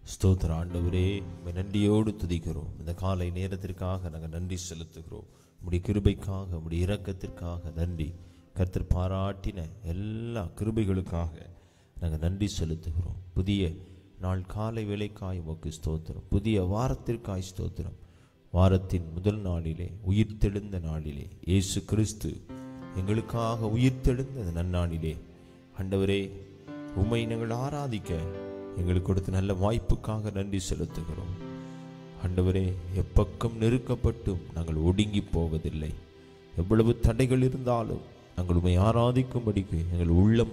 ஸ்தோத்திர ஆண்டவரே உம்மை நன்றியோடு துதிக்கிறோம் இந்த காலை நேரத்திற்காக நாங்கள் நன்றி செலுத்துகிறோம் உம்முடைய கிருபைக்காக உம்முடைய இரக்கத்திற்காக நன்றி கர்த்தர் பாராட்டின எல்லா கிருபைகளுக்காக நாங்கள் நன்றி செலுத்துகிறோம் புதிய நாள் காலை வேலைக்காய் உமக்கு ஸ்தோத்திரம் புதிய வாரத்திற்காய் ஸ்தோத்திரம் வாரத்தின் முதல் நாளிலே உயிர்த்தெழுந்த நாளிலே இயேசு கிறிஸ்து எங்களுக்காக உயிர்த்தெழுந்த அந்த நன்னாளிலே ஆண்டவரே உம்மை நாங்கள் ஆராதிக்க எங்களுக்கு கொடுத்த நல்ல வாய்ப்புக்காக நன்றி செலுத்துகிறோம் ஆண்டவரே எப்பக்கம் நெருக்கப்பட்டும் நாங்கள் ஒடுங்கி போவதில்லை எவ்வளவு தடைகள் இருந்தாலும் நாங்கள் உம்மை ஆராதிக்கும்படிக்கு எங்கள் உள்ளம்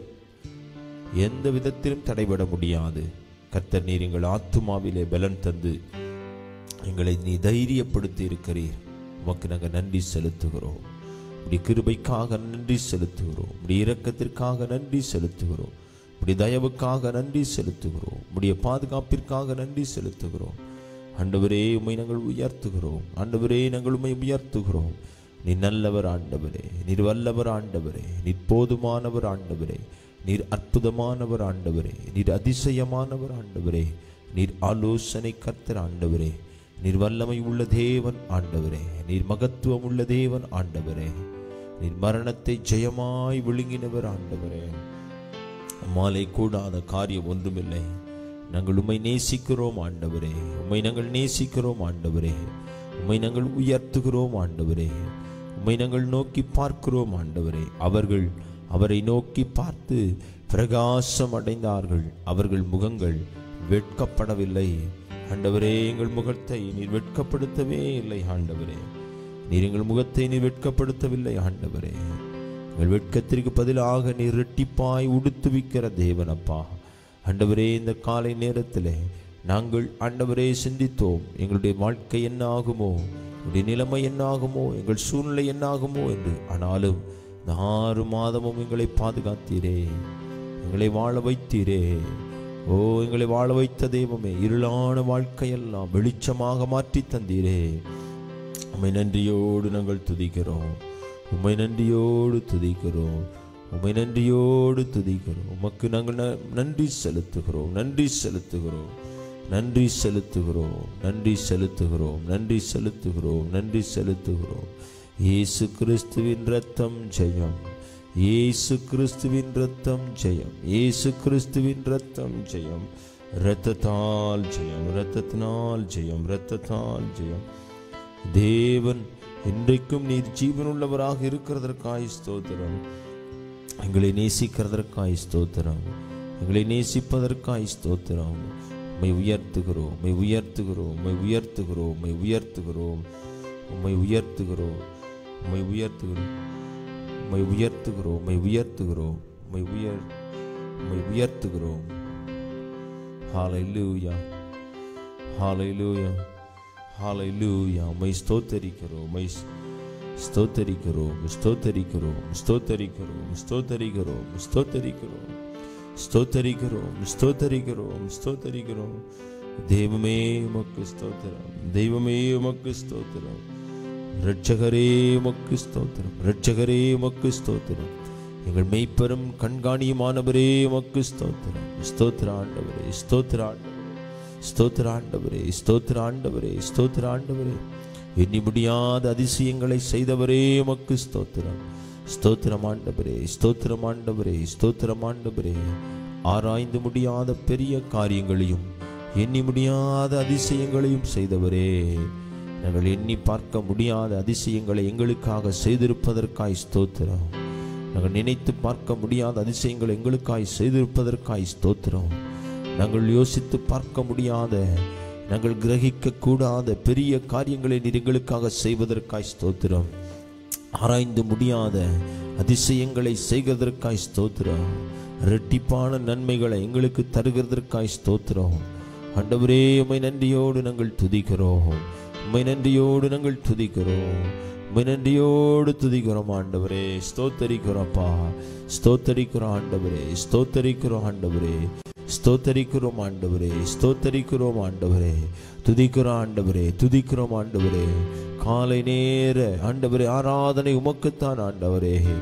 எந்த விதத்திலும் தடைபட முடியாது கர்த்தர் நீர் எங்கள் ஆத்துமாவிலே பலன் தந்து எங்களை நீ தைரியப்படுத்தி இருக்கிறீர் உமக்கு நாங்கள் நன்றி செலுத்துகிறோம் உடைய கிருபைக்காக நன்றி செலுத்துகிறோம் உடைய இரக்கத்திற்காக நன்றி செலுத்துகிறோம் உடைய தயவுக்காக நன்றி செலுத்துகிறோம் உடைய பாதுகாப்பிற்காக நன்றி செலுத்துகிறோம் ஆண்டவரே உம்மை நாங்கள் உயர்த்துகிறோம் ஆண்டவரே நாங்கள் உம்மை உயர்த்துகிறோம் நீ நல்லவர் ஆண்டவரே நீர் வல்லவர் ஆண்டவரே நீர் போதுமானவர் ஆண்டவரே நீர் அற்புதமானவர் ஆண்டவரே நீர் அதிசயமானவர் ஆண்டவரே நீர் ஆலோசனை கர்த்தர் ஆண்டவரே நீர் வல்லமை உள்ள தேவன் ஆண்டவரே நீர் மகத்துவம் உள்ள தேவன் ஆண்டவரே நீர் மரணத்தை ஜெயமாய் விழுங்கினவர் ஆண்டவரே மாலை கூடாத காரியம் ஒன்றுமில்லை நாங்கள் உம்மை நேசிக்கிறோம் ஆண்டவரே உம்மை நாங்கள் நேசிக்கிறோம் ஆண்டவரே உம்மை நாங்கள் உயர்த்துகிறோம் ஆண்டவரே உம்மை நாங்கள் நோக்கி பார்க்கிறோம் ஆண்டவரே அவர்கள் அவரை நோக்கி பார்த்து பிரகாசம் அடைந்தார்கள் அவர்கள் முகங்கள் வெட்கப்படவில்லை ஆண்டவரே எங்கள் முகத்தை நீர் வெட்கப்படுத்தவே இல்லை ஆண்டவரே நீர் எங்கள் முகத்தை நீர் வெட்கப்படுத்தவில்லை ஆண்டவரே எங்கள் வெட்கத்திற்கு பதிலாக நீர் ரெட்டிப்பாய் உடுத்துவிக்கிற தேவனப்பா ஆண்டவரே இந்த காலை நேரத்திலே நாங்கள் ஆண்டவரே சிந்தித்தோம் எங்களுடைய வாழ்க்கை என்ன ஆகுமோ எங்களுடைய நிலைமை என்ன ஆகுமோ எங்கள் சூழ்நிலை என்ன ஆகுமோ என்று ஆனாலும் இந்த ஆறு மாதமும் எங்களை பாதுகாத்தீரே எங்களை வாழ வைத்தீரே ஓ எங்களை வாழ வைத்த தெய்வமே இருளான வாழ்க்கையெல்லாம் வெளிச்சமாக மாற்றி தந்தீரே உம்மை நன்றியோடு நாங்கள் துதிக்கிறோம் உம்மை நன்றியோடு துதிக்கிறோம் உம்மை நன்றியோடு துதிக்கிறோம் உமக்கு நாங்கள் ந- நன்றி செலுத்துகிறோம் நன்றி செலுத்துகிறோம் நன்றி செலுத்துகிறோம் நன்றி செலுத்துகிறோம் நன்றி செலுத்துகிறோம் நன்றி செலுத்துகிறோம் இயேசு கிறிஸ்துவின் ரத்தம் ஜெயம் இயேசு கிறிஸ்துவின் ரத்தம் ஜெயம் இயேசு கிறிஸ்துவின் ரத்தம் ஜெயம் இரத்தத்தால் ஜெயம் இரத்தத்தினால் ஜெயம் இரத்தத்தால் ஜெயம் தேவன் இன்றைக்கும் நீர் ஜீவனுள்ளவராக இருக்கிறதற்காய் ஸ்தோத்திரம் எங்களை நேசிக்கிறதற்காய் ஸ்தோத்திரம் எங்களை நேசிப்பதற்காய் ஸ்தோத்திரம் உம்மை உயர்த்துகிறோம் உம்மை உயர்த்துகிறோம் உம்மை உயர்த்துகிறோம் உம்மை உயர்த்துகிறோம் உம்மை உயர்த்துகிறோம் உம்மை உயர்த்துகிறோம் உம்மை உயர்த்துகிறோம் உம்மை உயர்த்துகிறோம் உம்மை உயர் உம்மை உயர்த்துகிறோம் ஹalleluya ஹalleluya ஹalleluya உம்மை ஸ்தோத்தரிக்கிறோம் உம்மை ஸ்தோத்தரிக்கிறோம் ஸ்தோத்தரிக்கிறோம் ஸ்தோத்தரிக்கிறோம் ஸ்தோத்தரிக்கிறோம் ஸ்தோத்தரிக்கிறோம் ஸ்தோத்தரிக்கிறோம் ஸ்தோத்தரிக்கிறோம் ஸ்தோத்தரிக்கிறோம் தெய்வமே உமக்கு ஸ்தோத்திரம் தெய்வமே உமக்கு ஸ்தோத்திரம் இரட்சகரே உமக்கு ஸ்தோத்திரம் இரட்சகரே உமக்கு ஸ்தோத்திரம் எங்கள் மெய்ப்பெரும் கண்காணியுமானவரே உமக்கு ஸ்தோத்திரம் ஸ்தோத்திர ஆண்டவரே ஸ்தோத்திர ஆண்டவரே ஸ்தோத்திர ஆண்டவரே ஸ்தோத்திர ஆண்டவரே ஸ்தோத்திர ஆண்டவரே எண்ணி முடியாத அதிசயங்களை செய்தவரே உமக்கு ஸ்தோத்திரம் ஸ்தோத்திரம் ஆண்டவரே ஸ்தோத்திரம் ஆண்டவரே ஸ்தோத்திரம் ஆண்டவரே ஆராய்ந்து முடியாத பெரிய காரியங்களையும் எண்ணி முடியாத அதிசயங்களையும் செய்தவரே நாங்கள் எண்ணி பார்க்க முடியாத அதிசயங்களை எங்களுக்காக செய்திருப்பதற்காய் ஸ்தோத்திரம் நாங்கள் நினைத்து பார்க்க முடியாத அதிசயங்களை எங்களுக்காய் செய்திருப்பதற்காய் ஸ்தோத்திரம் நாங்கள் யோசித்து பார்க்க முடியாத நாங்கள் கிரகிக்க கூடாத பெரிய காரியங்களை நீர் எங்களுக்காக செய்வதற்காய் ஸ்தோத்திரம் ஆராய்ந்து முடியாத அதிசயங்களை செய்கிறதற்காய் ஸ்தோத்திரம் இரட்டிப்பான நன்மைகளை எங்களுக்கு தருகிறதற்காய் ஸ்தோத்திரம் ஆண்டவரே உம்மை நன்றியோடு நாங்கள் துதிக்கிறோம் உம்மை நன்றியோடு நாங்கள் துதிக்கிறோம் உம்மை நன்றியோடு துதிக்கிறோம் ஆண்டவரே ஸ்தோத்தரிக்கிறோம்ப்பா ஸ்தோத்தரிக்கிறோம் ஆண்டவரே ஸ்தோத்தரிக்கிறோம் ஆண்டவரே ஸ்தோத்தரிக்கிறோம் ஆண்டவரே ஸ்தோத்தரிக்கிறோம் ஆண்டவரே துதிக்கிறோம் ஆண்டவரே துதிக்கிறோம் ஆண்டவரே காலை நேர ஆண்டவரே ஆராதனை உமக்குத்தான் ஆண்டவரே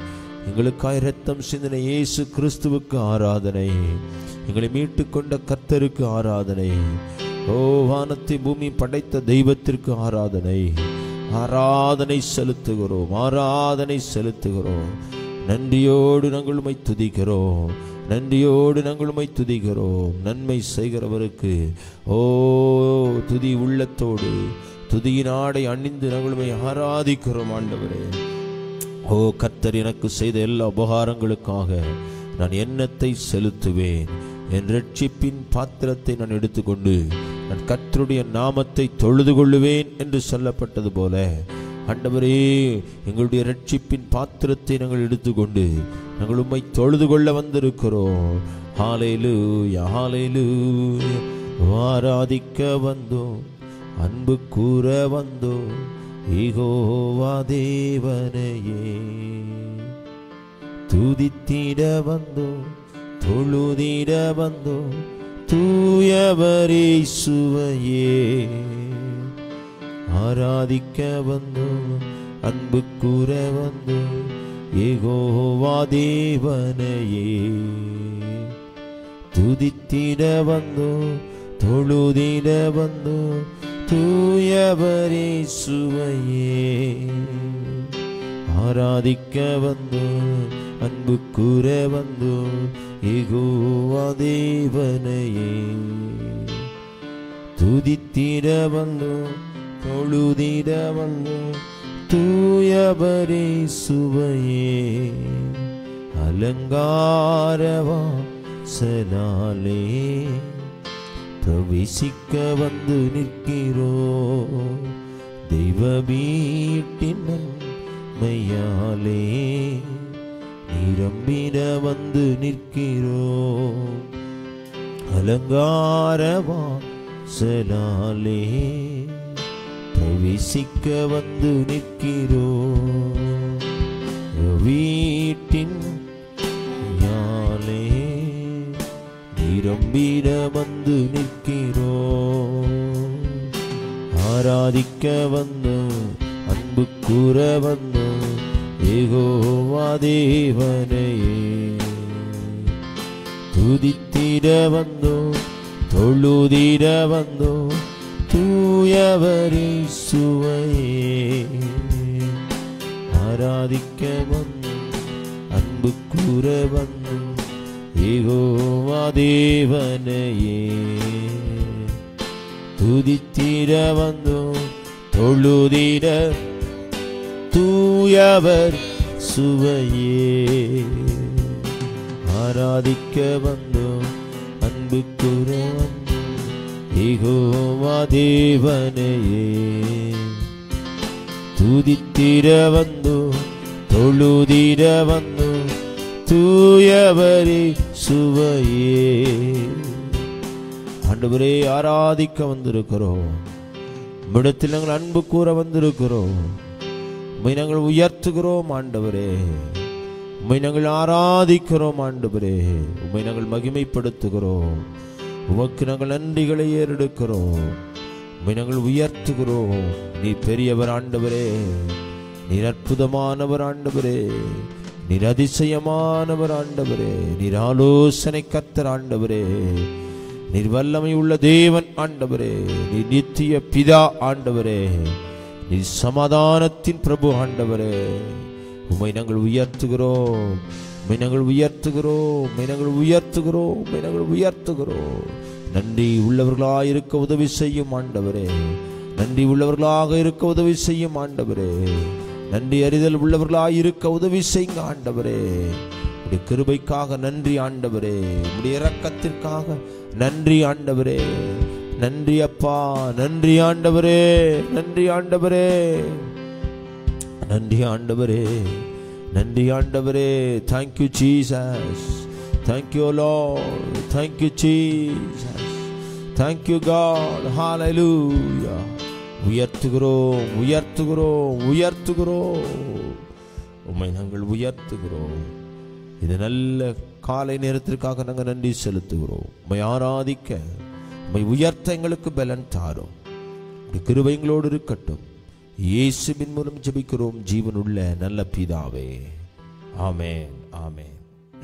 எங்களுக்காய் இரத்தம் சிந்தின இயேசு கிறிஸ்துவுக்கு ஆராதனை எங்களை மீட்டுக் கொண்ட கர்த்தருக்கு ஆராதனை ஓ வானத்தை பூமி படைத்த தெய்வத்திற்கு ஆராதனை ஆராதனை செலுத்துகிறோம் ஆராதனை செலுத்துகிறோம் நன்றியோடு நாங்கள் உம்மை துதிக்கிறோம் நன்றியோடு நாங்கள் உம்மை துதிக்கிறோம் நன்மை செய்கிறவருக்கு ஓ துதி உள்ளத்தோடு துதியின் ஆடை அணிந்து நாங்கள் உம்மை ஆராதிக்கிறோம் ஆண்டவரே ஓ கர்த்தர் எனக்கு செய்த எல்லா உபகாரங்களுக்காக நான் எண்ணத்தை செலுத்துவேன் என் ரட்சிப்பின் பாத்திரத்தை நான் எடுத்துக்கொண்டு நான் கர்த்தருடைய நாமத்தை தொழுது கொள்ளுவேன் என்று சொல்லப்பட்டது போல ஆண்டவரே எங்களுடைய ரட்சிப்பின் பாத்திரத்தை நாங்கள் எடுத்துக்கொண்டு நாங்கள் உம்மை தொழுது கொள்ள வந்திருக்கிறோம் ஹாலேலூயா ஹாலேலூயா ஆராதிக்க வந்தோம் அன்பு கூற வந்தோம் ஈகோவா தேவனையே துதித்திட வந்தோம் தொழுதிட வந்தோம் தூயவரே சுவையே ஆராதிக்க வந்தோம் அன்பு கூற வந்தோம் ஏகோவா தேவனையே துதித்திட வந்தோம் தொழுதிட வந்தோம் தூயவரே சுவையே ஆராதிக்க வந்தோம் அன்பு கூற வந்தோம் ஏகோவா தேவனையே துதித்திட வந்தோம் தொழுதிட வந்தோம் தூயவரே சுவையே அலங்காரவா சலாலே பிரவேசிக்க வந்து நிற்கிறோ தெய்வ வீட்டின் நன்மையாலே நிரம்பிட வந்து நிற்கிறோ அலங்காரவா சலாலே பிரவேசிக்க வந்து நிற்கிறோ வீட்டின் யாலே நிரம்பிட வந்து நிற்கிறோ ஆராதிக்க வந்து அன்பு கூற வந்து ஏகோவா தேவனையே துதித்திட வந்தோ தொழுதிட வந்தோ தூயவரே சுவையே ஆராதிக்க வந்து அன்பு கூற வந்து ஏகோவா தேவனையே துதித்திட வந்தோ தொழுதிட தூயவர் சுவையே ஆராதிக்க வந்தோம் அன்பு கூற வந்தோம் ஏகோவா தேவனையே துதித்திட வந்தோம் தொழுதிட வந்தோம் தூயவரே சுவையே ஆண்டவரே ஆராதிக்க வந்திருக்கிறோம் உம்மிடத்தில் நாங்கள் அன்பு கூற வந்திருக்கிறோம் உம்மை நாங்கள் உயர்த்துகிறோம் ஆண்டவரே உம்மை நாங்கள் ஆராதிக்கிறோம் ஆண்டவரே உம்மை நாங்கள் மகிமைப்படுத்துகிறோம் உமக்கு நாங்கள் நன்றிகளை ஏறெடுக்கிறோம் உம்மை நாங்கள் உயர்த்துகிறோம் நீ பெரியவர் ஆண்டவரே நீர் அற்புதமானவர் ஆண்டவரே நீர் அதிசயமானவர் ஆண்டவரே நீர் ஆலோசனை கத்தர் ஆண்டவரே நீர் வல்லமை உள்ள தேவன் ஆண்டவரே நீர் நித்திய பிதா ஆண்டவரே நீர் சமாதானத்தின் பிரபு ஆண்டவரே உம்மை நாங்கள் உயர்த்துகிறோம் உம்மை நாங்கள் உயர்த்துகிறோம் உம்மை நாங்கள் உயர்த்துகிறோம் உம்மை நாங்கள் உயர்த்துகிறோம் நன்றி உள்ளவர்களாக இருக்க உதவி செய்யும் ஆண்டவரே நன்றி உள்ளவர்களாக இருக்க உதவி செய்யும் ஆண்டவரே நன்றி அறிதல் உள்ளவர்களாக இருக்க உதவி செய்யுங்க ஆண்டவரே உடைய கிருபைக்காக நன்றி ஆண்டவரே உடைய இரக்கத்திற்காக நன்றி ஆண்டவரே நன்றி அப்பா நன்றி ஆண்டவரே நன்றி ஆண்டவரே நன்றி ஆண்டவரே நன்றி ஆண்டவரே thank you Jesus thank you lord thank you Jesus thank you God ஹalleluya உயர்த்துகிறோம் உயர்த்துகிறோம் உயர்த்துகிறோம் உம்மை நாங்கள் உயர்த்துகிறோம் இது நல்ல காலை நேரத்திற்காக நாங்கள் நன்றி செலுத்துகிறோம் உம்மை ஆராதிக்க உம்மை உயர்த்த எங்களுக்கு பலன் தாரும் உம்முடைய கிருபை எங்களோடு இருக்கட்டும் இயேசுவின் மூலம் ஜெபிக்கிறோம் ஜீவனுள்ள நல்ல பிதாவே ஆமென் ஆமென்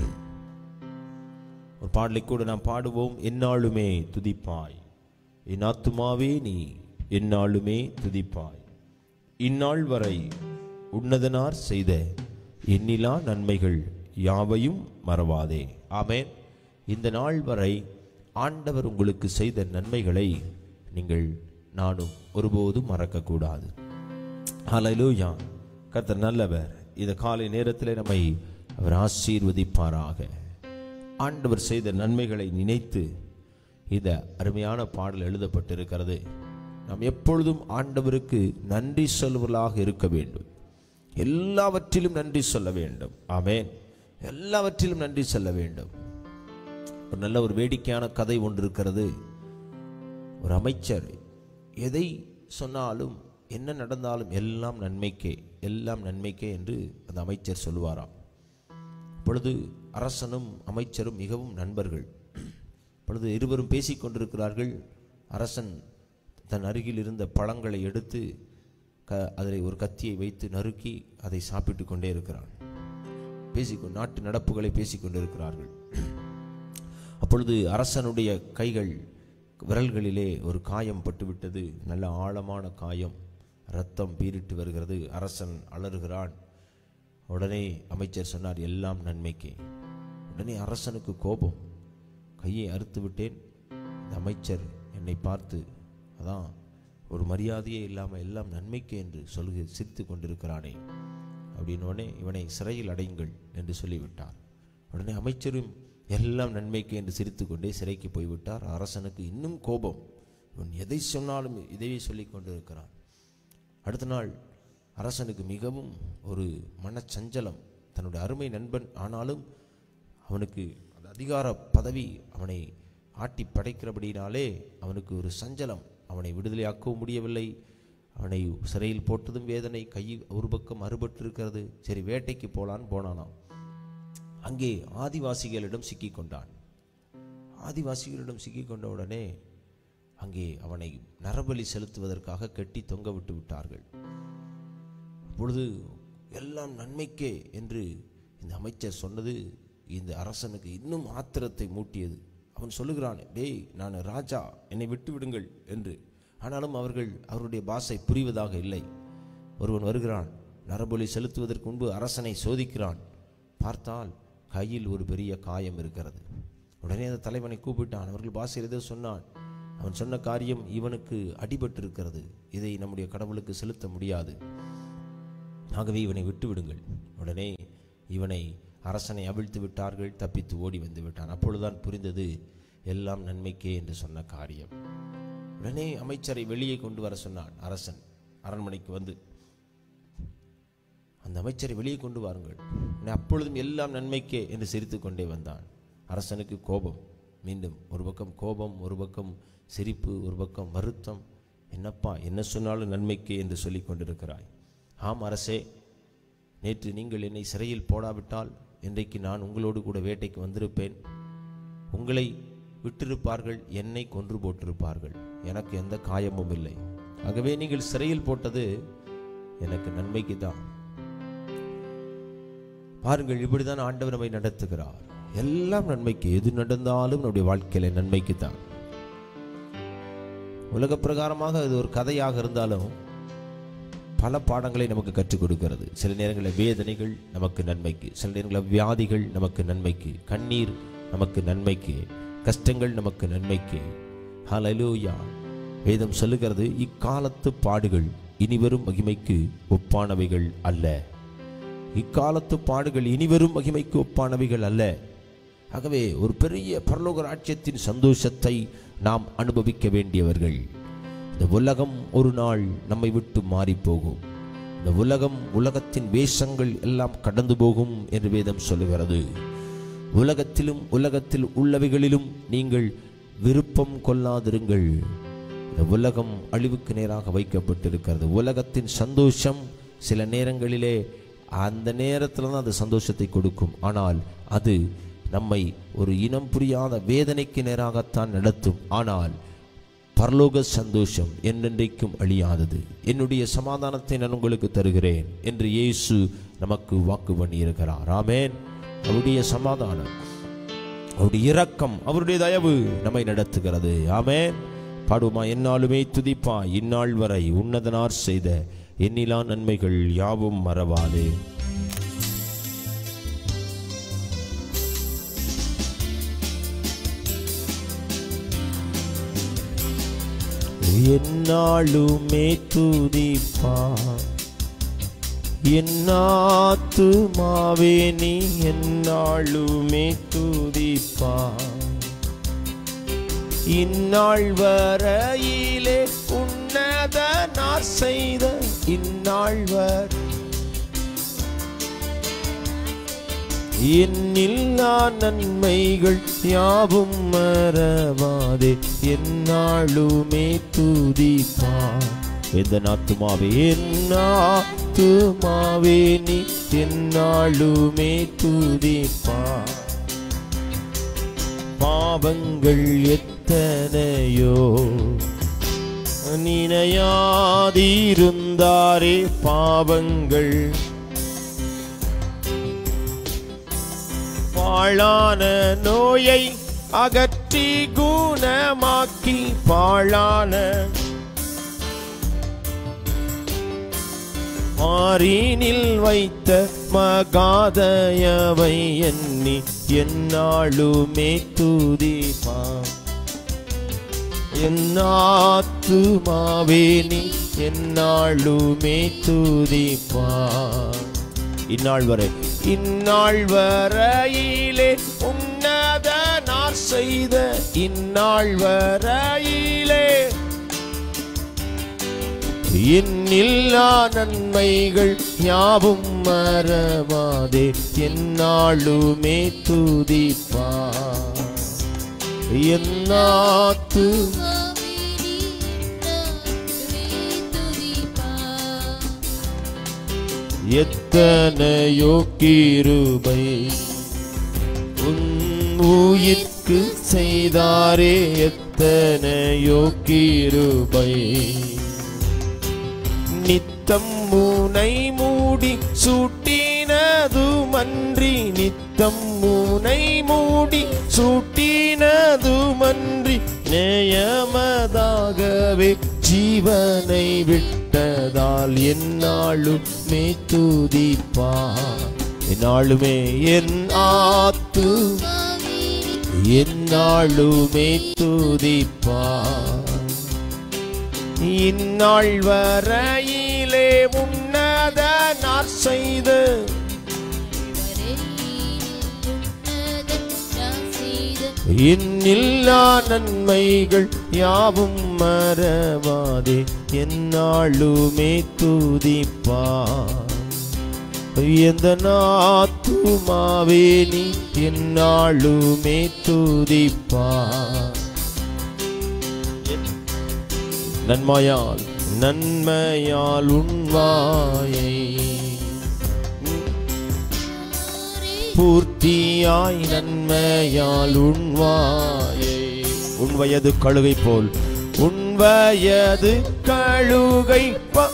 ஒரு பாடலை கூட நாம் பாடுவோம் எந்நாளுமே துதிப்பாய் என் ஆத்துமாவே நீ எந்நாளுமே துதிப்பாய் இந்நாள் வரை உன்னதனார் செய்த எண்ணிலா நன்மைகள் யாவையும் மறவாதே ஆமென் இந்த நாள் வரை ஆண்டவர் உங்களுக்கு செய்த நன்மைகளை நீங்கள் நானும் ஒருபோதும் மறக்கக்கூடாது ஹalleluya கர்த்தர் நல்லவர் இந்த காலை நேரத்தில் நம்மை அவர் ஆசீர்வதிப்பாராக ஆண்டவர் செய்த நன்மைகளை நினைத்து இந்த அருமையான பாடல் எழுதப்பட்டிருக்கிறது நாம் எப்பொழுதும் ஆண்டவருக்கு நன்றி சொல்வர்களாக இருக்க வேண்டும் எல்லாவற்றிலும் நன்றி சொல்ல வேண்டும் ஆமென் எல்லாவற்றிலும் நன்றி சொல்ல வேண்டும் ஒரு நல்ல ஒரு வேடிக்கையான கதை ஒன்று இருக்கிறது ஒரு அமைச்சர் எதை சொன்னாலும் என்ன நடந்தாலும் எல்லாம் நன்மைக்கே எல்லாம் நன்மைக்கே என்று அந்த அமைச்சர் சொல்லுவாராம் பொழுது அரசனும் அமைச்சரும் மிகவும் நண்பர்கள் பொழுது இருவரும் பேசிக் கொண்டிருக்கிறார்கள் அரசன் தன் அருகில் இருந்த பழங்களை எடுத்து க அதில் ஒரு கத்தியை வைத்து நறுக்கி அதை சாப்பிட்டு கொண்டே இருக்கிறான் பேசிக்கொண்டு நாட்டு நடப்புகளை பேசிக் கொண்டிருக்கிறார்கள் அப்பொழுது அரசனுடைய கைகள் விரல்களிலே ஒரு காயம் பட்டுவிட்டது நல்ல ஆழமான காயம் ரத்தம் பீரிட்டு வருகிறது அரசன் அலறுகிறான் உடனே அமைச்சர் சொன்னார் எல்லாம் நன்மைக்கே உடனே அரசனுக்கு கோபம் கையை அறுத்து விட்டேன் இந்த அமைச்சர் என்னை பார்த்து அதான் ஒரு மரியாதையே இல்லாமல் எல்லாம் நன்மைக்கே என்று சொல்கு சிரித்து கொண்டிருக்கிறானே அப்படின்னோடனே இவனை சிறையில் அடையுங்கள் என்று சொல்லிவிட்டார் உடனே அமைச்சரும் எல்லாம் நன்மைக்கு என்று சிரித்து கொண்டே சிறைக்கு போய்விட்டார் அரசனுக்கு இன்னும் கோபம் இவன் எதை சொன்னாலும் இதையே சொல்லிக் கொண்டிருக்கிறான் அடுத்த நாள் அரசனுக்கு மிகவும் ஒரு மனச்சஞ்சலம் தன்னுடைய அருமை நண்பன் ஆனாலும் அவனுக்கு அந்த அதிகார பதவி அவனை ஆட்டி படைக்கிறபடினாலே அவனுக்கு ஒரு சஞ்சலம் அவனை விடுதலையாக்கவும் முடியவில்லை அவனை சிறையில் போட்டதும் வேதனை கை ஒரு பக்கம் அறுபட்டிருக்கிறது சரி வேட்டைக்கு போலான்னு போனானாம் அங்கே ஆதிவாசிகளிடம் சிக்கிக் கொண்டான் ஆதிவாசிகளிடம் சிக்கிக் கொண்ட உடனே அங்கே அவனை நரபலி செலுத்துவதற்காக கட்டி தொங்க விட்டு விட்டார்கள் அப்பொழுது எல்லாம் நன்மைக்கே என்று இந்த அமைச்சர் சொன்னது இந்த அரசனுக்கு இன்னும் ஆத்திரத்தை மூட்டியது அவன் சொல்லுகிறான் டேய் நான் ராஜா என்னை விட்டு விடுங்கள் என்று ஆனாலும் அவர்கள் அவருடைய பாஷை புரிவதாக இல்லை ஒருவன் வருகிறான் நரபலி செலுத்துவதற்கு முன்பு அரசனை சோதிக்கிறான் பார்த்தால் கையில் ஒரு பெரிய காயம் இருக்கிறது உடனே அந்த தலைவனை கூப்பிட்டான் அவர்கள் பாஷையில் ஏதோ சொன்னான் அவன் சொன்ன காரியம் இவனுக்கு அடிபட்டு இருக்கிறது இதை நம்முடைய கடவுளுக்கு செலுத்த முடியாது ஆகவே இவனை விட்டு விடுங்கள் உடனே இவனை அரசனை அவிழ்த்து விட்டார்கள் தப்பித்து ஓடி வந்து விட்டான் அப்பொழுதுதான் புரிந்தது எல்லாம் நன்மைக்கே என்று சொன்ன காரியம் உடனே அமைச்சரை வெளியே கொண்டு வர சொன்னான் அரசன் அரண்மனைக்கு வந்து அந்த அமைச்சரை வெளியே கொண்டு வாருங்கள் உடனே அப்பொழுதும் எல்லாம் நன்மைக்கே என்று சிரித்து கொண்டே வந்தான் அரசனுக்கு கோபம் மீண்டும் ஒரு பக்கம் கோபம் ஒரு பக்கம் சிரிப்பு ஒரு பக்கம் வருத்தம் என்னப்பா என்ன சொன்னாலும் நன்மைக்கே என்று சொல்லிக் கொண்டிருக்கிறாய் ஆம் அரசே நேற்று நீங்கள் என்னை சிறையில் போடாவிட்டால் இன்றைக்கு நான் உங்களோடு கூட வேட்டைக்கு வந்திருப்பேன் உங்களை விட்டிருப்பார்கள் என்னை கொன்று போட்டிருப்பார்கள் எனக்கு எந்த காயமும் இல்லை ஆகவே நீங்கள் சிறையில் போட்டது எனக்கு நன்மைக்கு தான் பாருங்கள் இப்படிதான் ஆண்டவர் நம்மை நடத்துகிறார் எல்லாம் நன்மைக்கு எது நடந்தாலும் நம்முடைய வாழ்க்கையில நன்மைக்கு தான் உலக பிரகாரமாக இது ஒரு கதையாக இருந்தாலும் பல பாடங்களை நமக்கு கற்றுக் கொடுக்கிறது சில நேரங்களில் வேதனைகள் நமக்கு நன்மைக்கு சில நேரங்களில் வியாதிகள் நமக்கு நன்மைக்கு கண்ணீர் நமக்கு நன்மைக்கு கஷ்டங்கள் நமக்கு நன்மைக்கு ஹalleluya வேதம் சொல்லுகிறது இக்காலத்து பாடுகள் இனிவரும் மகிமைக்கு ஒப்பானவைகள் அல்ல இக்காலத்து பாடுகள் இனிவரும் மகிமைக்கு ஒப்பானவைகள் அல்ல ஆகவே ஒரு பெரிய பரலோக ராஜ்யத்தின் சந்தோஷத்தை நாம் அனுபவிக்க வேண்டியவர்கள் இந்த உலகம் ஒரு நாள் நம்மை விட்டு மாறி போகும் இந்த உலகம் உலகத்தின் வேஷங்கள் எல்லாம் கடந்து போகும் என்று வேதம் சொல்லுகிறது உலகத்திலும் உலகத்தில் உள்ளவைகளிலும் நீங்கள் விருப்பம் கொள்ளாதிருங்கள் இந்த உலகம் அழிவுக்கு நேராக வைக்கப்பட்டிருக்கிறது உலகத்தின் சந்தோஷம் சில நேரங்களிலே அந்த நேரத்தில் தான் அது சந்தோஷத்தை கொடுக்கும் ஆனால் அது நம்மை ஒரு இனம் புரியாத வேதனைக்கு நேராகத்தான் நடத்தும் ஆனால் பரலோக சந்தோஷம் என்றென்றைக்கும் அழியாதது என்னுடைய சமாதானத்தை நான் உங்களுக்கு தருகிறேன் என்று இயேசு நமக்கு வாக்கு பண்ணி இருக்கிறார் ஆமென் அவருடைய சமாதானம் அவருடைய இரக்கம் அவருடைய தயவு நம்மை நடத்துகிறது ஆமென் பாடுமா என்னாலுமே துதிப்பா இந்நாள் வரை உன்னதனார் செய்த எண்ணிலா நன்மைகள் யாவும் மறவாதே என்னாலுமே துதிப்பா என்னாத்துமாவே நீ என்னாலுமே துதிப்பா இந்நாள் வரையிலே உன்னத நான் செய்த இந்நாள் வர என்னில்லா நன்மைகள் யாவும் மறவாதே என்னாலுமே துதிப்பா எந்த நாத்துமாவே என்னாத்துமாவே நீ என்னாலுமே துதிப்பா பாவங்கள் எத்தனையோ நினையாதிருந்தாரே பாவங்கள் பாழான நோயை அகற்றி குணமாக்கி பாழான மாறினில் வைத்த மகாதயவை எண்ணி என்னாலுமே துதிப்பா என்னாத்துமாவே நீ என்னாலுமே துதிப்பா இந்நாள் வரை இந்நாள் வரையிலே உன்னத நார் செய்த இந்நாள் வரையிலே என்னில்லா நன்மைகள் யாவும் மறவாதே என்னாலுமே துதிப்பா என்னாத்து எத்தனையோ கிருபை உன் உயிர்க்கு செய்தாரே எத்தனையோ கிருபை நித்தம் முனை மூடி சூட்டினதுமன்றி நித்தம் முனை மூடி சூட்டினதுமன்றி நேயமதாகவே ஜீவனை விட்டதால் என்னாலுமே துதிப்பா என்னாலுமே என் ஆத்து என்னாலுமே துதிப்பா இந்நாள் வரையிலே உன்னத நார் செய்த இன்னில்லா நன்மைகள் யாவும் மறவாதே என்னாலுமே துதிப்பா எந்த நாத்துமாவே நீ என்னாலுமே துதிப்பா நன்மையால் நன்மையால் உண்வாயை பூர்த்தியாய் நன்மையால் உண்வாயை உன் வயது கழுகை போல் உன் வயது கழுகை ப-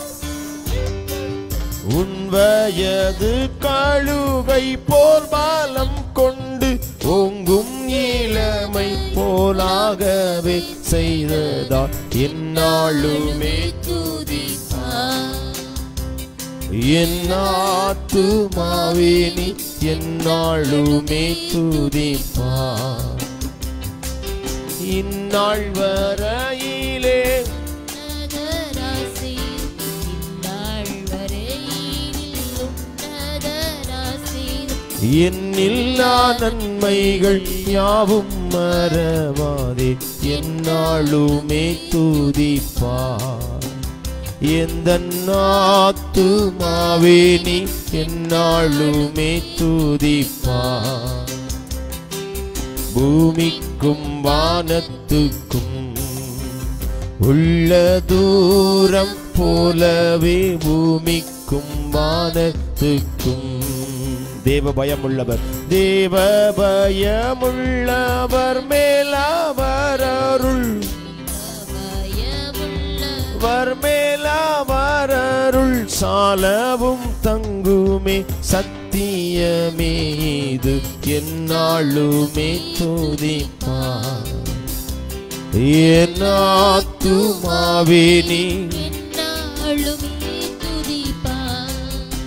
உன் வயது கழுகை போல் பலம் கொண்டு ஓங்கும் இளமை போலாகவே செய்ததால் என்னாலுமே என்னாத்துமாவே நீ என்னாலுமே துதிப்பா இந்நாள் வரையிலே என்னில்லா நன்மைகள் யாவும் மறவாதே என்னாலுமே துதிப்பா எந்த நாத்துமாவே நீ என்னாலுமே துதிப்பா பூமிக்கும் வானத்துக்கும் உள்ள தூரம் போலவே பூமிக்கும் வானத்துக்கும் தேவ பயமுள்ளவர் தேவ பயமுள்ளவர் மேலாவர் அருள் வர் மேலாவர் அருள் சாலவும் தங்குமே சத்தியமே இது என்னாலுமே துதிப்பார் என் ஆத்துமாவே நீ என்னாலுமே துதிப்பார்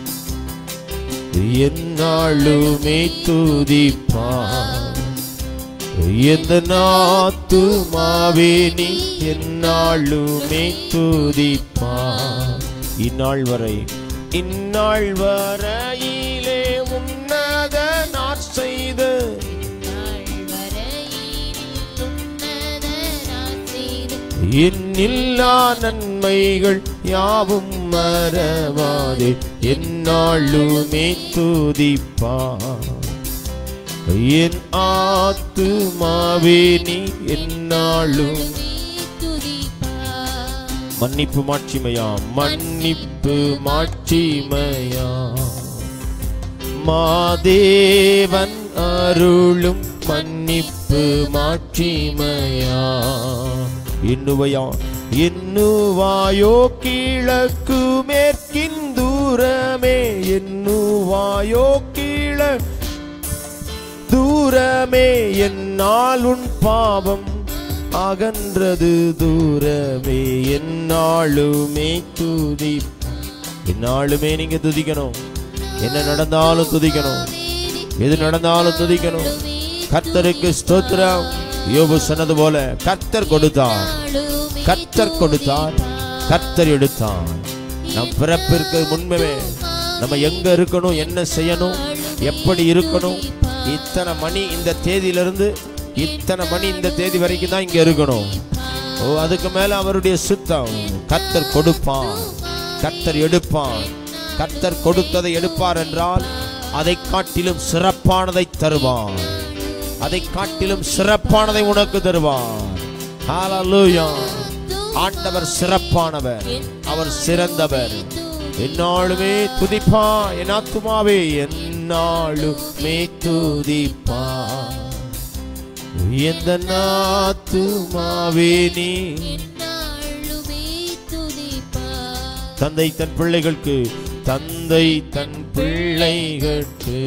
என்னாலுமே துதிப்பார் எந்த நாத்துமாவே நீ என்னாலுமே துதிப்பார் இந்நாள் வரை இந்நாள் வரையிலே உன்னத நாட் செய்த நாள் வரையில் உன்னத நான் செய்த என்னில்லா நன்மைகள் யாவும் மறவாதே என்னாலுமே துதிப்பார் என் ஆத்துமாவே நீ என்னாலும் துதிப்பார் மன்னிப்பு மாட்சிமையா மன்னிப்பு மாட்சிமையா மாதேவன் அருளும் மன்னிப்பு மாட்சிமையா எண்ணுவையா எண்ணுவாயோ கிழக்கு மேற்கின் தூரமே எண்ணுவாயோ கீழ தூரமே என்னால் உன் பாவம் அகன்றது தூரமே என்னாலுமே துதி என்னாலுமே நீங்க துதிக்கணும் என்ன நடந்தாலும் துதிக்கணும் எது நடந்தாலும் துதிக்கணும் கர்த்தருக்கு ஸ்தோத்திரம் யோபு சொன்னது போல கர்த்தர் கொடுத்தார் கர்த்தர் கொடுத்தார் கர்த்தர் எடுத்தார் நம் பிறப்பிற்கு முன்பே நம்ம எங்க இருக்கணும் என்ன செய்யணும் எப்படி இருக்கணும் இத்தனை மணி இந்த தேதியிலிருந்து இத்தனை மணி இந்த தேதி வரைக்கும் தான் இங்க இருக்கணும் ஓ அதுக்கு மேல அவருடைய சுத்தம் கர்த்தர் கொடுப்பான் கர்த்தர் எடுப்பான் கர்த்தர் கொடுத்ததை எடுப்பார் என்றால் அதை காட்டிலும் சிறப்பானதை தருவான் அதை காட்டிலும் சிறப்பானதை உனக்கு தருவான் ஹalleluya ஆண்டவர் சிறப்பானவர் அவர் சிறந்தவர் என்னாலுமே துதிப்பா என் ஆத்துமாவே என்னாலுமே துதிப்பா எந்த நாத்துமாவே நீ என்னாலுமே துதிப்பார் தந்தை தன் பிள்ளைகளுக்கு தந்தை தன் பிள்ளைகளுக்கு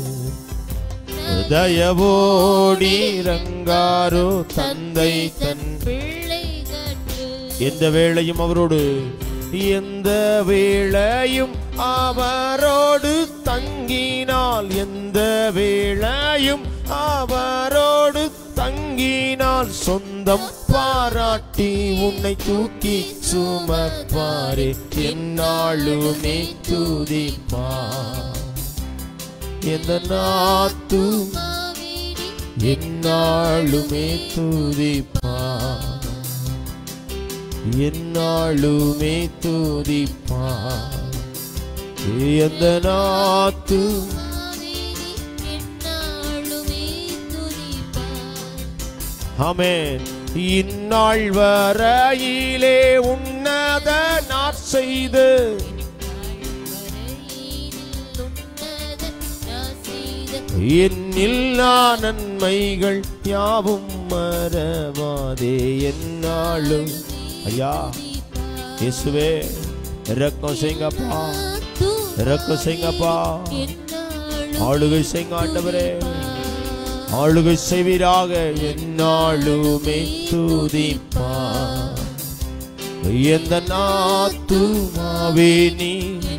தயவோடி ரங்காரோ தந்தை தன் பிள்ளைகட்கு எந்த வேளையும் அவரோடு எந்த வேளையும் அவரோடு தங்கினால் எந்த வேளையும் அவரோடு தங்கினால் சொந்தம் பாராட்டி உன்னை தூக்கி சுமப்பாரே என்னாலுமே துதிப்பார் எந்த நாத்தும் மாவேடி என்னாலுமே துதிப்பார் என்னாலுமே துதிப்பார் எந்த நாத்து மாவேடி என்னாலுமே துதிப்பார் ஆமென் இந்நாள் வரையிலே உன்னத நாட் செய்து என்னில்லா நன்மைகள் யாவும் மறவாதே என்னாலும் ஐயா இயேசுவே இரக்கம் செய்யுங்கப்பா இரக்கம் செய்யுங்கப்பா ஆளுகை செய்யுங்க ஆண்டவரே ஆளுகை செய்வீராக என்னாலுமே துதிப்பா எந்த நாத்துமாவே நீ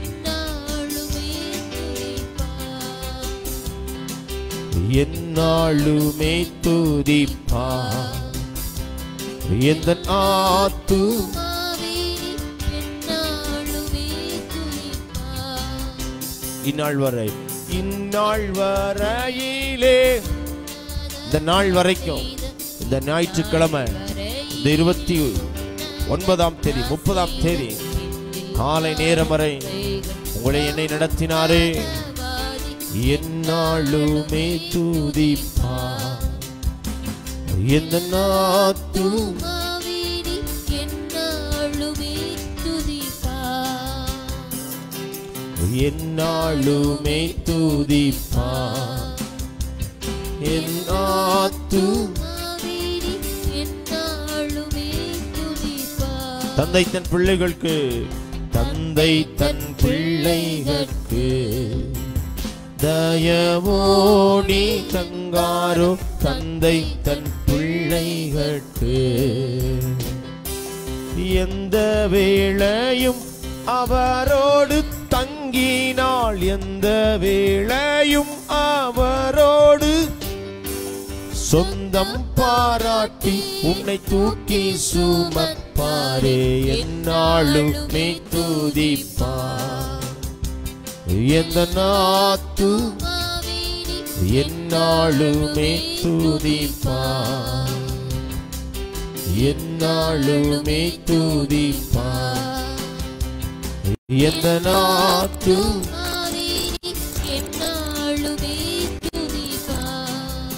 என்னாலுமே துதிப்பா எந்த ஆத்து இந்நாள் வரை இந்நாள் வரையிலே இந்த நாள் வரைக்கும் இந்த ஞாயிற்றுக்கிழமை இந்த இருபத்தி ஒன்பதாம் தேதி முப்பதாம் தேதி காலை நேரம் வரை உங்களை என்னை நடத்தினாரே என்னாலுமே துதிப்பா எந்த நாத்து என்னாலுமே துதிப்பா என் ஆத்து தந்தை தன் பிள்ளைகளுக்கு தந்தை தன் பிள்ளைகளுக்கு தயவோடி தங்காரோ தந்தை தன் பிள்ளைகட்கு எந்த வேளையும் அவரோடு தங்கினாள் எந்த வேளையும் அவரோடு சொந்தம் பாராட்டி உன்னை தூக்கி சுமப்பாரே என்னாலும் மே துதிப்பார் எந்த நாத்து ஆவினி என்னாலுமே துதிப்பார் என்னாலுமே துதிப்பார் எந்த நாத்து ஆவினி என்னாலுமே துதிப்பார்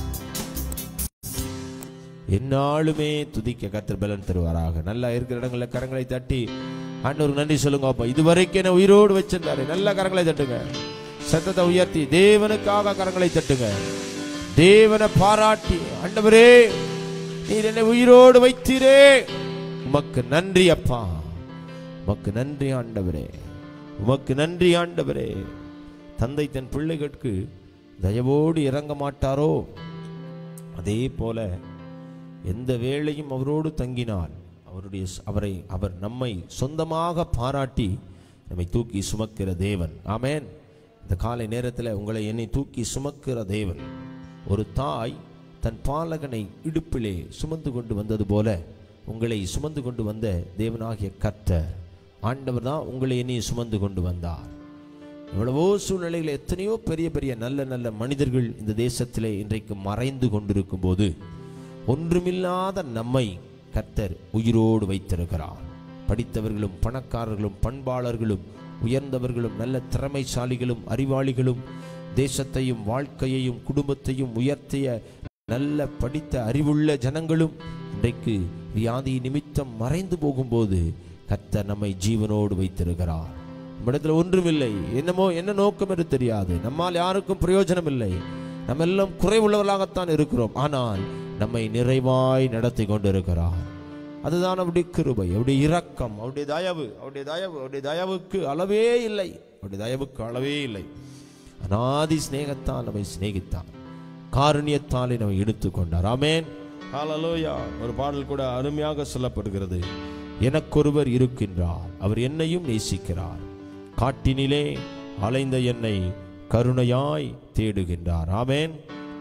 என்னாலுமே துதிக்க கத்தர் பலன் தருவாராக நல்லா இருக்கிற இடங்களில் கரங்களை தட்டி ஆண்டவர் நன்றி சொல்லுங்க அப்பா இதுவரைக்கும் என்ன உயிரோடு வச்சிருந்தாரு நல்ல கரங்களை தட்டுங்க சத்தத்தை உயர்த்தி தேவனுக்காக கரங்களை தட்டுங்க தேவனை பாராட்டி ஆண்டவரே நீர் என்னை உயிரோடு வைத்தீரே உமக்கு நன்றி அப்பா உமக்கு நன்றி ஆண்டவரே உமக்கு நன்றி ஆண்டவரே தந்தை தன் பிள்ளைகளுக்கு தயவோடு இறங்க மாட்டாரோ அதே போல எந்த வேளையும் அவரோடு தங்கினால் அவருடைய ச- அவரை அவர் நம்மை சொந்தமாக பாராட்டி நம்மை தூக்கி சுமக்கிற தேவன் ஆமென் இந்த காலை நேரத்தில் உங்களை என்னை தூக்கி சுமக்கிற தேவன் ஒரு தாய் தன் பாலகனை இடுப்பிலே சுமந்து கொண்டு வந்தது போல உங்களை சுமந்து கொண்டு வந்த தேவனாகிய கர்த்தர் ஆண்டவர் தான் உங்களை என்னை சுமந்து கொண்டு வந்தார் எவ்வளவோ சூழ்நிலைகள் எத்தனையோ பெரிய பெரிய நல்ல நல்ல மனிதர்கள் இந்த தேசத்திலே இன்றைக்கு மறைந்து கொண்டிருக்கும் போது ஒன்றுமில்லாத நம்மை கர்த்தர் உயிரோடு வைத்திருக்கிறார் படித்தவர்களும் பணக்காரர்களும் பண்பாளர்களும் உயர்ந்தவர்களும் நல்ல திறமைசாலிகளும் அறிவாளிகளும் தேசத்தையும் வாழ்க்கையையும் குடும்பத்தையும் உயர்த்திய நல்ல படித்த அறிவுள்ள ஜனங்களும் இன்றைக்கு வியாதி நிமித்தம் மறைந்து போகும்போது கர்த்தர் நம்மை ஜீவனோடு வைத்திருக்கிறார் நம்மிடத்துல ஒன்றுமில்லை என்னமோ என்ன நோக்கம் என்று தெரியாது நம்மால் யாருக்கும் பிரயோஜனம் இல்லை நம்ம எல்லாம் குறைவுள்ளவர்களாகத்தான் இருக்கிறோம் ஆனால் நம்மை நிறைவாய் நடத்தி கொண்டிருக்கிறார் அதுதான் அவருடைய கிருபை அவருடைய இரக்கம் அவருடைய தயவு அவருடைய தயவு அவருடைய தயவுக்கு அளவே இல்லை அவருடைய தயவுக்கு அளவே இல்லை அநாதி சிநேகத்தால் நம்மை சிநேகித்தார் காருண்யத்தாலே நம்மை எடுத்துக்கொண்டார் ஆமென் ஹalleluya ஒரு பாடல் கூட அருமையாக சொல்லப்படுகிறது எனக்கொருவர் இருக்கின்றார் அவர் என்னையும் நேசிக்கிறார் காட்டினிலே அலைந்த என்னை கருணையாய் தேடுகின்றார் ஆமென்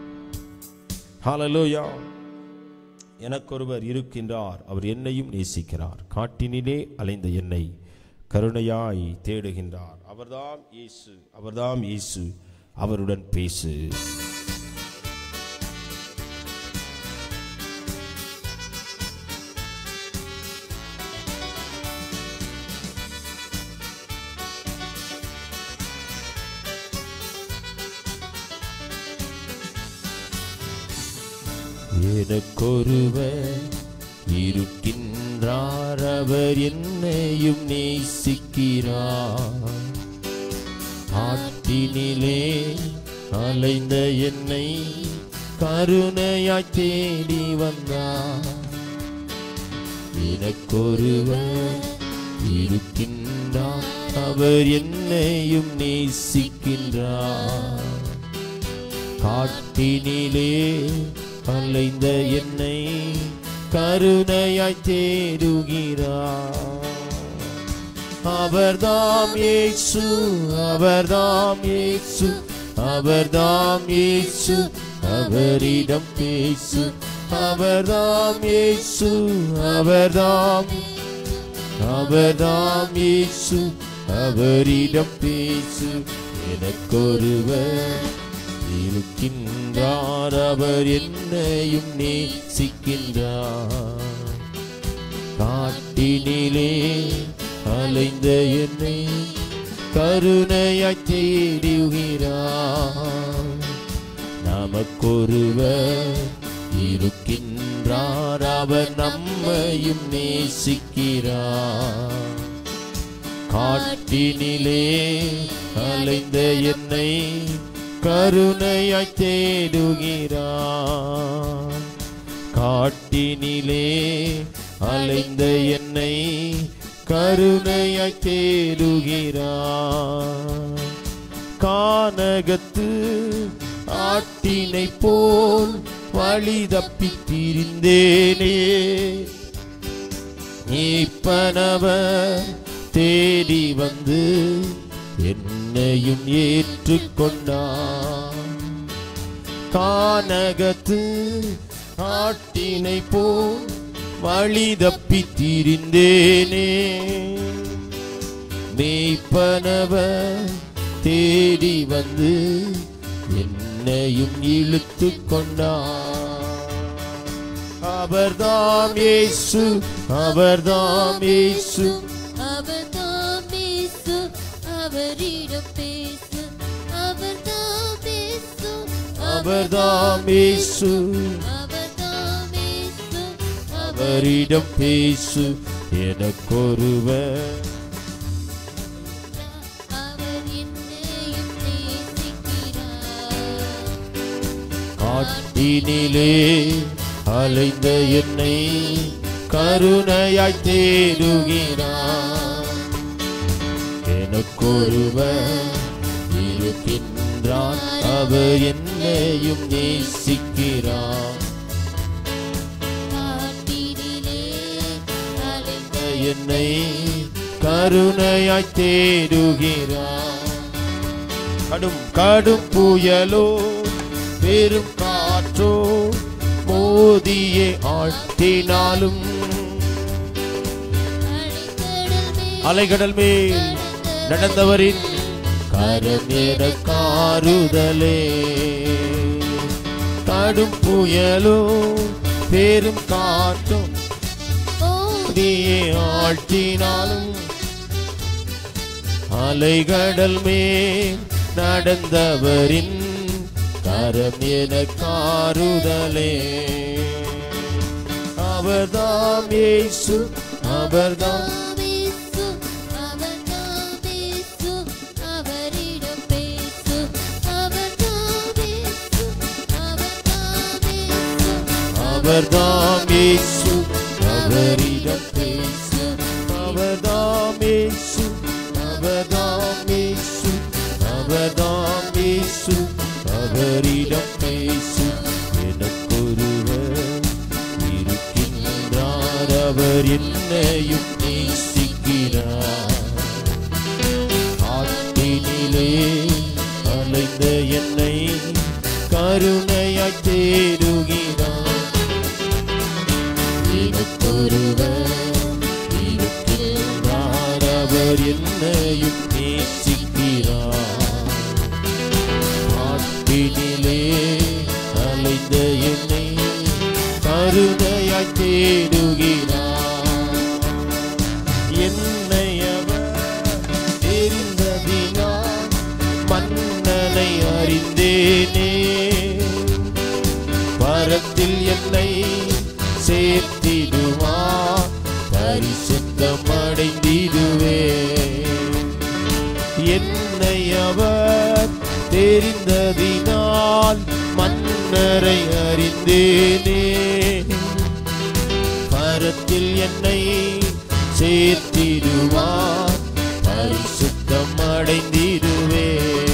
ஹalleluya எனக்கொருவர் இருக்கின்றார் அவர் என்னையும் நேசிக்கிறார் காட்டினிலே அலைந்த என்னை கருணையாய் தேடுகின்றார் அவர்தாம் இயேசு அவர்தாம் இயேசு அவருடன் பேசு எனக்கொருவர் இருக்கின்றார் அவர் என்னையும் நேசிக்கிறார் ஆட்டினிலே அலைந்த என்னை கருணையாய் தேடி வந்தார் எனக்கொருவர் இருக்கின்றார் அவர் என்னையும் நேசிக்கின்றார் காட்டினிலே அலைந்த என்னை கருணையாய் தேடுகிறார் அவர்தாம் இயேசு அவர்தாம் இயேசு அவர்தாம் இயேசு அவரிடம் பேசு அவர்தாம் இயேசு அவர்தாம் அவர்தாம் இயேசு அவரிடம் பேசு எனக்கொருவர் இருக்கின்றார் அவர் என்னையும் நேசிக்கின்றார் காட்டினிலே அலைந்த என்னை கருணையாய் தேடுகிறார் நமக்கொருவர் இருக்கின்றார் அவர் நம்மையும் நேசிக்கிறார் காட்டினிலே அலைந்த என்னை கருணையாய் தேடுகிறார் காட்டினிலே அலைந்த என்னை கருணையாய் தேடுகிறார் கானகத்து ஆட்டினை போல் வழி தப்பி திரிந்தேனே நீப்பனவர் தேடி வந்து என்னையும் ஏற்றுக்கொண்டார் கானகத்து ஆட்டினை போல் வழி தப்பி திரிந்தேனே மெய்ப்பனவர் தேடி வந்து என்னையும் இழுத்து கொண்டார் அவர்தாம் இயேசு அவர்தாம் இயேசு அவர்தாம் இயேசு, அவரிடம் பேசு அவர்தாம் இயேசு, அவர்தாம் இயேசு அவர்தாம் இயேசு, அவரிடம் பேசு எனக்கொருவர் அவர் என்னையும் நேசிக்கிறார். காட்டினிலே அலைந்த என்னை கருணையாய் தேடுகிறார் எனக்கொருவர் இருக்கின்றார் அவர் என்னையும் நேசிக்கிறார் காட்டினிலே அலைந்த என்னை கருணையாய் தேடுகிறார் கடும் கடும் புயலோ பெரும் காற்றோ மோதியே ஆட்டினாலும் அலைக்கடல் அலைகடல் மேல் மேல் நடந்தவரின் கரம் காருதலே கடும் புயலோ பெரும் காற்றும் நீயே ஆழ்த்தினாலும் அலைகடல் மேல் நடந்தவரின் கரம் என காருதலே அவர்தாம் இயேசு அவர்தாம் பேசு அவர்தாம் பேசு அவரிடம் பேசு அவர்தாம் பேசு அவர்தாம் பேசு அவர்தாம் இயேசு அவரிடம் பேசு அவர்தாம் இயேசு அவர்தாம் இயேசு அவர்தாம் இயேசு அவரிடம் பேசு எனக்கொருவர் இருக்கின்றார் அவர் என்னையும் நேசிக்கிறார் ஆட்டினிலே அலைந்த என்னை கருணையாய் தேடுகிறார் எனக்கொருவர் இருக்கின்றார் அவர் என்னையும் நேசிக்கிறார் ஆட்டினிலே அலைந்த என்னை கருணையாய் தேடுகிறார் என்னை அவர் தெரிந்ததினால் மன்னனை அறிந்தேனே பரத்தில் என்னை சேர்த்திடுவார் பரிசுத்தம் அடைந்திடுவே என்னை அவர் தெரிந்ததினால் மன்னரை அறிந்தேனே பரத்தில் என்னை சேர்த்திடுவார் பரிசுத்தம் அடைந்திடுவே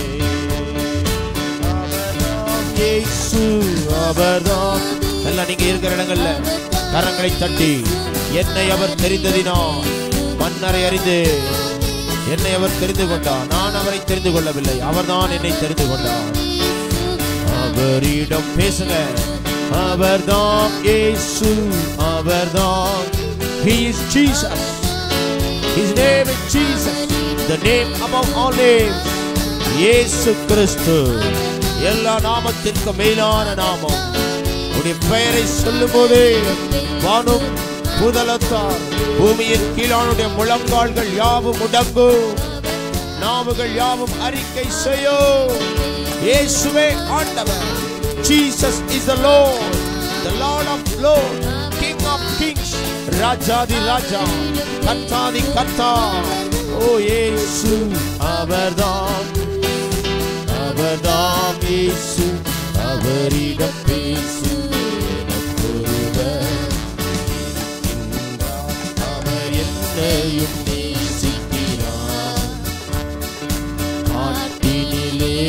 அவர்தாம் இயேசு அவர்தாம் எல்லாம் நீங்க இருக்கிற இடங்கள்ல கரங்களை தட்டி என்னை அவர் தெரிந்ததினால் மன்னரை அறிந்து என்னை அவர் தெரிந்து கொண்டார் நான் அவரை தெரிந்து கொள்ளவில்லை அவர்தான் என்னை தெரிந்து கொண்டார் அவரிடம் பேசுங்க அவர்தாம் இயேசு அவர்தாம் He is Jesus His name is Jesus the name above all names இயேசு கிறிஸ்து எல்லா நாமத்திற்கும் மேலான நாமம் உடைய பெயரை சொல்லும் போதே வானும் புதலத்தார் பூமியின் கீழானுடைய முழங்கால்கள் யாவும் முடங்கும் நாவுகள் யாவும் அறிக்கை செய்யும் இயேசுவே ஆண்டவர் Jesus is the Lord the Lord of Lords King of Kings ராஜாதி ராஜா கர்த்தாதி கர்த்தா ஓ இயேசு அவர்தாம் அவர்தாம் இயேசு அவரிடம் பேசு எனக்கொருவர் இருக்கின்றார். அவர் என்னையும் நேசிக்கிறார் காட்டினிலே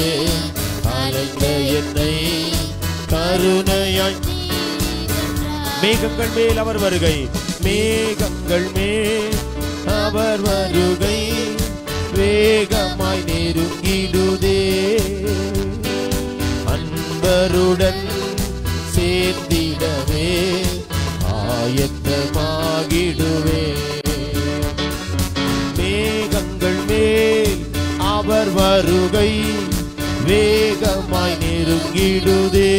அலைந்த என்னை கருணையாய் மேகங்கள் மேல் அவர் வருகை மேகங்கள் மேல் அவர் வருகை வேகமாய் நெருங்கிடுதே அன்பருடன் சேர்ந்திடவே ஆயத்தமாகிடுவே மேகங்கள் மேல் அவர் வருகை வேகமாய் நெருங்கிடுதே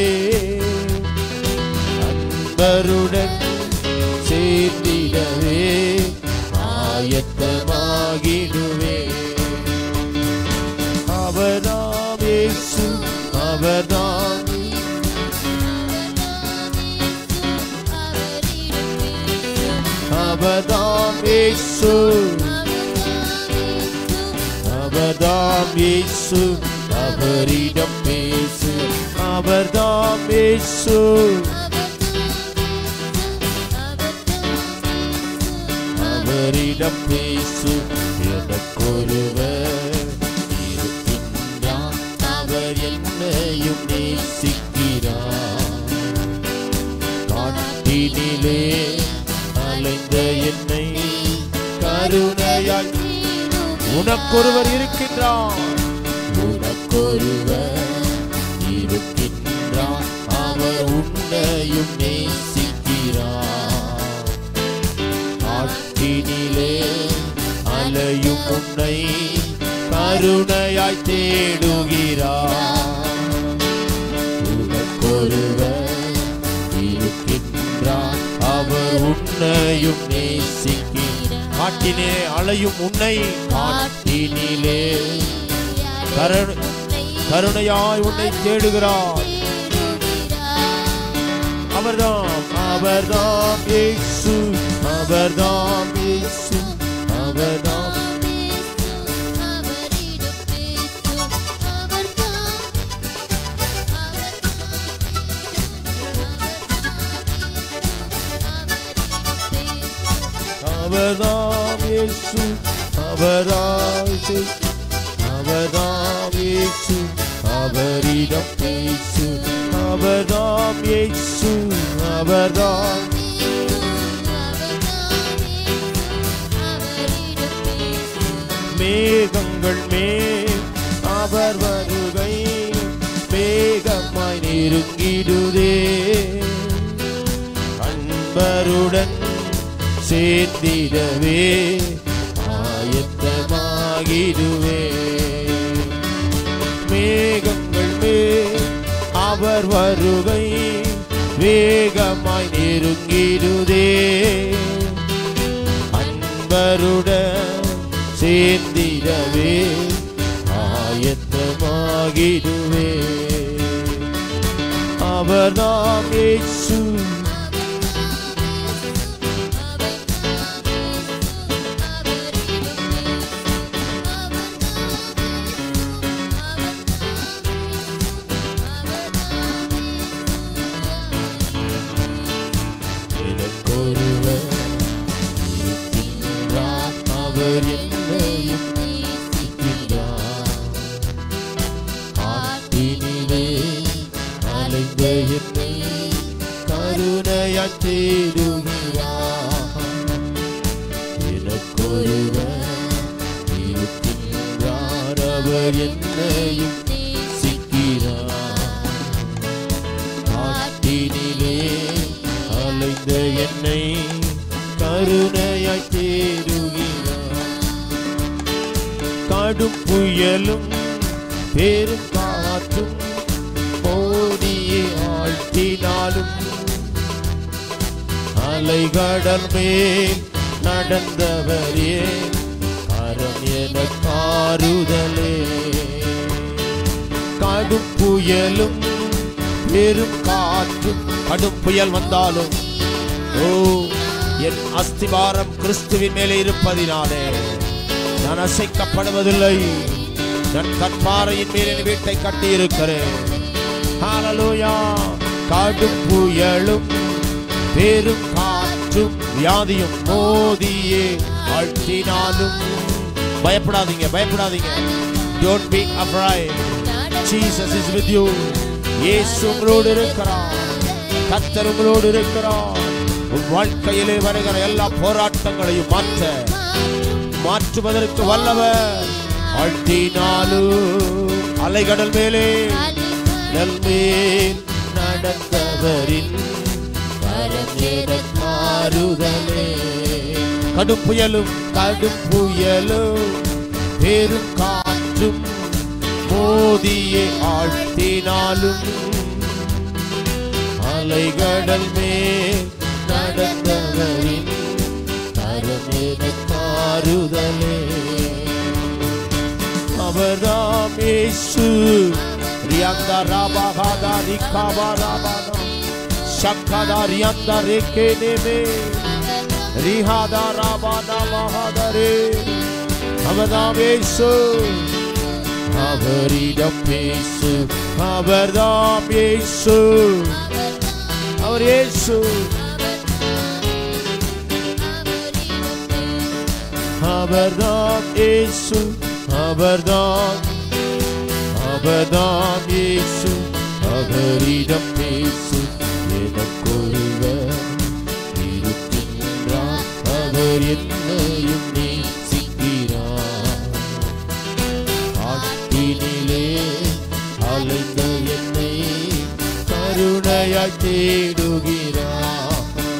அன்பருடன் சேர்ந்திடவே ஆயத்தமாகிடுவே அவர்தாம் இயேசு அவர்தாம் அவர்தாம் இயேசு அவர்தாம் இயேசு அவரிடம் பேசு அவர்தாம் இயேசு அவரிடம் பேசு எனக்கொருவர் இருக்கின்றார் அவர் என்னையும் நேசிக்கிறார் காட்டினிலே அலைந்த என்னை கருணையாய் உனக்கொருவர் இருக்கின்றார் உனக்கொருவர் இருக்கின்றார் அவர் உன்னையும் நேசிக்கிறார் ஆற்றினிலே அலையும் உன்னை கருணையாய் தேடுகிறார் உனக்கொருவர் இருக்கின்றார் அவர் உன்னையும் நேசிக்கிறார் காட்டினே அலையும் உன்னை காட்டினிலே கரு- கருணையாய் உன்னை தேடுகிறார் அவர்தாம் அவர்தாம் இயேசு அவர்தாம் இயேசு அவர்தாம் அவர்தாம் இயேசு அவர்தாம் இயேசு அவர்தாம் இயேசு அவரிடம் பேசு அவர்தாம் இயேசு அவர்தாம் மேகங்கள் மேல் அவர் வருகை வேகமாய் நெருங்கிடுதே அன்பருடன் சேர்ந்திடவே ஆயத்தமாகிடுவே மேகங்கள் மேல் அவர் வருகை வேகமாய் நெருங்கிடுதே அன்பருடன் சேர்ந்திடவே ஆயத்தமாகிடுவே அவர்தாம் இயேசு எனக்கொருவர் இருக்கின்றார் அவர் என்னையும் நேசிக்கின்றார் காட்டினிலே அலைந்த என்னை கருணையாய் தேடுகிறார் எனக்கொருவர் இருக்கின்றார் அவர் என்னையும் நேசிக்கிறார் காட்டினிலே அலைந்த என்னை கருணையாய் தேடுகிறார் கடும் புயலும் பெரும் காற்றும் மோதியே ஆழ்த்தினாலும் அலைகடல் மேல் நடந்தவரே கரம் என காருதலே கடும் புயலும் பெரும் காற்றும் கடும் புயல் வந்தாலும் ஓ என் அஸ்திவாரம் கிறிஸ்துவின் மேலே இருப்பதினாலே நான் அசைக்கப்படுவதில்லை நான் கற்பாறையின் மேல் என் வீட்டை கட்டி இருக்கிறேன் ஹalleluya கடும் புயலும் பெரும் காற்றும் வியாதியும் மோதியே அழ்த்தினாலும் பயப்படாதீங்க பயப்படாதீங்க don't be afraid Jesus is with you. இயேசு உங்களோடு இருக்கிறார் கர்த்தர் உங்களோடு இருக்கிறார் உன் வாழ்க்கையிலே வருகிற எல்லா போராட்டங்களையும் மாற்ற மாற்றுவதற்கு வல்லவர் ஆழ்த்தினாலும் அலைகடல் மேலே கடல் மேல் நடந்தவரின் கரம் எனக் மாறுதலே கடும் புயலும் கடும் புயலும் பெரும் காற்றும் மோதியே ஆழ்த்தினாலும் அலைகடல் மேல் நடந்தவரின் கரம் எனக் மாறுதலே அவர்தாம் இயேசு ரியாந்தா ராபாகாதா ரிகாபா ராபாதா ஷக்கதா ரியாந்தா ரேக்கே நேமே ரிஹாதா ராபாதா மகாதரே அவர்தாம் இயேசு அவரிடம் பேசு அவர்தாம் இயேசு அவர் இயேசு அவர்தாம் இயேசு அவர்தாம் அவர்தாம் இயேசு அவரிடம் பேசு எனக்கொருவர் இருக்கின்றார் அவர் என்னையும் நேசிக்கிறார் ஆட்டினிலே அலைந்த என்னை கருணையாய் தேடுகிறார்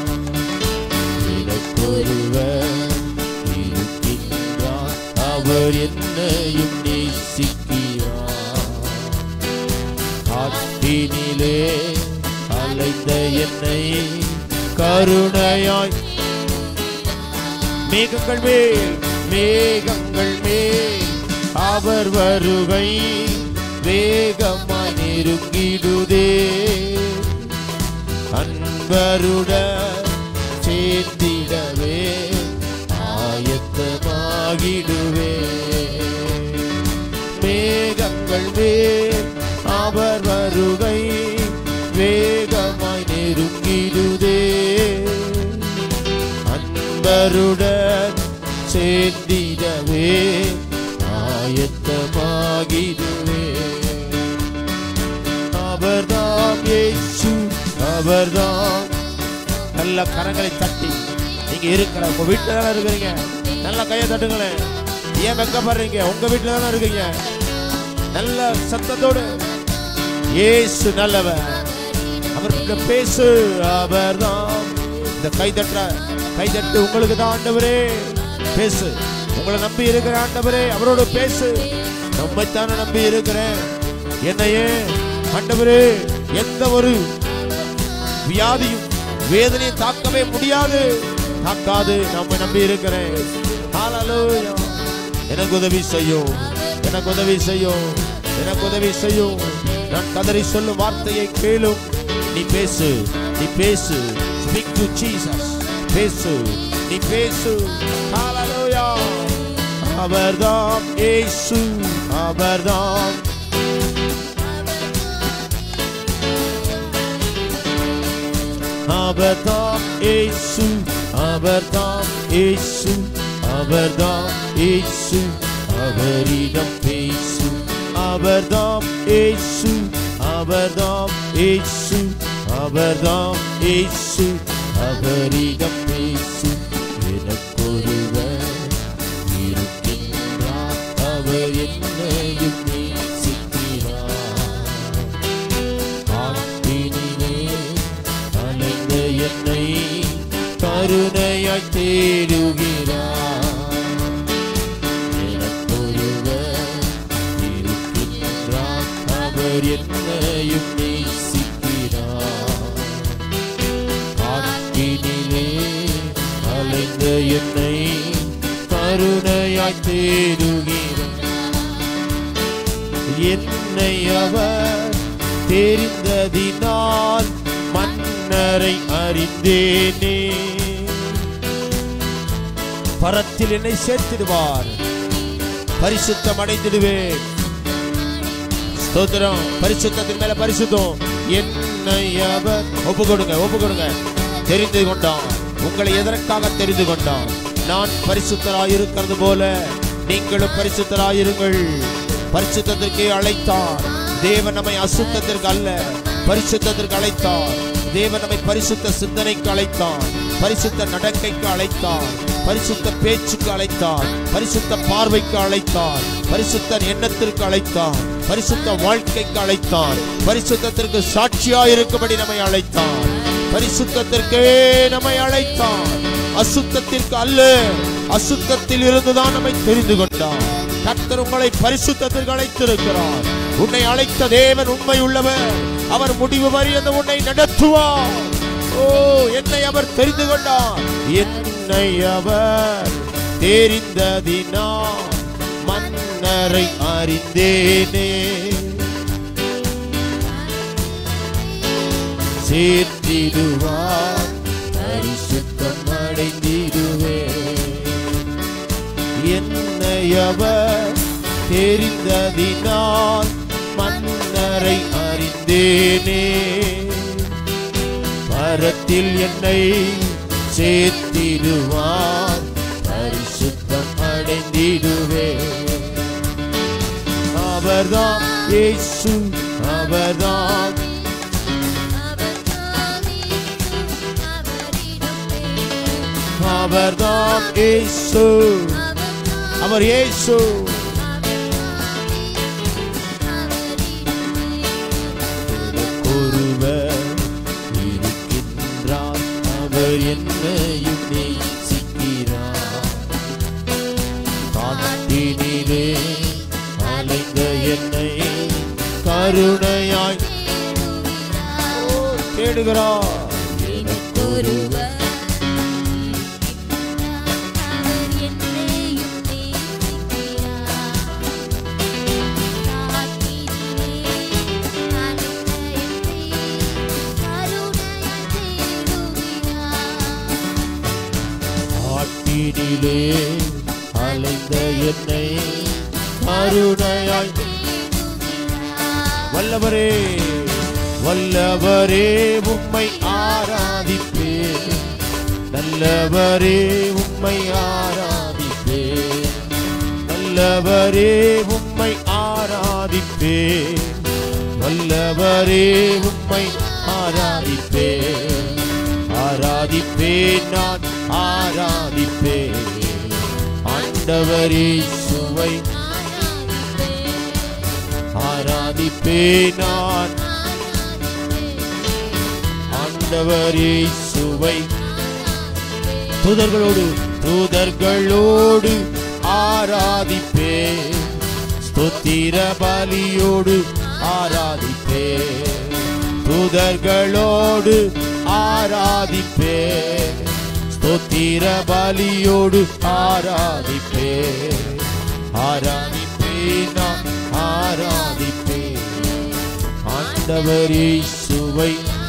எனக்கொருவர் இருக்கின்றார் அவர் என்னையும் நேசிக்கிறார் காட்டினிலே அலைந்த என்னை கருணையாய் மேகங்கள் மேல் மேகங்கள் மேல் அவர் வருகை வேகமாய் நெருங்கிடுதே அன்பருடன் சேர்ந்திடவே ஆயத்தமாகிடுவே மேகங்கள் மேல் அவர் வருகை வேகமாய் நெருங்கிடுதே அன்பருடன் சேர்ந்திடவே ஆயத்தமாகிடுவே அவர்தாம் இயேசு அவர்தாம் நல்ல கரங்களை தட்டி நீங்க இருக்கிற உங்க வீட்டுல தானே இருக்கிறீங்க நல்ல கையை தட்டுங்களேன் ஏன் வெக்கப்படுறீங்க உங்க வீட்டுல தானே இருக்கீங்க நல்ல சத்தத்தோடு இயேசு நல்லவர் அவர்கிட்ட பேசு அவர்தான் இந்த கை தட்டுற கை தட்டு உங்களுக்கு தான் ஆண்டவரே பேசு உங்களை நம்பி இருக்கிற ஆண்டவரே அவரோட பேசு நம்மைத்தானே நம்பி இருக்கிறேன் என்னையே ஆண்டவரே எந்த ஒரு வியாதியும் வேதனையும் தாக்கவே முடியாது தாக்காது நம்ம நம்பி இருக்கிறேன் ஹalleluya. எனக்கு உதவி செய்யும் எனக்கு உதவி செய்யும் எனக்கு உதவி செய்யும் நான் கதறி சொல்லும் வார்த்தையை கேளும் நீ பேசு நீ பேசு speak to Jesus பேசு நீ பேசு ஹalleluya அவர்தாம் இயேசு அவர்தாம் அவர்தாம் இயேசு அவர்தாம் இயேசு அவர்தாம் இயேசு அவரிடம் பேசு அவர்தாம் இயேசு அவர்தாம் இயேசு அவர்தாம் இயேசு அவரிடம் பேசு எனக்கொருவர் இருக்கின்றார் அவர் என்னையும் நேசிக்கிறார் ஆற்றினிலே அலைந்த என்னை கருணையாய் தேடுகிறார் எனக்கொருவர் இருக்கின்றார் அவர் என்னையும் நேசிக்கிறார் காற்றினிலே அலைந்த என்னை கருணையாய் தேடுகிறார் என்னை அவர் தெரிந்ததினால் மன்னரை அறிந்தேனே பரத்தில் என்னை சேர்த்திடுவார் பரிசுத்தம் அடைந்திடுவேன் ஸ்தோத்திரம் பரிசுத்தத்தின் மேல பரிசுத்தம் என்னை அவர் ஒப்பு கொடுங்க ஒப்பு கொடுங்க தெரிந்து கொண்டான் உங்களை எதற்காக தெரிந்து கொண்டான் நான் பரிசுத்தராய் இருக்கிறது போல நீங்களும் பரிசுத்தராயிருங்கள் பரிசுத்தத்திற்கே அழைத்தார் தேவன் நம்மை அசுத்தத்திற்கு அல்ல பரிசுத்தத்திற்கு அழைத்தார் தேவன் நம்மை பரிசுத்த சிந்தனைக்கு அழைத்தார் பரிசுத்த நடக்கைக்கு அழைத்தார் பரிசுத்த பேச்சுக்கு அழைத்தார் பரிசுத்த பார்வைக்கு அழைத்தார் பரிசுத்த எண்ணத்திற்கு அழைத்தார் பரிசுத்த வாழ்க்கைக்கு அழைத்தார் பரிசுத்தத்திற்கு சாட்சியாய் இருக்கும்படி நம்மை அழைத்தார் பரிசுத்தத்திற்கே நம்மை அழைத்தார் அசுத்தத்திற்கு அல்ல அசுத்தத்தில் இருந்துதான் நம்மை தெரிந்து கொண்டார் கர்த்தர் உங்களை பரிசுத்தத்திற்கு அழைத்திருக்கிறார் உன்னை அழைத்த தேவன் உண்மை உள்ளவர் அவர் முடிவு வரை உன்னை நடத்துவார் ஓ என்னை அவர் தெரிந்து கொண்டார் என்னை அவர் தெரிந்ததினால் மன்னரை அறிந்தேனே சேர்த்திடுவார் பரிசுத்தம் அடைந்திடுவே என்னை அவர் தெரிந்ததினால் மன்னரை அறிந்தேனே பரத்தில் என்னை சேர்த்திடுவார் பரிசுத்தம் அடைந்திடுவே அவர்தான் இயேசு அவர்தான் அவர்தான் இயேசு அவர் இயேசு ஒருவர் இருக்கின்றார் அவர் என்னையும் நேசிக்கிறார் காட்டினிலே அலைந்த என்னை கருணையாய் தேடுகிறார் ஒருவர் அவர் என்னையும் நேசிக்கிறார் காட்டினிலே அலைந்த என்னை கருணையாய் தேடுகிறார் ஆட்டினிலே அலைந்த என்னை கருணையாய் வல்லவரே வல்லவரே உம்மை ஆராதிப்பே நல்லவரே உம்மை ஆராதிப்பே நல்லவரே உம்மை ஆராதிப்பே வல்லவரே உம்மை ஆராதிப்பே ஆராதிப்பே நான் ஆராதிப்பே ஆண்டவரே சுவை ஆராதிப்பே நான் ஆண்டவரே சுவை தூதர்களோடு தூதர்களோடு ஆராதிப்பே ஸ்தோத்திர பலியோடு ஆராதிப்பே தூதர்களோடு ஆராதிப்பே ஸ்தோத்திர பலியோடு ஆராதிப்பே ஆராதிப்பே நான் ஆராதிப்பே ஆண்டவரே சுவை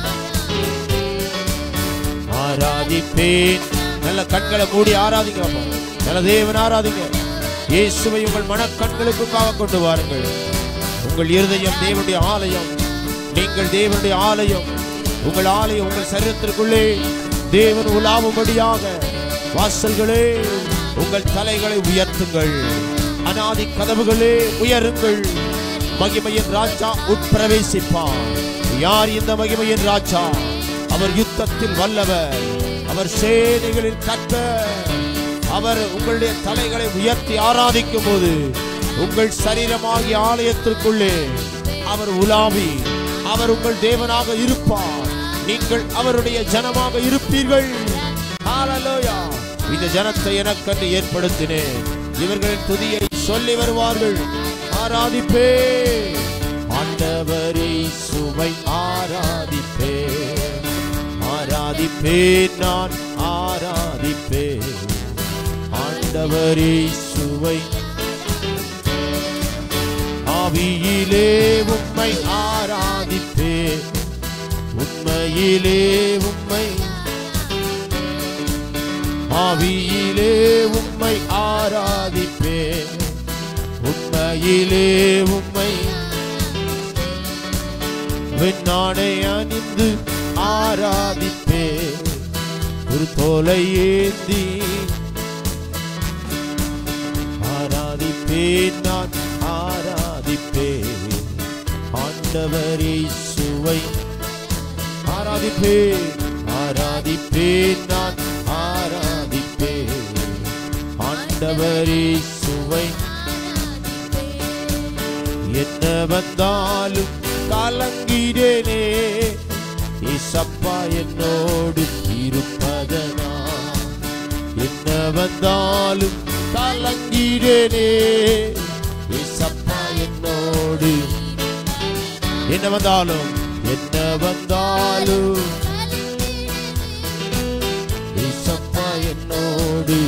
ஆராதிப்பேன் நல்ல கண்களை மூடி ஆராதிங்க அப்பா. நல்ல தேவன் ஆராதிங்க இயேசுவை உங்கள் மனக்கண்களுக்குள்ளாக கொண்டு வாருங்கள் உங்கள் இருதயம் தேவனுடைய ஆலயம் நீங்கள் தேவனுடைய ஆலயம் உங்கள் ஆலயம் உங்கள் சரீரத்திற்குள்ளே தேவன் உலாவும்படியாக வாசல்களே உங்கள் தலைகளை உயர்த்துங்கள் அனாதி கதவுகளே உயருங்கள் மகிமையின் ராஜா உட்பிரவேசிப்பார் யார் இந்த மகிமையின் ராஜா அவர் யுத்தத்தில் வல்லவர் அவர் சேனைகளின் கர்த்தர் அவர் உங்களுடைய தலைகளை உயர்த்தி ஆராதிக்கும் போது உங்கள் சரீரமாகிய ஆலயத்திற்குள்ளே அவர் உலாவி அவர் உங்கள் தேவனாக இருப்பார் நீங்கள் அவருடைய ஜனமாக இருப்பீர்கள் ஹalleluya இந்த ஜனத்தை எனக்கென்று ஏற்படுத்தினேன் இவர்களின் துதியை சொல்லி வருவார்கள் ஆராதிப்பே ஆண்டவரை சுவை ஆராதிப்பே ஆராதிப்பே நான் ஆராதிப்பே ஆண்டவரை சுவை ஆவியிலே உம்மை ஆராதிப்பே உண்மையிலே உம்மை ஆவியிலே உம்மை ஆராதிப்பே உண்மையிலே உம்மை வெண்ணாடை அணிந்து ஆராதிப்பே ஒரு தோலை ஏந்தி ஆராதிப்பேன் நான் ஆராதிப்பேன் ஆண்டவர் இயேசுவை ஆராதிப்பேன் ஆராதிப்பேன் நான் ஆராதிப்பேன் ஆண்டவர் இயேசுவை என்ன வந்தாலும் கலங்கிடேனே இசப்பா என்னோடு இருப்பதனா என்ன வந்தாலும் கலங்கிடேனே இசப்பா என்னோடு என்ன வந்தாலும் என்ன வந்தாலும் இசப்பா என்னோடு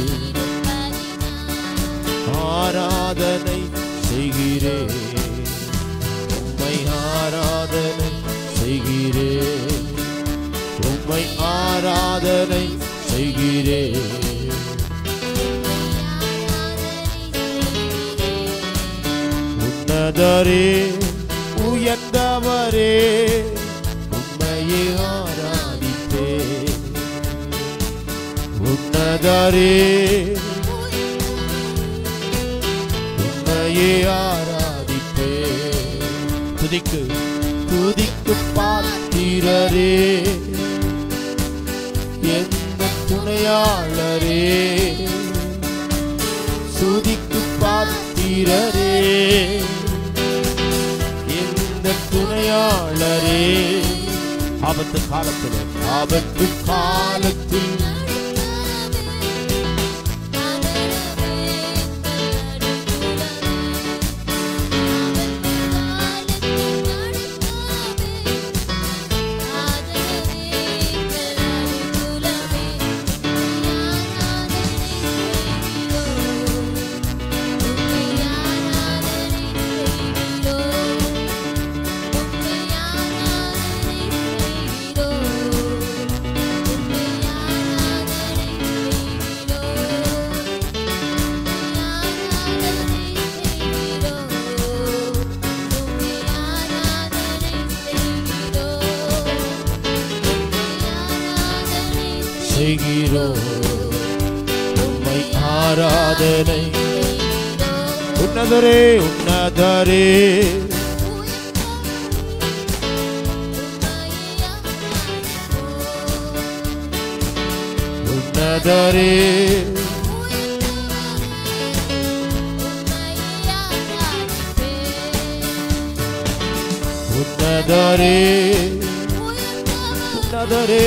ஆராதனை செய்கிறேன் உம்மை ஆராதனை செய்கிறேன் உம்மை ஆராதனை செய்கிறேன் உன்னதரே உயர்ந்தவரே உம்மையே ஆராதிப்பேன் உன்னதரே உம்மையே ஆராதிப்பே துதிக்கு துதிக்கு பாத்திரரே எந்த துணையாளரே சுதிக்கு பாத்திரரே எந்த துணையாளரே ஆபத்து காலத்தில் ஆபத்து காலத்தில் செய்கிறோம் உம்மை ஆராதனை உன்னதரே உன்னதரே உன்னதரே உன்னதரே உன்னதரே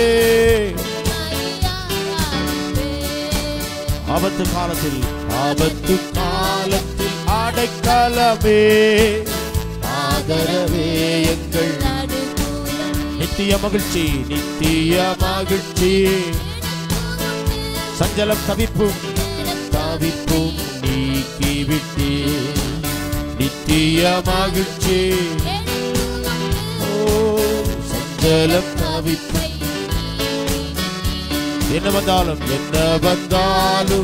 ஆபத்து காலத்தில் ஆபத்து காலத்தில் அடைக்கலமே ஆதரவே எங்கள் நித்திய மகிழ்ச்சி நித்திய மகிழ்ச்சி சஞ்சலம் தவிப்பும் தவிப்பும் நீக்கிவிட்டே நித்திய மகிழ்ச்சி ஓ சஞ்சலம் தவிப்பும் என்ன வந்தாலும் என்ன வந்தாலும்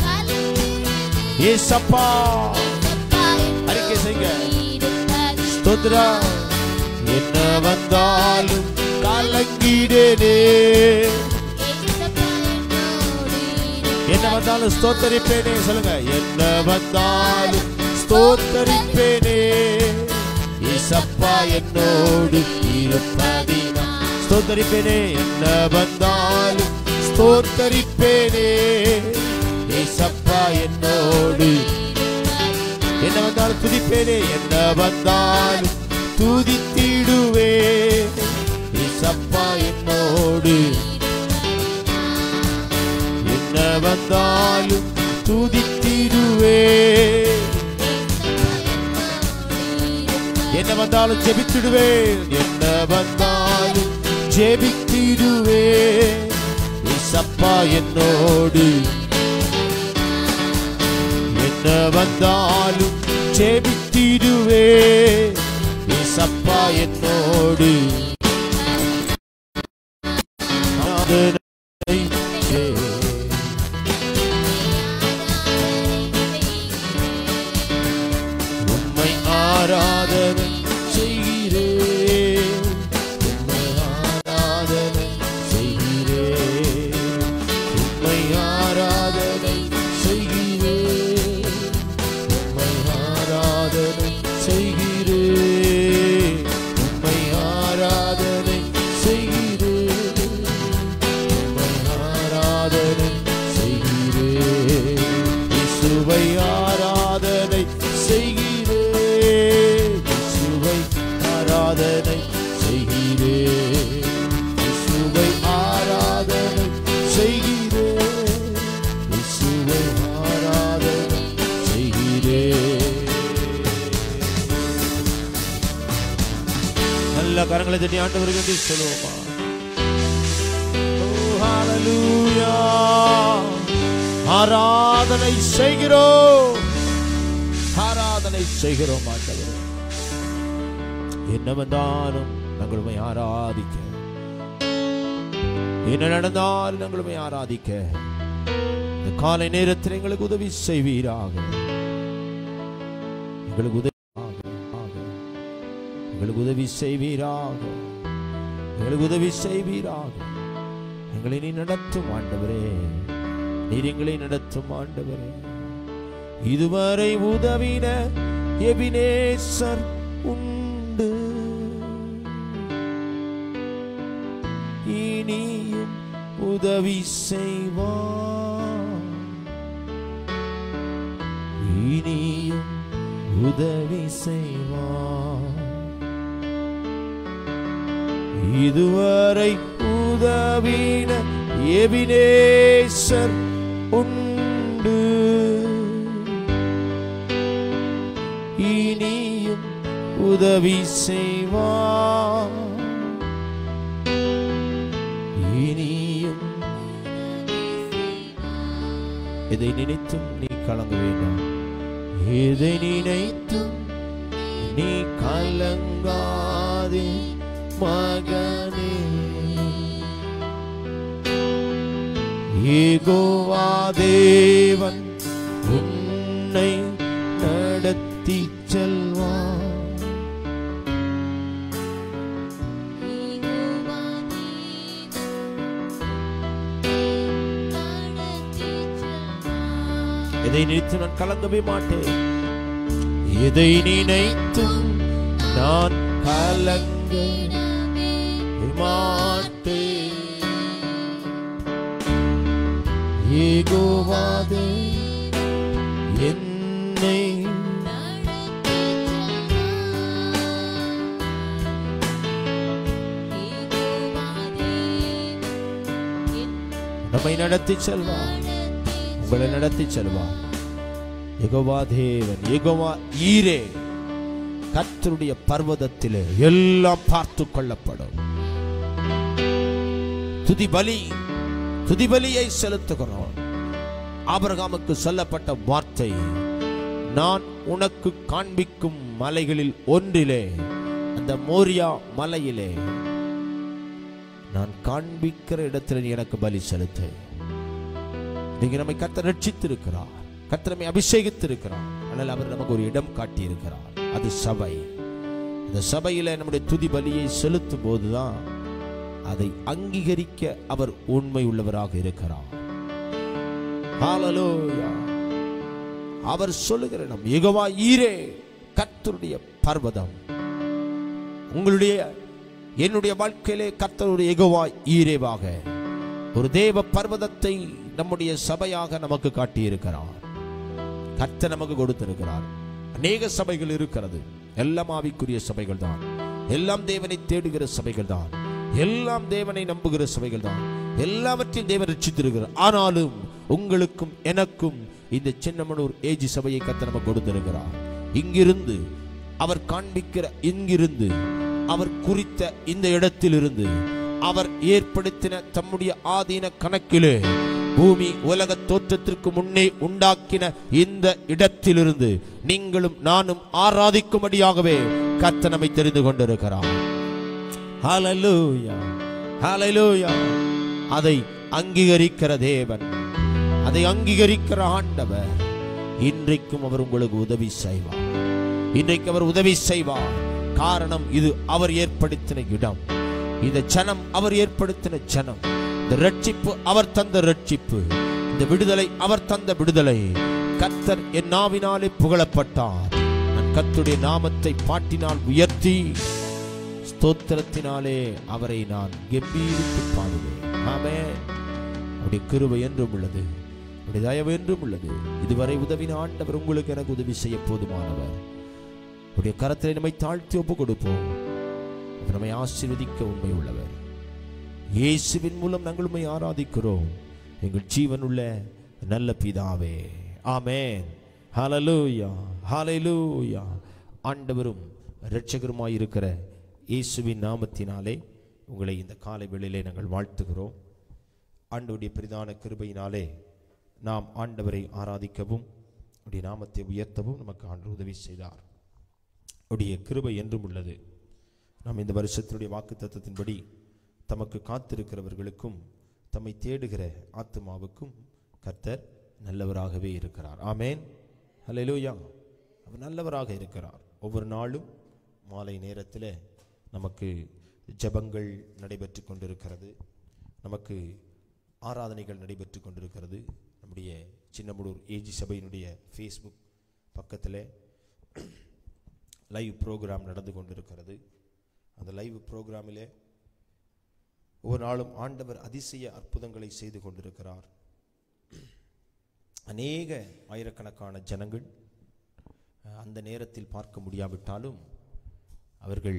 ஏசப்பா அறிக்கை செய்க ஸ்தோத்ரா என்ன வந்தாலும் கலங்கிடனே என்ன வந்தாலும் ஸ்தோத்தரிப்பேனே சொல்லுங்க என்ன வந்தாலும் ஸ்தோத்தரிப்பேனே ஏசப்பா என்னோடு இருப்பதினா ஸ்தோத்தரிப்பேனே என்ன வந்தாலும் ஸ்தோத்தரிப்பேனே ஏசப்பா என்னோடு என்ன வந்தாலும் துதிப்பேனே என்ன வந்தாலும் துதித்திடுவே ஏசப்பா என்னோடு என்ன வந்தாலும் துதித்திடுவே என்ன வந்தாலும் ஜெபித்திடுவேன் என்ன வந்தாலும் ஜெபித்திடுவேன் இசப்பா என்னோடு என்ன வந்தாலும் ஜெபித்திடுவேன் இசப்பா என்னோடு ஆராதனை செய். உம்மை ஆராதனை செய்கிறேன் உம்மை ஆராதனை செய்கிறேன் உம்மை ஆராதனை செய்கிறேன் உம்மை ஆராதனை செய்கிறேன் கரங்களை தட்டி ஆண்டவருக்கு நன்றி சொல்லுவோமா Oh, hallelujah. ஆராதனை செய்கிறோம் ஆராதனை செய்கிறோம் ஆண்டவரே என்ன வந்தாலும் நாங்கள் உம்மை ஆராதிக்க என்ன நடந்தாலும் நாங்கள் உம்மை ஆராதிக்க இந்த காலை நேரத்தில் எங்களுக்கு உதவி செய்வீராக எங்களுக்கு உதவி எங்களுக்கு உதவி செய்வீராக எங்களுக்கு உதவி செய்வீராக எங்களை நீ நடத்தும் ஆண்டவரே நீர் எங்களை நடத்தும் ஆண்டவரே இதுவரை உதவின எபினேசர் உண்டு இனியும் உதவி செய்வார் இனியும் உதவி செய்வார் இதுவரை உதவின எபினேசர் உண்டு இனியும் உதவி செய்வார் இனியும் இதை நினைத்தும் நீ கலங்க வேண்டாம் எதை நினைத்தும் நீ கலங்காதே மகனே ஏகோவா தேவன் உன்னை நடத்தி செல்வான் எதை நினைத்து நான் கலங்கவே மாட்டேன் எதை நினைத்தும் நான் கலங்க மாட்டேன் ஏகோவாதே என்னை நம்மை நடத்தி செல்வா உங்களை நடத்தி செல்வா எகோவா தேவன் எகோவா ஈரே கர்த்தருடைய பர்வதத்திலே எல்லாம் பார்த்து கொள்ளப்படும் துதி பலி துதி பலியை செலுத்துகிறோம் ஆபிரகாமுக்கு சொல்லப்பட்ட வார்த்தை நான் உனக்கு காண்பிக்கும் மலைகளில் ஒன்றிலே அந்த மோரியா மலையிலே நான் காண்பிக்கிற இடத்துல நீ எனக்கு பலி செலுத்து நீங்க நம்மை கர்த்தர் ரட்சித்திருக்கிறார் கர்த்தர் நம்மை அபிஷேகித்திருக்கிறார் ஆனால் அவர் நமக்கு ஒரு இடம் காட்டியிருக்கிறார் அது சபை அந்த சபையில நம்முடைய துதி பலியை செலுத்தும் போதுதான் அதை அங்கீகரிக்க அவர் உண்மை உள்ளவராக இருக்கிறார் ஹalleluya அவர் சொல்லுகிற நம் யெகோவா ஈரே கர்த்தருடைய பர்வதம் உங்களுடைய என்னுடைய வாழ்க்கையிலே கர்த்தருடைய யெகோவா ஈரேவாக ஒரு தேவ பர்வதத்தை நம்முடைய சபையாக நமக்கு காட்டியிருக்கிறார் கர்த்தர் நமக்கு கொடுத்திருக்கிறார் அநேக சபைகள் இருக்கிறது எல்லாம் ஆவிக்குரிய சபைகள் தான் எல்லாம் தேவனை தேடுகிற சபைகள் தான் எல்லாம் தேவனை நம்புகிற சபைகள் தான் எல்லாவற்றையும் தேவன் ரட்சித்திருக்கிறார் ஆனாலும் உங்களுக்கும் எனக்கும் இந்த சின்னமனூர் ஏஜி சபையை கர்த்தர் நமக்கு கொடுத்திருக்கிறார் இங்கிருந்து அவர் காண்பிக்கிற இங்கிருந்து அவர் குறித்த இந்த இடத்திலிருந்து அவர் ஏற்படுத்தின தம்முடைய ஆதீன கணக்கிலே பூமி உலக தோற்றத்திற்கு முன்னே உண்டாக்கின இந்த இடத்திலிருந்து நீங்களும் நானும் ஆராதிக்கும்படியாகவே கர்த்தர் நம்மை தெரிந்து கொண்டிருக்கிறார் ஹalleluya ஹalleluya அதை அங்கீகரிக்கிற தேவன் அதை அங்கீகரிக்கிற ஆண்டவர் இன்றைக்கும் அவர் உங்களுக்கு உதவி செய்வார் இன்றைக்கு அவர் உதவி செய்வார் காரணம் இது அவர் ஏற்படுத்தின இடம் இந்த ஜனம் அவர் ஏற்படுத்தின ஜனம் இந்த ரட்சிப்பு அவர் தந்த ரட்சிப்பு இந்த விடுதலை அவர் தந்த விடுதலை கர்த்தர் என் நாவினாலே புகழப்பட்டார் நான் கர்த்தருடைய நாமத்தை பாட்டினால் உயர்த்தி ஸ்தோத்திரத்தினாலே அவரை நான் கம்பீரித்து பாடுவேன் ஆமென் அவருடைய கிருபை என்றும் உள்ளது அவருடைய தயவு என்றும் உள்ளது இதுவரை உதவின ஆண்டவர் உங்களுக்கு எனக்கு உதவி செய்ய போதுமானவர் அவருடைய கரத்திலே நம்மை தாழ்த்தி ஒப்பு கொடுப்போம் அவர் நம்மை ஆசீர்வதிக்க உண்மை உள்ளவர் இயேசுவின் மூலம் நாங்கள் உண்மை ஆராதிக்கிறோம் எங்கள் ஜீவனுள்ள நல்ல பிதாவே ஆமென் ஹalleluya ஹalleluya ஆண்டவரும் இரட்சகருமாய் இருக்கிற இயேசுவின் நாமத்தினாலே உங்களை இந்த காலை வேளையிலே நாங்கள் வாழ்த்துகிறோம் ஆண்டவருடைய பிரதான கிருபையினாலே நாம் ஆண்டவரை ஆராதிக்கவும் அவருடைய நாமத்தை உயர்த்தவும் நமக்கு ஆண்டு உதவி செய்தார் அவருடைய கிருபை என்றும் உள்ளது நாம் இந்த வருஷத்தினுடைய வாக்கு தத்துவத்தின்படி தமக்கு காத்திருக்கிறவர்களுக்கும் தம்மை தேடுகிற ஆத்துமாவுக்கும் கர்த்தர் நல்லவராகவே இருக்கிறார் ஆமேன் ஹalleluya அவர் நல்லவராக இருக்கிறார் ஒவ்வொரு நாளும் மாலை நேரத்தில் நமக்கு ஜெபங்கள் நடைபெற்று கொண்டிருக்கிறது நமக்கு ஆராதனைகள் நடைபெற்று கொண்டிருக்கிறது நம்முடைய சின்னமுடூர் ஏஜி சபையினுடைய ஃபேஸ்புக் பக்கத்தில் லைவ் ப்ரோக்ராம் நடந்து கொண்டிருக்கிறது அந்த லைவ் ப்ரோக்ராமிலே ஒவ்வொரு நாளும் ஆண்டவர் அதிசய அற்புதங்களை செய்து கொண்டிருக்கிறார் அநேக ஆயிரக்கணக்கான ஜனங்கள் அஹ், அந்த நேரத்தில் பார்க்க முடியாவிட்டாலும் அவர்கள்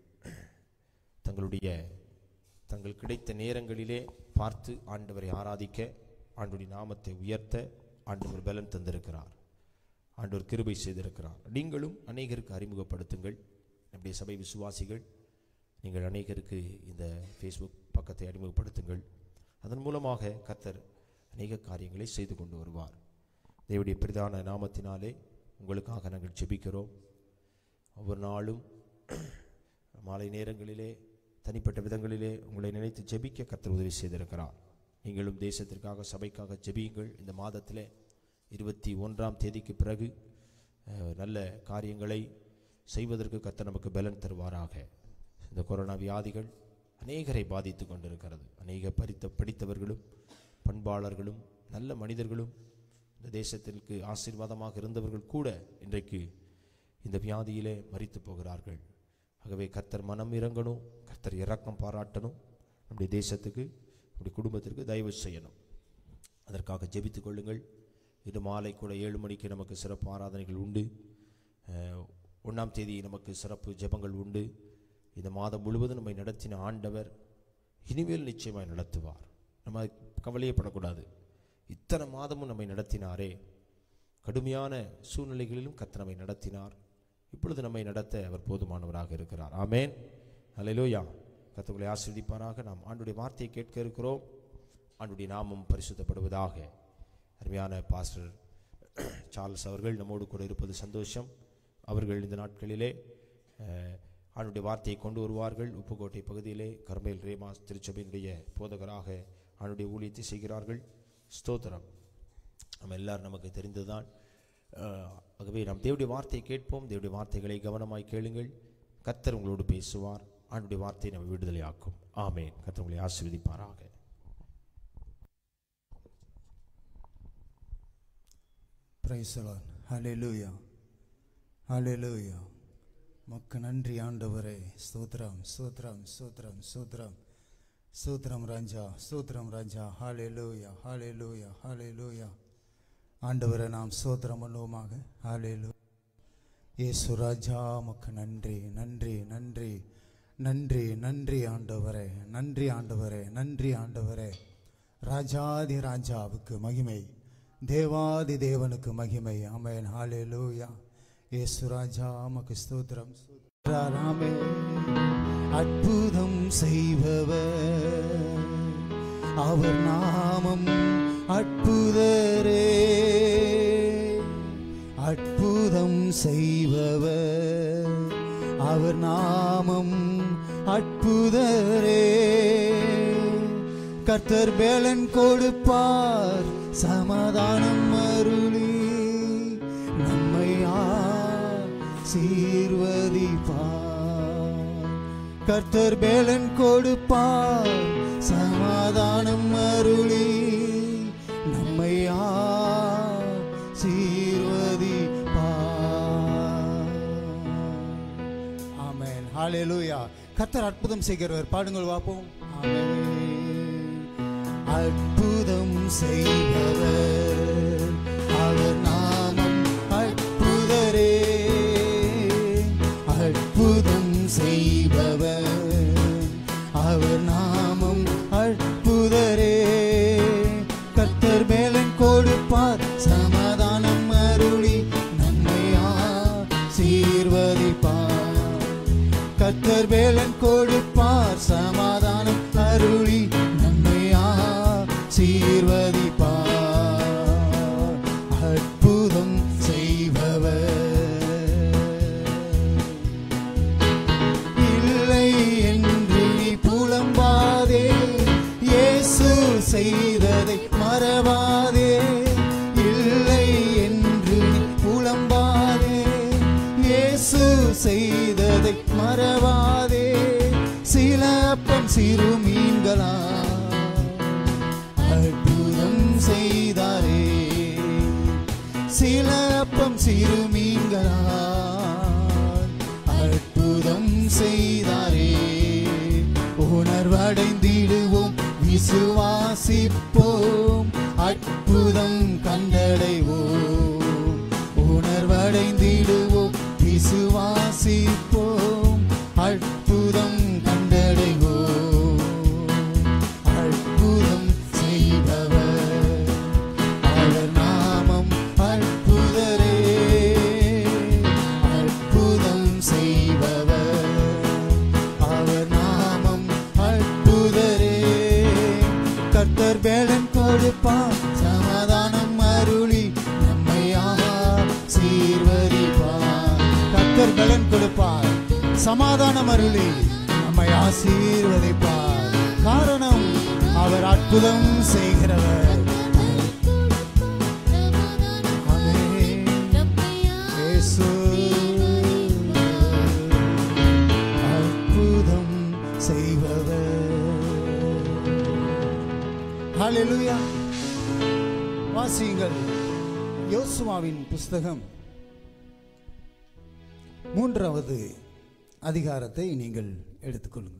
தங்களுடைய தங்கள் கிடைத்த நேரங்களிலே பார்த்து ஆண்டவரை ஆராதிக்க ஆண்டுடைய நாமத்தை உயர்த்த ஆண்டவர் பலன் தந்திருக்கிறார் ஆண்டவர் கிருபை செய்திருக்கிறார் நீங்களும் அநேகருக்கு அறிமுகப்படுத்துங்கள் நம்முடைய சபை விசுவாசிகள் நீங்கள் அநேகருக்கு இந்த ஃபேஸ்புக் பக்கத்தை அறிமுகப்படுத்துங்கள் அதன் மூலமாக கர்த்தர் அநேக காரியங்களை செய்து கொண்டு வருவார் தேவனுடைய பிரதான நாமத்தினாலே உங்களுக்காக நாங்கள் ஜெபிக்கிறோம் ஒவ்வொரு நாளும் மாலை நேரங்களிலே தனிப்பட்ட விதங்களிலே உங்களை நினைத்து ஜெபிக்க கர்த்தர் உதவி செய்திருக்கிறார் நீங்களும் தேசத்திற்காக சபைக்காக ஜெபியுங்கள் இந்த மாதத்திலே இருபத்தி ஒன்றாம் தேதிக்கு பிறகு அஹ், நல்ல காரியங்களை செய்வதற்கு கர்த்தர் நமக்கு பலன் தருவாராக இந்த கொரோனா வியாதிகள் அநேகரை பாதித்து கொண்டிருக்கிறது அநேக பரித்த படித்தவர்களும் பண்பாளர்களும் நல்ல மனிதர்களும் இந்த தேசத்திற்கு ஆசீர்வாதமாக இருந்தவர்கள் கூட இன்றைக்கு இந்த வியாதியிலே மரித்து போகிறார்கள் ஆகவே கர்த்தர் மனம் இறங்கணும் கர்த்தர் இரக்கம் பாராட்டணும் நம்முடைய தேசத்துக்கு நம்முடைய குடும்பத்திற்கு தயவு செய்யணும் அதற்காக ஜெபித்துக் கொள்ளுங்கள் இது மாலை கூட ஏழு மணிக்கு நமக்கு சிறப்பு ஆராதனைகள் உண்டு அஹ், ஒண்ணாம் தேதி நமக்கு சிறப்பு ஜெபங்கள் உண்டு இந்த மாதம் முழுவதும் நம்மை நடத்தின ஆண்டவர் இனிமேல் நிச்சயமாய் நடத்துவார் நம்ம கவலையப்படக்கூடாது இத்தனை மாதமும் நம்மை நடத்தினாரே கடுமையான சூழ்நிலைகளிலும் கர்த்தர் நம்மை நடத்தினார் இப்பொழுது நம்மை நடத்த அவர் போதுமானவராக இருக்கிறார் ஆமேன் அல்லேலூயா கர்த்தர்களை ஆசீர்வதிப்பாராக நாம் ஆண்டுடைய வார்த்தையை கேட்க இருக்கிறோம் ஆண்டுடைய நாமம் பரிசுத்தப்படுவதாக அருமையான பாஸ்டர் சார்ல்ஸ் அவர்கள் நம்மோடு கூட இருப்பது சந்தோஷம் அவர்கள் இந்த நாட்களிலே அஹ், ஆண்டுடைய வார்த்தையை கொண்டு வருவார்கள் உப்புக்கோட்டை பகுதியிலே கர்மேல் ரேமாஸ் திருச்சபையினுடைய போதகராக ஆண்டுடைய ஊழியத்தை செய்கிறார்கள் ஸ்தோத்திரம் நம்ம எல்லாரும் நமக்கு தெரிந்ததுதான் அஹ், ஆகவே நாம் தேவனுடைய வார்த்தையை கேட்போம் தேவனுடைய வார்த்தைகளை கவனமாய் கேளுங்கள் கர்த்தர் உங்களோடு பேசுவார் ஆண்டுடைய வார்த்தையை நம்ம விடுதலை ஆக்கும் ஆமேன் கர்த்தர் உங்களை ஆசீர்வதிப்பாராக பிரைஸ் ஹalleluya ஹalleluya மக்கு நன்றி ஆண்டவரே ஸ்தோத்திரம் ஸ்தோத்திரம் ஸ்தோத்திரம் ஸ்தோத்திரம் ஸ்தோத்திரம் ராஜா ஸ்தோத்திரம் ராஜா ஹalleluya ஹalleluya ஹalleluya ஆண்டவரை நாம் ஸ்தோத்திரம் பண்ணுவோமாக ஹalleluya இயேசு ராஜா மக்கு நன்றி நன்றி நன்றி நன்றி நன்றி ஆண்டவரே நன்றி ஆண்டவரே நன்றி ஆண்டவரே ராஜாதி ராஜாவுக்கு மகிமை தேவாதி தேவனுக்கு மகிமை ஆமென் ஹalleluya இயேசு ராஜா மக்கு ஸ்தோத்திரம் ராமே அற்புதம் செய்பவர் அவர் நாமம் அற்புதரே அற்புதம் செய்பவர் அவர் நாமம் அற்புதரே கர்த்தர் பேலன் கொடுப்பார் சமாதானம் அருளி நம்மை சீர்வதிப்பார் கர்த்தர் பேலன் கொடுப்பார் சமாதானம் அருளி நம்மை சீர்வதிப்பார் ஆமென் ஹalleluya கர்த்தர் அற்புதம் செய்கிறவர் பாடுங்கள் வாப்போம் ஆமென் அற்புதம் செய்பவர் அவர் நாமம் அற்புதரே அற்புதம் செய்பவர் அவர் நாமம் அற்புதரே கர்த்தர் மேலன் கொடுப்பார் சமாதானம் அருளி நம்மை சீர்வதிப்பார் கர்த்தர் வேலை மறவாதே இல்லை என்று நீ புலம்பாதே இயேசு செய்ததை மறவாதே சில அப்பம் சிறு மீன்களா அற்புதம் செய்தாரே சில அப்பம் சிறு மீன்களால் அற்புதம் செய்தாரே உணர்வடைந்திடுவோம் விசுவாசிப்போம் அற்புதம் கண்டடைவோம் உணர்வடைந்திடுவோம் விசுவாசிப்போம் அற்புதம் கண்டடைவோம் அற்புதம் செய்பவர் அவர் நாமம் அற்புதரே அற்புதம் செய்பவர் அவர் நாமம் அற்புதரே கர்த்தர் பேலன் கொடுப்பார் சமாதானம் அருளி நம்மை சீர்வதிப்பார் கர்த்தர் பலன் கொடுப்பார் சமாதானம் அருளி நம்மை ஆசீர்வதிப்பார் காரணம் அவர் அற்புதம் செய்கிறவர் ஆமென். இயேசு அற்புதம் செய்பவர் ஹalleluya வாசியுங்கள் யோசுவாவின் புஸ்தகம் மூன்றாவது அதிகாரத்தை நீங்கள் எடுத்துக்கொள்ளுங்கள்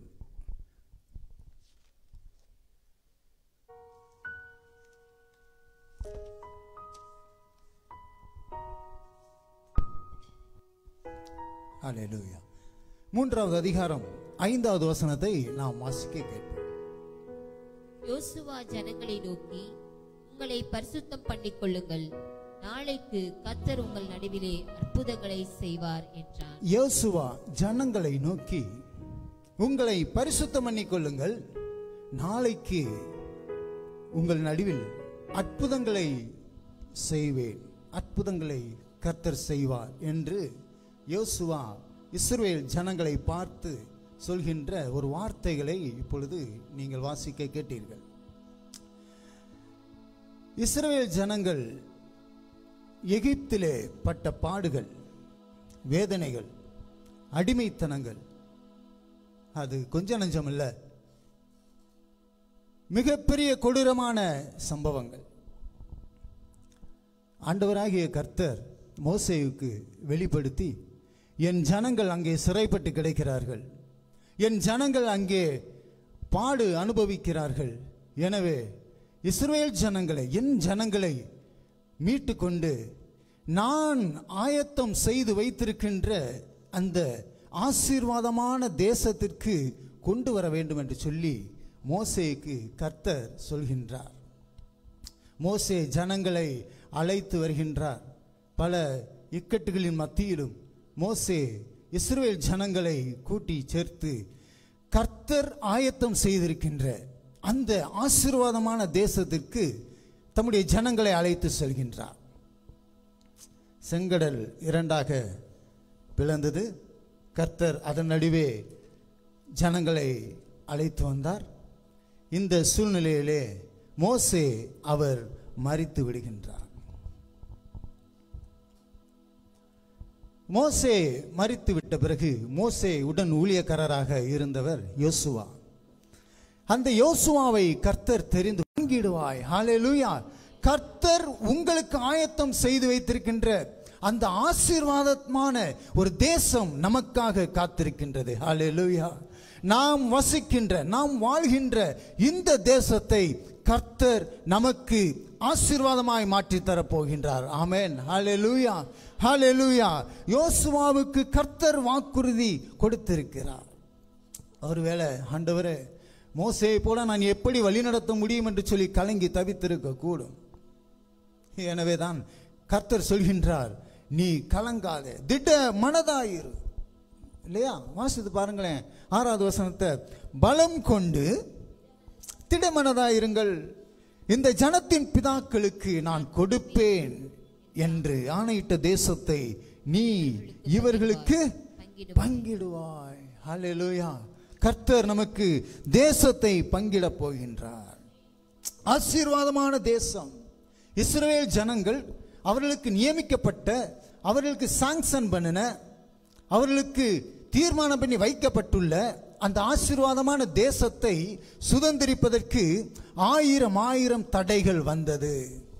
ஹalleluya மூன்றாவது அதிகாரம் ஐந்தாவது வசனத்தை நாம் வாசிக்க கேட்போம் யோசுவா ஜனங்களை நோக்கி உங்களை பரிசுத்தம் பண்ணிக் கொள்ளுங்கள் நாளைக்கு கத்தர் உங்கள் நடுவிலே அற்புதங்களை செய்வார் என்றார் யோசுவா ஜனங்களை நோக்கி உங்களை பரிசுத்தம் பண்ணிக் கொள்ளுங்கள் நாளைக்கு உங்கள் நடுவில் அற்புதங்களை செய்வேன் அற்புதங்களை கர்த்தர் செய்வார் என்று யோசுவா இஸ்ரவேல் ஜனங்களை பார்த்து சொல்கின்ற ஒரு வார்த்தைகளை இப்பொழுது நீங்கள் வாசிக்க கேட்டீர்கள் இஸ்ரவேல் ஜனங்கள் எகிப்திலே பட்ட பாடுகள் வேதனைகள் அடிமைத்தனங்கள் அது கொஞ்ச நஞ்சம் இல்ல மிகப்பெரிய கொடூரமான சம்பவங்கள் ஆண்டவராகிய கர்த்தர் மோசேவுக்கு வெளிப்படுத்தி என் ஜனங்கள் அங்கே சிறைப்பட்டு கிடைக்கிறார்கள் என் ஜனங்கள் அங்கே பாடு அனுபவிக்கிறார்கள் எனவே இஸ்ரவேல் ஜனங்களை என் ஜனங்களை மீட்டுக்கொண்டு நான் ஆயத்தம் செய்து வைத்திருக்கின்ற அந்த ஆசீர்வாதமான தேசத்திற்கு கொண்டு வர வேண்டும் என்று சொல்லி மோசேக்கு கர்த்தர் சொல்கின்றார் மோசே ஜனங்களை அழைத்து வருகின்றார் பல இக்கட்டுகளின் மத்தியிலும் மோசே இஸ்ரவேல் ஜனங்களை கூட்டி சேர்த்து கர்த்தர் ஆயத்தம் செய்திருக்கின்ற அந்த ஆசீர்வாதமான தேசத்திற்கு தம்முடைய ஜனங்களை அழைத்து செல்கின்றார் செங்கடல் இரண்டாக பிளந்தது கர்த்தர் அதன் நடுவே ஜனங்களை அழைத்து வந்தார் இந்த சூழ்நிலையிலே மோசே அவர் மரித்து விடுகின்றார் மோசே மரித்து விட்ட பிறகு மோசே உடன் ஊழியக்காரராக இருந்தவர் யோசுவா அந்த யோசுவாவை கர்த்தர் தெரிந்து பங்கிடுவாய் ஹalleluya கர்த்தர் உங்களுக்கு ஆயத்தம் செய்து வைத்திருக்கின்ற அந்த ஆசீர்வாதமான ஒரு தேசம் நமக்காக காத்திருக்கின்றது ஹalleluya நாம் வசிக்கின்ற நாம் வாழ்கின்ற இந்த தேசத்தை கர்த்தர் நமக்கு ஆசீர்வாதமாய் மாற்றி தரப் போகின்றார் ஆமென் ஹalleluya ஹalleluya யோசுவாவுக்கு கர்த்தர் வாக்குறுதி கொடுத்திருக்கிறார் ஒருவேளை ஆண்டவரே மோசேயை போல நான் எப்படி வழிநடத்த முடியும் என்று சொல்லி கலங்கி தவித்திருக்க கூடும் எனவே தான் கர்த்தர் சொல்கின்றார் நீ கலங்காதே திட மனதாயிரு இல்லையா வாசித்து பாருங்களேன் ஆறாவது வசனத்தை பலம் கொண்டு திடமனதாயிருங்கள் இந்த ஜனத்தின் பிதாக்களுக்கு நான் கொடுப்பேன் என்று ஆணையிட்ட தேசத்தை நீ இவர்களுக்கு பங்கிடுவாய் ஹalleluya கர்த்தர் நமக்கு தேசத்தை பங்கிடப் போகின்றார் ஆசீர்வாதமான தேசம் இஸ்ரவேல் ஜனங்கள் அவர்களுக்கு நியமிக்கப்பட்ட அவர்களுக்கு சாங்ஷன் பண்ணின அவர்களுக்கு தீர்மானம் பண்ணி வைக்கப்பட்டுள்ள அந்த ஆசீர்வாதமான தேசத்தை சுதந்திரிப்பதற்கு ஆயிரம் ஆயிரம் தடைகள் வந்தது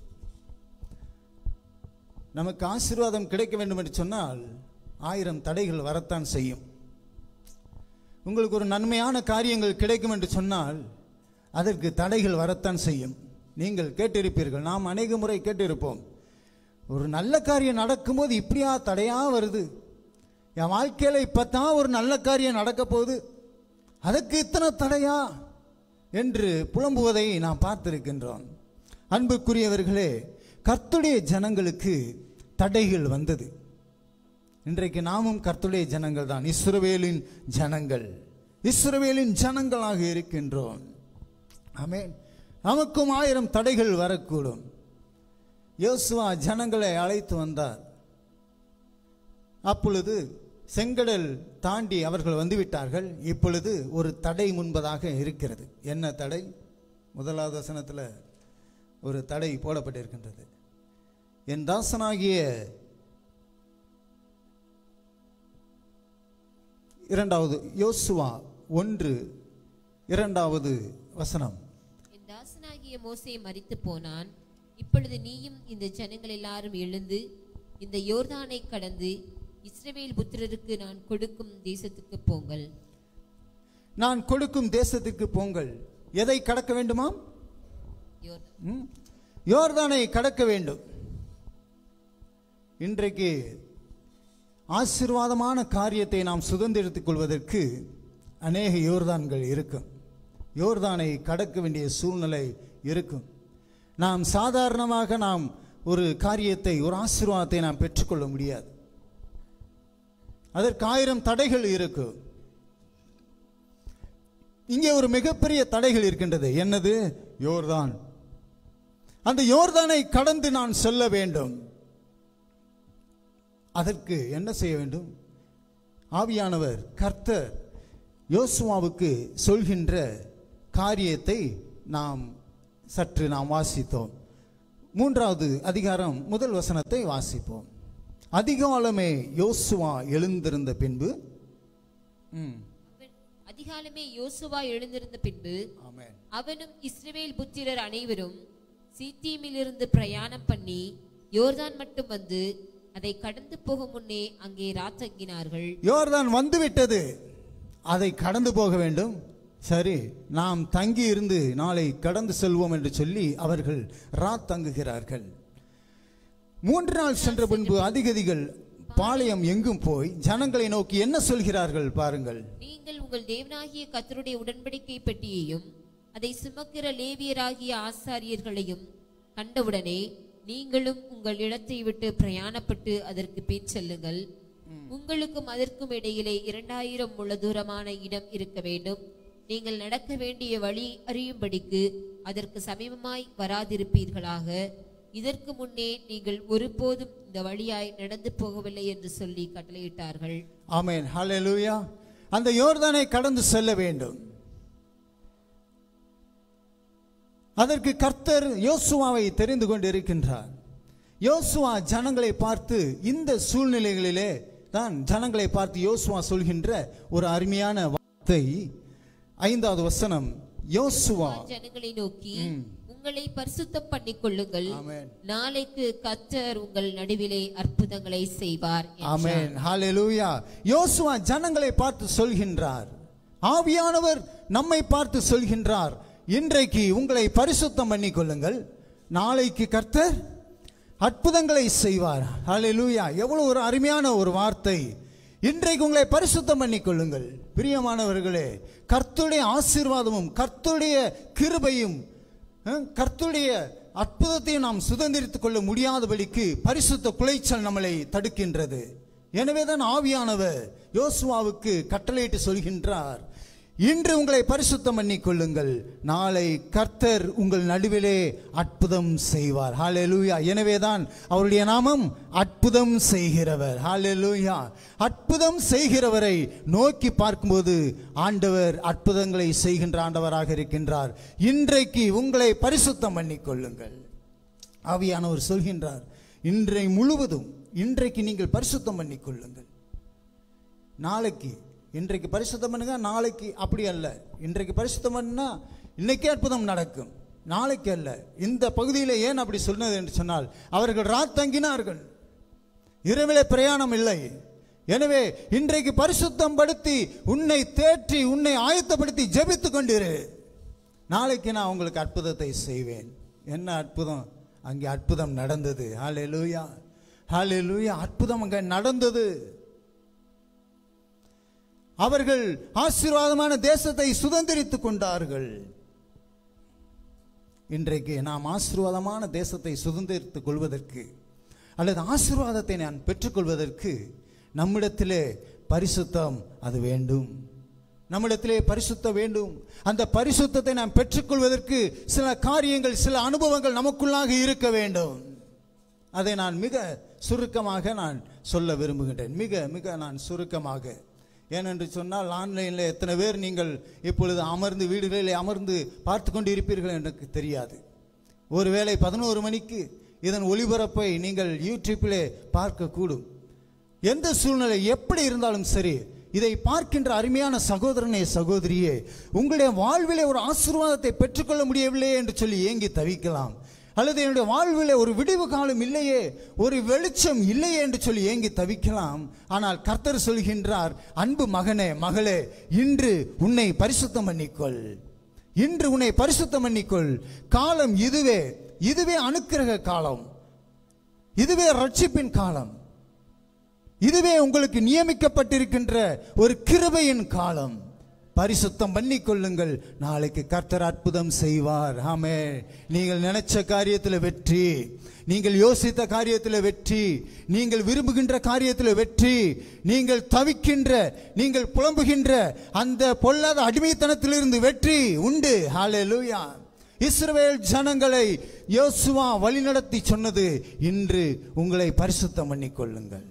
நமக்கு ஆசீர்வாதம் கிடைக்க வேண்டும் என்று சொன்னால் ஆயிரம் தடைகள் வரத்தான் செய்யும் உங்களுக்கு ஒரு நன்மையான காரியங்கள் கிடைக்கும் என்று சொன்னால் அதற்கு தடைகள் வரத்தான் செய்யும் நீங்கள் கேட்டிருப்பீர்கள் நாம் அநேக முறை கேட்டிருப்போம் ஒரு நல்ல காரியம் நடக்கும்போது இப்படியா தடையா வருது என் வாழ்க்கையில் இப்போ தான் ஒரு நல்ல காரியம் நடக்க போகுது அதுக்கு இத்தனை தடையா என்று புலம்புவதை நாம் பார்த்திருக்கின்றோம் அன்புக்குரியவர்களே கர்த்துடைய ஜனங்களுக்கு தடைகள் வந்தது இன்றைக்கு நாமும் கர்த்துடைய ஜனங்கள் தான் இஸ்ரவேலின் ஜனங்கள் இஸ்ரவேலின் ஜனங்களாக இருக்கின்றோம் ஆமென் நமக்கும் ஆயிரம் தடைகள் வரக்கூடும் யோசுவா ஜனங்களை அழைத்து வந்தார் அப்பொழுது செங்கடல் தாண்டி அவர்கள் வந்துவிட்டார்கள் இப்பொழுது ஒரு தடை முன்பதாக இருக்கிறது என்ன தடை முதலாவது வசனத்தில் ஒரு தடை போடப்பட்டிருக்கின்றது என் தாசனாகிய இரண்டாவது யோசுவா ஒன்று இரண்டாவது வசனம் என் தாசனாகிய மோசே மரித்து போனான் இப்பொழுது நீயும் இந்த ஜனங்கள் எல்லாரும் எழுந்து இந்த யோர்தானை கடந்து இஸ்ரவேல் புத்திரருக்கு நான் கொடுக்கும் தேசத்துக்கு போங்கள் நான் கொடுக்கும் தேசத்துக்கு போங்கள் எதை கடக்க வேண்டுமா யோர்தான் ம்? யோர்தானை கடக்க வேண்டும் இன்றைக்கு ஆசீர்வாதமான காரியத்தை நாம் சுதந்திரித்துக் கொள்வதற்கு அநேக யோர்தான்கள் இருக்கும் யோர்தானை கடக்க வேண்டிய சூழ்நிலை இருக்கும் நாம் சாதாரணமாக நாம் ஒரு காரியத்தை ஒரு ஆசீர்வாதத்தை நாம் பெற்றுக்கொள்ள முடியாது அதற்கு ஆயிரம் தடைகள் இருக்கும் இங்கே ஒரு மிகப்பெரிய தடைகள் இருக்கின்றது என்னது யோர்தான் அந்த யோர்தானை கடந்து நான் செல்ல வேண்டும் அதற்கு என்ன செய்ய வேண்டும் ஆவியானவர் கர்த்தர் யோசுவாவுக்கு சொல்கின்ற காரியத்தை நாம் சற்று நாம் வாசித்தோம் மூன்றாவது அதிகாரம் முதல் வசனத்தை வாசிப்போம் அதிகாலமே யோசுவா எழுந்திருந்த பின்பு ம், அவன் அதிகாலமே யோசுவா எழுந்திருந்த பின்பு ஆமென் அவனும் இஸ்ரவேல் புத்திரர் அனைவரும் சீத்தீமிலிருந்து பிரயாணம் பண்ணி யோர்தான் மட்டும் வந்து அதை கடந்து போகும் முன்னே அங்கே ராத்தங்கினார்கள் யோர்தான் வந்து விட்டது அதை கடந்து போக வேண்டும் சரி நாம் தங்கி இருந்து நாளை கடந்து செல்வோம் என்று சொல்லி அவர்கள் ராத் தங்குகிறார்கள் மூன்று நாள் சென்ற பின்பு அதிகதிகள் பாளையம் எங்கும் போய் ஜனங்களை நோக்கி என்ன சொல்கிறார்கள் பாருங்கள் நீங்கள் உங்கள் தேவனாகிய கர்த்தருடைய உடன்படிக்கை பெட்டியையும் அதை சுமக்கிற லேவியராகிய ஆசாரியர்களையும் கண்டவுடனே நீங்களும் உங்கள் இடத்தை விட்டு பிரயாணப்பட்டு அதற்கு பின் செல்லுங்கள் உங்களுக்கும் அதற்கும் இடையிலே இரண்டாயிரம் முழ தூரமான இடம் இருக்க வேண்டும் நீங்கள் நடக்க வேண்டிய வழி அறியும்படிக்கு அதற்கு சமீபமாய் வராதிருப்பீர்களாக இதற்கு முன்னே நீங்கள் ஒருபோதும் இந்த வழியாய் நடந்து போகவில்லை என்று சொல்லி கட்டளையிட்டார்கள் ஆமென் ஹalleluya அந்த யோர்தானை கடந்து செல்ல வேண்டும் அதற்கு கர்த்தர் யோசுவாவை தெரிந்து கொண்டு இருக்கின்றார் யோசுவா ஜனங்களை பார்த்து இந்த சூழ்நிலைகளிலே தான் ஜனங்களை பார்த்து யோசுவா சொல்கின்ற ஒரு அருமையான வார்த்தை ஐந்தாவது வசனம் யோசுவா ஜனங்களை நோக்கி உங்களை பரிசுத்தம் பண்ணிக் கொள்ளுங்கள் ஆமென் நாளைக்கு கர்த்தர் உங்கள் நடுவிலே அற்புதங்களை செய்வார் என்றார். ஆமென் ஹalleluya யோசுவா ஜனங்களை பார்த்து சொல்கின்றார் ஆவியானவர் நம்மை பார்த்து சொல்கின்றார் இன்றைக்கு உங்களை பரிசுத்தம் பண்ணிக் கொள்ளுங்கள் நாளைக்கு கர்த்தர் அற்புதங்களை செய்வார் ஹalleluya எவ்வளவு ஒரு அருமையான ஒரு வார்த்தை இன்றைக்கு உங்களை பரிசுத்தம் பண்ணிக் கொள்ளுங்கள் பிரியமானவர்களே கர்த்தருடைய ஆசீர்வாதமும் கர்த்தருடைய கிருபையும் அஹ், கர்த்தருடைய அற்புதத்தையும் நாம் சுதந்திரித்துக் கொள்ள முடியாதபடிக்கு பரிசுத்த குலைச்சல் நம்மளை தடுக்கின்றது எனவேதான் ஆவியானவர் யோசுவாவுக்கு கட்டளையிட்டு சொல்கின்றார் இன்று உங்களை பரிசுத்தம் பண்ணிக் கொள்ளுங்கள் நாளை கர்த்தர் உங்கள் நடுவிலே அற்புதம் செய்வார் ஹalleluya எனவேதான் அவருடைய நாமம் அற்புதம் செய்கிறவர் ஹalleluya அற்புதம் செய்கிறவரை நோக்கி பார்க்கும்போது ஆண்டவர் அற்புதங்களை செய்கின்ற ஆண்டவராக இருக்கின்றார் இன்றைக்கு உங்களை பரிசுத்தம் பண்ணிக் கொள்ளுங்கள் ஆவியானவர் சொல்கின்றார் இன்றை முழுவதும் இன்றைக்கு நீங்கள் பரிசுத்தம் பண்ணிக் கொள்ளுங்கள் நாளைக்கு இன்றைக்கு பரிசுத்தம் பண்ணுங்க நாளைக்கு அப்படி அல்ல இன்றைக்கு பரிசுத்தம் பண்ணா இன்னைக்கே அற்புதம் நடக்கும் நாளைக்கு அல்ல இந்த பகுதியில் ஏன் அப்படி சொன்னது என்று சொன்னால் அவர்கள் ராத்தங்கினார்கள் இரவிலே பிரயாணம் இல்லை எனவே இன்றைக்கு பரிசுத்தம் படுத்தி உன்னை தேற்றி உன்னை ஆயத்தப்படுத்தி ஜெபித்துக் கொண்டிரு நாளைக்கு நான் உங்களுக்கு அற்புதத்தை செய்வேன் என்ன அற்புதம் அங்கே அற்புதம் நடந்தது ஹalleluya ஹalleluya அற்புதம் அங்கே நடந்தது அவர்கள் ஆசீர்வாதமான தேசத்தை சுதந்திரித்துக் கொண்டார்கள் இன்றைக்கு நாம் ஆசீர்வாதமான தேசத்தை சுதந்திரித்துக் கொள்வதற்கு அல்லது ஆசீர்வாதத்தை நான் பெற்றுக்கொள்வதற்கு நம்மிடத்திலே பரிசுத்தம் அது வேண்டும் நம்மிடத்திலே பரிசுத்தம் வேண்டும் அந்த பரிசுத்தத்தை நாம் பெற்றுக்கொள்வதற்கு சில காரியங்கள் சில அனுபவங்கள் நமக்குள்ளாக இருக்க வேண்டும் அதை நான் மிக சுருக்கமாக நான் சொல்ல விரும்புகின்றேன் மிக மிக நான் சுருக்கமாக ஏனென்று சொன்னால் ஆன்லைனில் எத்தனை பேர் நீங்கள் இப்பொழுது அமர்ந்து வீடுகளில் அமர்ந்து பார்த்து கொண்டு இருப்பீர்கள் எனக்கு தெரியாது ஒருவேளை பதினோரு மணிக்கு இதன் ஒளிபரப்பை நீங்கள் யூடியூப்பிலே பார்க்கக்கூடும் எந்த சூழ்நிலை எப்படி இருந்தாலும் சரி இதை பார்க்கின்ற அருமையான சகோதரனே சகோதரியே உங்களுடைய வாழ்விலே ஒரு ஆசீர்வாதத்தை பெற்றுக்கொள்ள முடியவில்லையே என்று சொல்லி ஏங்கி தவிக்கலாம் அல்லது என்னுடைய வாழ்விலே ஒரு விடிவு காலம் இல்லையே ஒரு வெளிச்சம் இல்லையே என்று சொல்லி ஏங்கி தவிக்கலாம் ஆனால் கர்த்தர் சொல்கின்றார் அன்பு மகனே மகளே இன்று உன்னை பரிசுத்தம் பண்ணிக்கொள் இன்று உன்னை பரிசுத்தம் பண்ணிக்கொள் காலம் இதுவே இதுவே அனுக்கிரக காலம் இதுவே ரட்சிப்பின் காலம் இதுவே உங்களுக்கு நியமிக்கப்பட்டிருக்கின்ற ஒரு கிருபையின் காலம் பரிசுத்தம் பண்ணிக் கொள்ளுங்கள் நாளைக்கு கர்த்தர் அற்புதம் செய்வார் ஆமே நீங்கள் நினைச்ச காரியத்தில் வெற்றி நீங்கள் யோசித்த காரியத்தில் வெற்றி நீங்கள் விரும்புகின்ற காரியத்தில் வெற்றி நீங்கள் தவிக்கின்ற நீங்கள் புலம்புகின்ற அந்த பொல்லாத அடிமைத்தனத்திலிருந்து வெற்றி உண்டு ஹalleluya இஸ்ரவேல் ஜனங்களை யோசுவா வழிநடத்தி சொன்னது இன்று உங்களை பரிசுத்தம் பண்ணிக் கொள்ளுங்கள்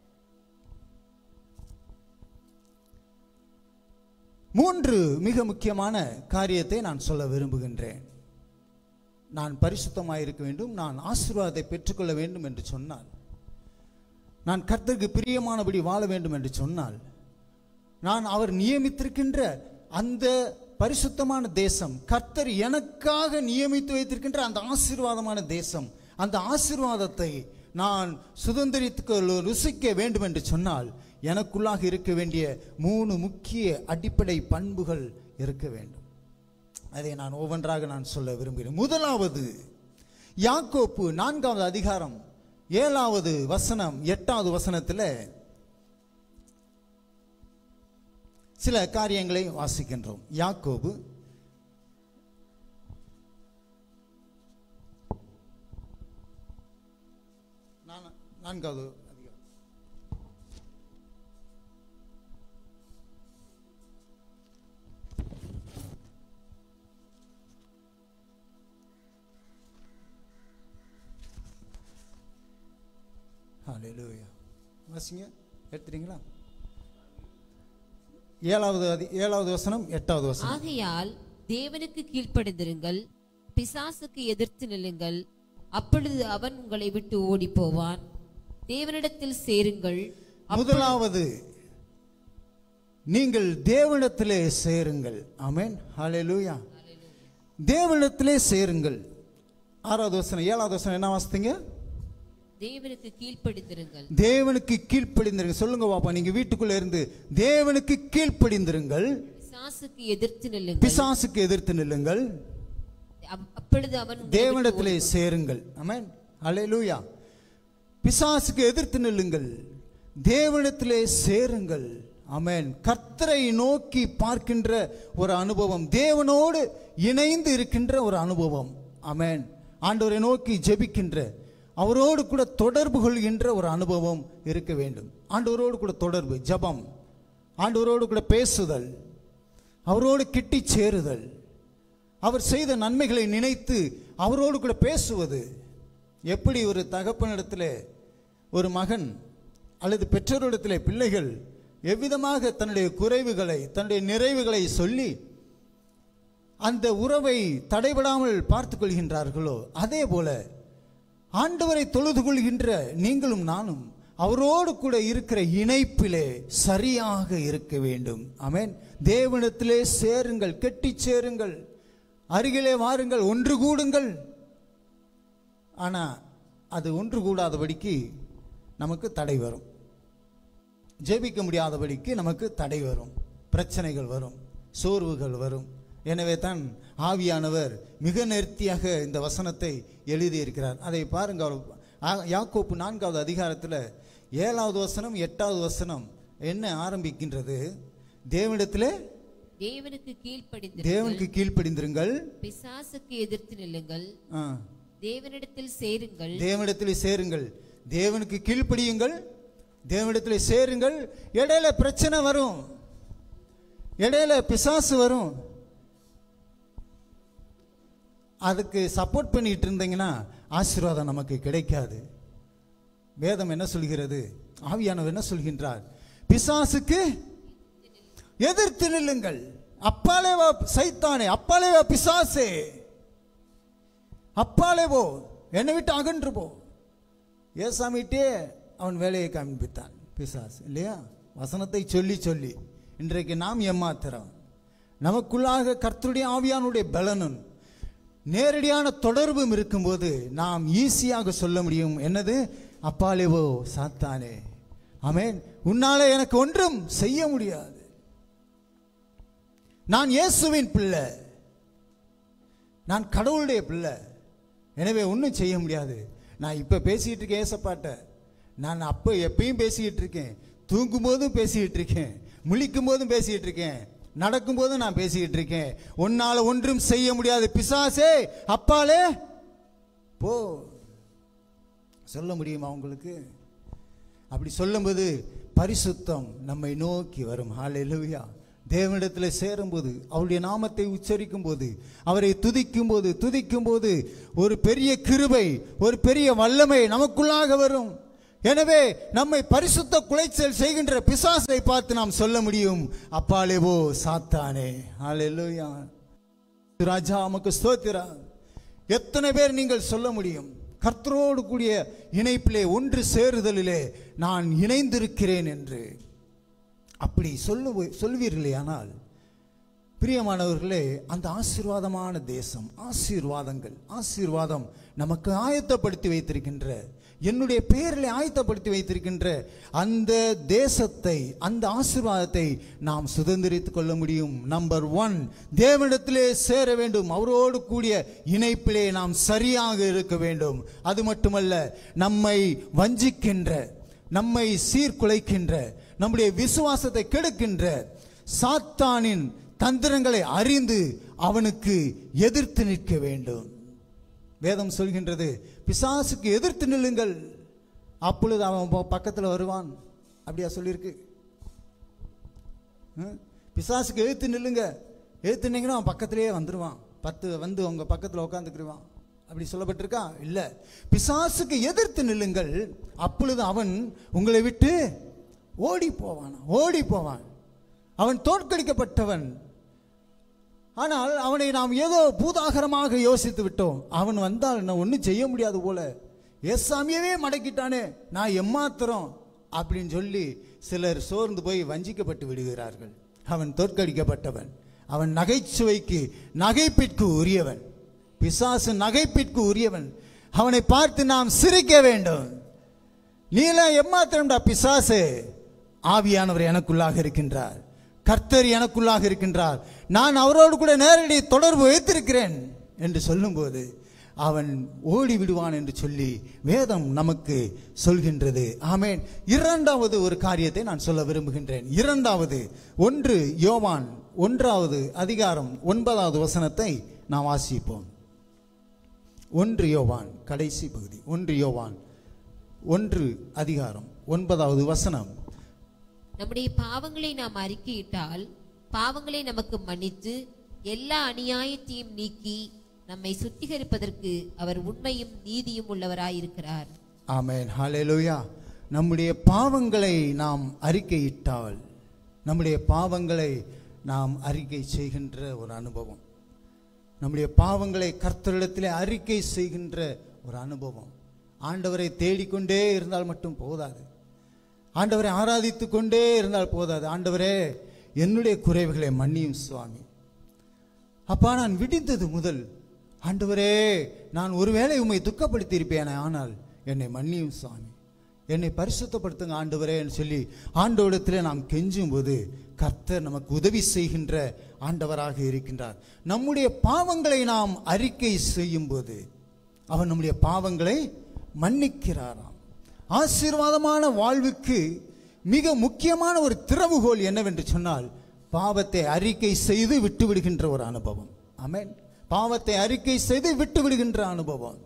மூன்று மிக முக்கியமான காரியத்தை நான் சொல்ல விரும்புகின்றேன் நான் பரிசுத்தமாக இருக்க வேண்டும் நான் ஆசீர்வாதத்தை பெற்றுக்கொள்ள வேண்டும் என்று சொன்னால் நான் கர்த்தருக்கு பிரியமானபடி வாழ வேண்டும் என்று சொன்னால் நான் அவர் நியமித்திருக்கின்ற அந்த பரிசுத்தமான தேசம் கர்த்தர் எனக்காக நியமித்து வைத்திருக்கின்ற அந்த ஆசீர்வாதமான தேசம் அந்த ஆசீர்வாதத்தை நான் சுதந்திரித்துக்கு ருசிக்க வேண்டும் என்று சொன்னால் எனக்குள்ளாக இருக்க வேண்டிய மூணு முக்கிய அடிப்படை பண்புகள் இருக்க வேண்டும் அதை நான் ஒவ்வொன்றாக நான் சொல்ல விரும்புகிறேன் முதலாவது யாக்கோப்பு நான்காவது அதிகாரம் ஏழாவது வசனம் எட்டாவது வசனத்தில் சில காரியங்களை வாசிக்கின்றோம் யாக்கோபு நான்- நான்காவது அதிகாரம் ஹalleluya வாசிங்க எடுத்துட்டீங்களா ஏழாவது அதி ஏழாவது வசனம் எட்டாவது வசனம் ஆகையால் தேவனுக்கு கீழ்ப்படிந்திருங்கள் பிசாசுக்கு எதிர்த்து நில்லுங்கள் அப்பொழுது அவன் உங்களை விட்டு ஓடி போவான் தேவனிடத்தில் சேருங்கள் முதலாவது நீங்கள் தேவனிடத்திலே சேருங்கள் ஆமென் ஹalleluya தேவனிடத்திலே சேருங்கள் ஆறாவது வசனம் ஏழாவது வசனம் என்ன வாசித்தீங்க தேவனுக்கு கீழ்ப்படிந்திருங்கள் தேவனுக்கு கீழ்ப்படிந்திருங்க சொல்லுங்க பாப்பா நீங்க வீட்டுக்குள்ள இருந்து தேவனுக்கு கீழ்ப்படிந்திருங்கள் பிசாசுக்கு எதிர்த்து நில்லுங்கள் பிசாசுக்கு எதிர்த்து நில்லுங்கள் அப்- அப்பொழுது அவன் உங்களை விட்டு தேவனிடத்திலே சேருங்கள் ஆமென் ஹalleluya பிசாசுக்கு எதிர்த்து நில்லுங்கள் தேவனிடத்திலே சேருங்கள் ஆமென் கர்த்தரை நோக்கி பார்க்கின்ற ஒரு அனுபவம் தேவனோடு இணைந்து இருக்கின்ற ஒரு அனுபவம் ஆமென் ஆண்டவரை நோக்கி ஜெபிக்கின்ற அவரோடு கூட தொடர்பு கொள்கின்ற ஒரு அனுபவம் இருக்க வேண்டும் ஆண்டவரோடு கூட தொடர்பு ஜெபம் ஆண்டவரோடு கூட பேசுதல் அவரோடு கிட்டி சேருதல் அவர் செய்த நன்மைகளை நினைத்து அவரோடு கூட பேசுவது எப்படி ஒரு தகப்பனிடத்தில் ஒரு மகன் அல்லது பெற்றோரிடத்திலே பிள்ளைகள் எவ்விதமாக தன்னுடைய குறைவுகளை தன்னுடைய நிறைவுகளை சொல்லி அந்த உறவை தடைபடாமல் பார்த்துக் கொள்கின்றார்களோ அதே போல ஆண்டவரை தொழுது கொள்கின்ற நீங்களும் நானும் அவரோடு கூட இருக்கிற இணைப்பிலே சரியாக இருக்க வேண்டும் ஆமென் தேவனிடத்திலே சேருங்கள் கெட்டி சேருங்கள் அருகிலே வாருங்கள் ஒன்று கூடுங்கள் ஆனா அது ஒன்று கூடாதபடிக்கு நமக்கு தடை வரும் ஜெபிக்க முடியாதபடிக்கு நமக்கு தடை வரும் பிரச்சனைகள் வரும் சோர்வுகள் வரும் எனவே தான் ஆவியானவர் மிக நேர்த்தியாக இந்த வசனத்தை எழுதியிருக்கிறார் அதை பாருங்க அவர் ஆ- யாக்கோப்பு நான்காவது அதிகாரத்தில் ஏழாவது வசனம் எட்டாவது வசனம் என்ன ஆரம்பிக்கின்றது தேவனிடத்திலே தேவனுக்கு கீழ்ப்படிந்து தேவனுக்கு கீழ்ப்படிந்திருங்கள் பிசாசுக்கு எதிர்த்து நில்லுங்கள் ஆ, தேவனிடத்தில் சேருங்கள் தேவனிடத்திலே சேருங்கள் தேவனுக்கு கீழ்ப்படியுங்கள் தேவனிடத்திலே சேருங்கள் இடையில பிரச்சனை வரும் இடையில பிசாசு வரும் அதுக்கு சப்போர்ட் பண்ணிட்டு இருந்தீங்கன்னா ஆசீர்வாதம் நமக்கு கிடைக்காது வேதம் என்ன சொல்கிறது ஆவியானவர் என்ன சொல்கின்றார் பிசாசுக்கு எதிர்த்து நில்லுங்கள் அப்பாலே வா சைத்தானே அப்பாலே வா பிசாசே அப்பாலே போ என்னை விட்டு அகன்று போ ஏசாமிட்டே அவன் வேலையை காண்பித்தான் பிசாசு இல்லையா வசனத்தை சொல்லி சொல்லி இன்றைக்கு நாம் ஏமாத்துறோம் நமக்குள்ளாக கர்த்தருடைய ஆவியானுடைய பலனும் நேரடியான தொடர்பும் இருக்கும்போது நாம் ஈஸியாக சொல்ல முடியும் என்னது அப்பாலேவோ சாத்தானே ஆமென் உன்னால எனக்கு ஒன்றும் செய்ய முடியாது நான் இயேசுவின் பிள்ளை நான் கடவுளுடைய பிள்ளை எனவே ஒன்றும் செய்ய முடியாது நான் இப்போ பேசிக்கிட்டு இருக்கேன் ஏசப்பாட்ட நான் அப்போ எப்பயும் பேசிக்கிட்டு இருக்கேன் தூங்கும்போதும் பேசிக்கிட்டு இருக்கேன் முழிக்கும் போதும் பேசிக்கிட்டு இருக்கேன் நடக்கும்போதும் நான் பேசிக்கிட்டு இருக்கேன் உன்னால ஒன்றும் செய்ய முடியாது பிசாசே அப்பாலே போ சொல்ல முடியுமா உங்களுக்கு அப்படி சொல்லும்போது பரிசுத்தம் நம்மை நோக்கி வரும் ஹalleluya தேவனிடத்தில் சேரும்போது அவருடைய நாமத்தை உச்சரிக்கும் போது அவரை துதிக்கும் போது துதிக்கும் போது ஒரு பெரிய கிருபை ஒரு பெரிய வல்லமை நமக்குள்ளாக வரும் எனவே நம்மை பரிசுத்த குலைச்சல் செய்கின்ற பிசாசை பார்த்து நாம் சொல்ல முடியும் அப்பாலேவோ சாத்தானே ஹalleluya ராஜா உமக்கு ஸ்தோத்திரா எத்தனை பேர் நீங்கள் சொல்ல முடியும் கர்த்தரோடு கூடிய இணைப்பிலே ஒன்று சேருதலிலே நான் இணைந்திருக்கிறேன் என்று அப்படி சொல்லு சொல்வீர்களே ஆனால் பிரியமானவர்களே அந்த ஆசீர்வாதமான தேசம் ஆசீர்வாதங்கள் ஆசீர்வாதம் நமக்கு ஆயத்தப்படுத்தி வைத்திருக்கின்ற என்னுடைய பெயரில் ஆயத்தப்படுத்தி வைத்திருக்கின்ற அந்த தேசத்தை அந்த ஆசீர்வாதத்தை நாம் சுதந்திரித்துக் கொள்ள முடியும் நம்பர் ஒன் தேவனிடத்திலே சேர வேண்டும் அவரோடு கூடிய இணைப்பிலே நாம் சரியாக இருக்க வேண்டும் அது மட்டுமல்ல நம்மை வஞ்சிக்கின்ற நம்மை சீர்குலைக்கின்ற நம்முடைய விசுவாசத்தை கெடுக்கின்ற சாத்தானின் தந்திரங்களை அறிந்து அவனுக்கு எதிர்த்து நிற்க வேண்டும் வேதம் சொல்கின்றது பிசாசுக்கு எதிர்த்து நில்லுங்கள் அப்பொழுது அவன் ப- பக்கத்துல வருவான் அப்படியா சொல்லியிருக்கு ம்? பிசாசுக்கு எழுத்து நில்லுங்க எழுத்து நின்னீங்கன்னா அவன் பக்கத்திலேயே வந்துடுவான் பத்து வந்து உங்க பக்கத்தில் உட்காந்துக்கிடுவான் அப்படி சொல்லப்பட்டிருக்கா இல்ல பிசாசுக்கு எதிர்த்து நில்லுங்கள் அப்பொழுது அவன் உங்களை விட்டு ஓடி போவான் ஓடி போவான் அவன் தோற்கடிக்கப்பட்டவன் ஆனால் அவனை நாம் ஏதோ பூதாகரமாக யோசித்து விட்டோம் அவன் வந்தால் நான் ஒன்றும் செய்ய முடியாது போல ஏசாமியவே மடக்கிட்டானே நான் எம்மாத்திரம் அப்படின்னு சொல்லி சிலர் சோர்ந்து போய் வஞ்சிக்கப்பட்டு விடுகிறார்கள் அவன் தோற்கடிக்கப்பட்டவன் அவன் நகைச்சுவைக்கு நகைப்பிற்கு உரியவன் பிசாசு நகைப்பிற்கு உரியவன் அவனை பார்த்து நாம் சிரிக்க வேண்டும் நீலாம் எம்மாத்திரம்டா பிசாசு ஆவியானவர் எனக்குள்ளாக இருக்கின்றார் கர்த்தர் எனக்குள்ளாக இருக்கின்றார் நான் அவரோடு கூட நேரடி தொடர்பு வைத்திருக்கிறேன் என்று சொல்லும்போது அவன் ஓடி விடுவான் என்று சொல்லி வேதம் நமக்கு சொல்கின்றது ஆமென் இரண்டாவது ஒரு காரியத்தை நான் சொல்ல விரும்புகின்றேன் இரண்டாவது ஒன்று யோவான் ஒன்றாவது அதிகாரம் ஒன்பதாவது வசனத்தை நாம் வாசிப்போம் ஒன்று யோவான் கடைசி பகுதி ஒன்று யோவான் ஒன்று அதிகாரம் ஒன்பதாவது வசனம் நம்முடைய பாவங்களை நாம் அறிக்கையிட்டால் பாவங்களை நமக்கு மன்னித்து எல்லா அநியாயத்தையும் நீக்கி நம்மை சுத்திகரிப்பதற்கு அவர் உண்மையும் நீதியும் உள்ளவராயிருக்கிறார் ஆமென் ஹalleluya நம்முடைய பாவங்களை நாம் அறிக்கையிட்டால் நம்முடைய பாவங்களை நாம் அறிக்கை செய்கின்ற ஒரு அனுபவம் நம்முடைய பாவங்களை கர்த்தரிடத்திலே அறிக்கை செய்கின்ற ஒரு அனுபவம் ஆண்டவரை தேடிக்கொண்டே இருந்தால் மட்டும் போதாது ஆண்டவரை ஆராதித்து கொண்டே இருந்தால் போதாது ஆண்டவரே என்னுடைய குறைவுகளை மன்னியும் சுவாமி அப்பா நான் விடிந்தது முதல் ஆண்டவரே நான் ஒருவேளை உம்மை துக்கப்படுத்தி இருப்பேனே ஆனால் என்னை மன்னியும் சுவாமி என்னை பரிசுத்தப்படுத்துங்க ஆண்டவரேன்னு சொல்லி ஆண்டவரிடத்திலே நாம் கெஞ்சும் போது கர்த்தர் நமக்கு உதவி செய்கின்ற ஆண்டவராக இருக்கின்றார் நம்முடைய பாவங்களை நாம் அறிக்கை செய்யும் போது அவர் நம்முடைய பாவங்களை மன்னிக்கிறாராம் ஆசீர்வாதமான வாழ்வுக்கு மிக முக்கியமான ஒரு திறவுகோல் என்னவென்று சொன்னால் பாவத்தை அறிக்கை செய்து விட்டு விடுகின்ற ஒரு அனுபவம் ஆமென் பாவத்தை அறிக்கை செய்து விட்டு விடுகின்ற அனுபவம்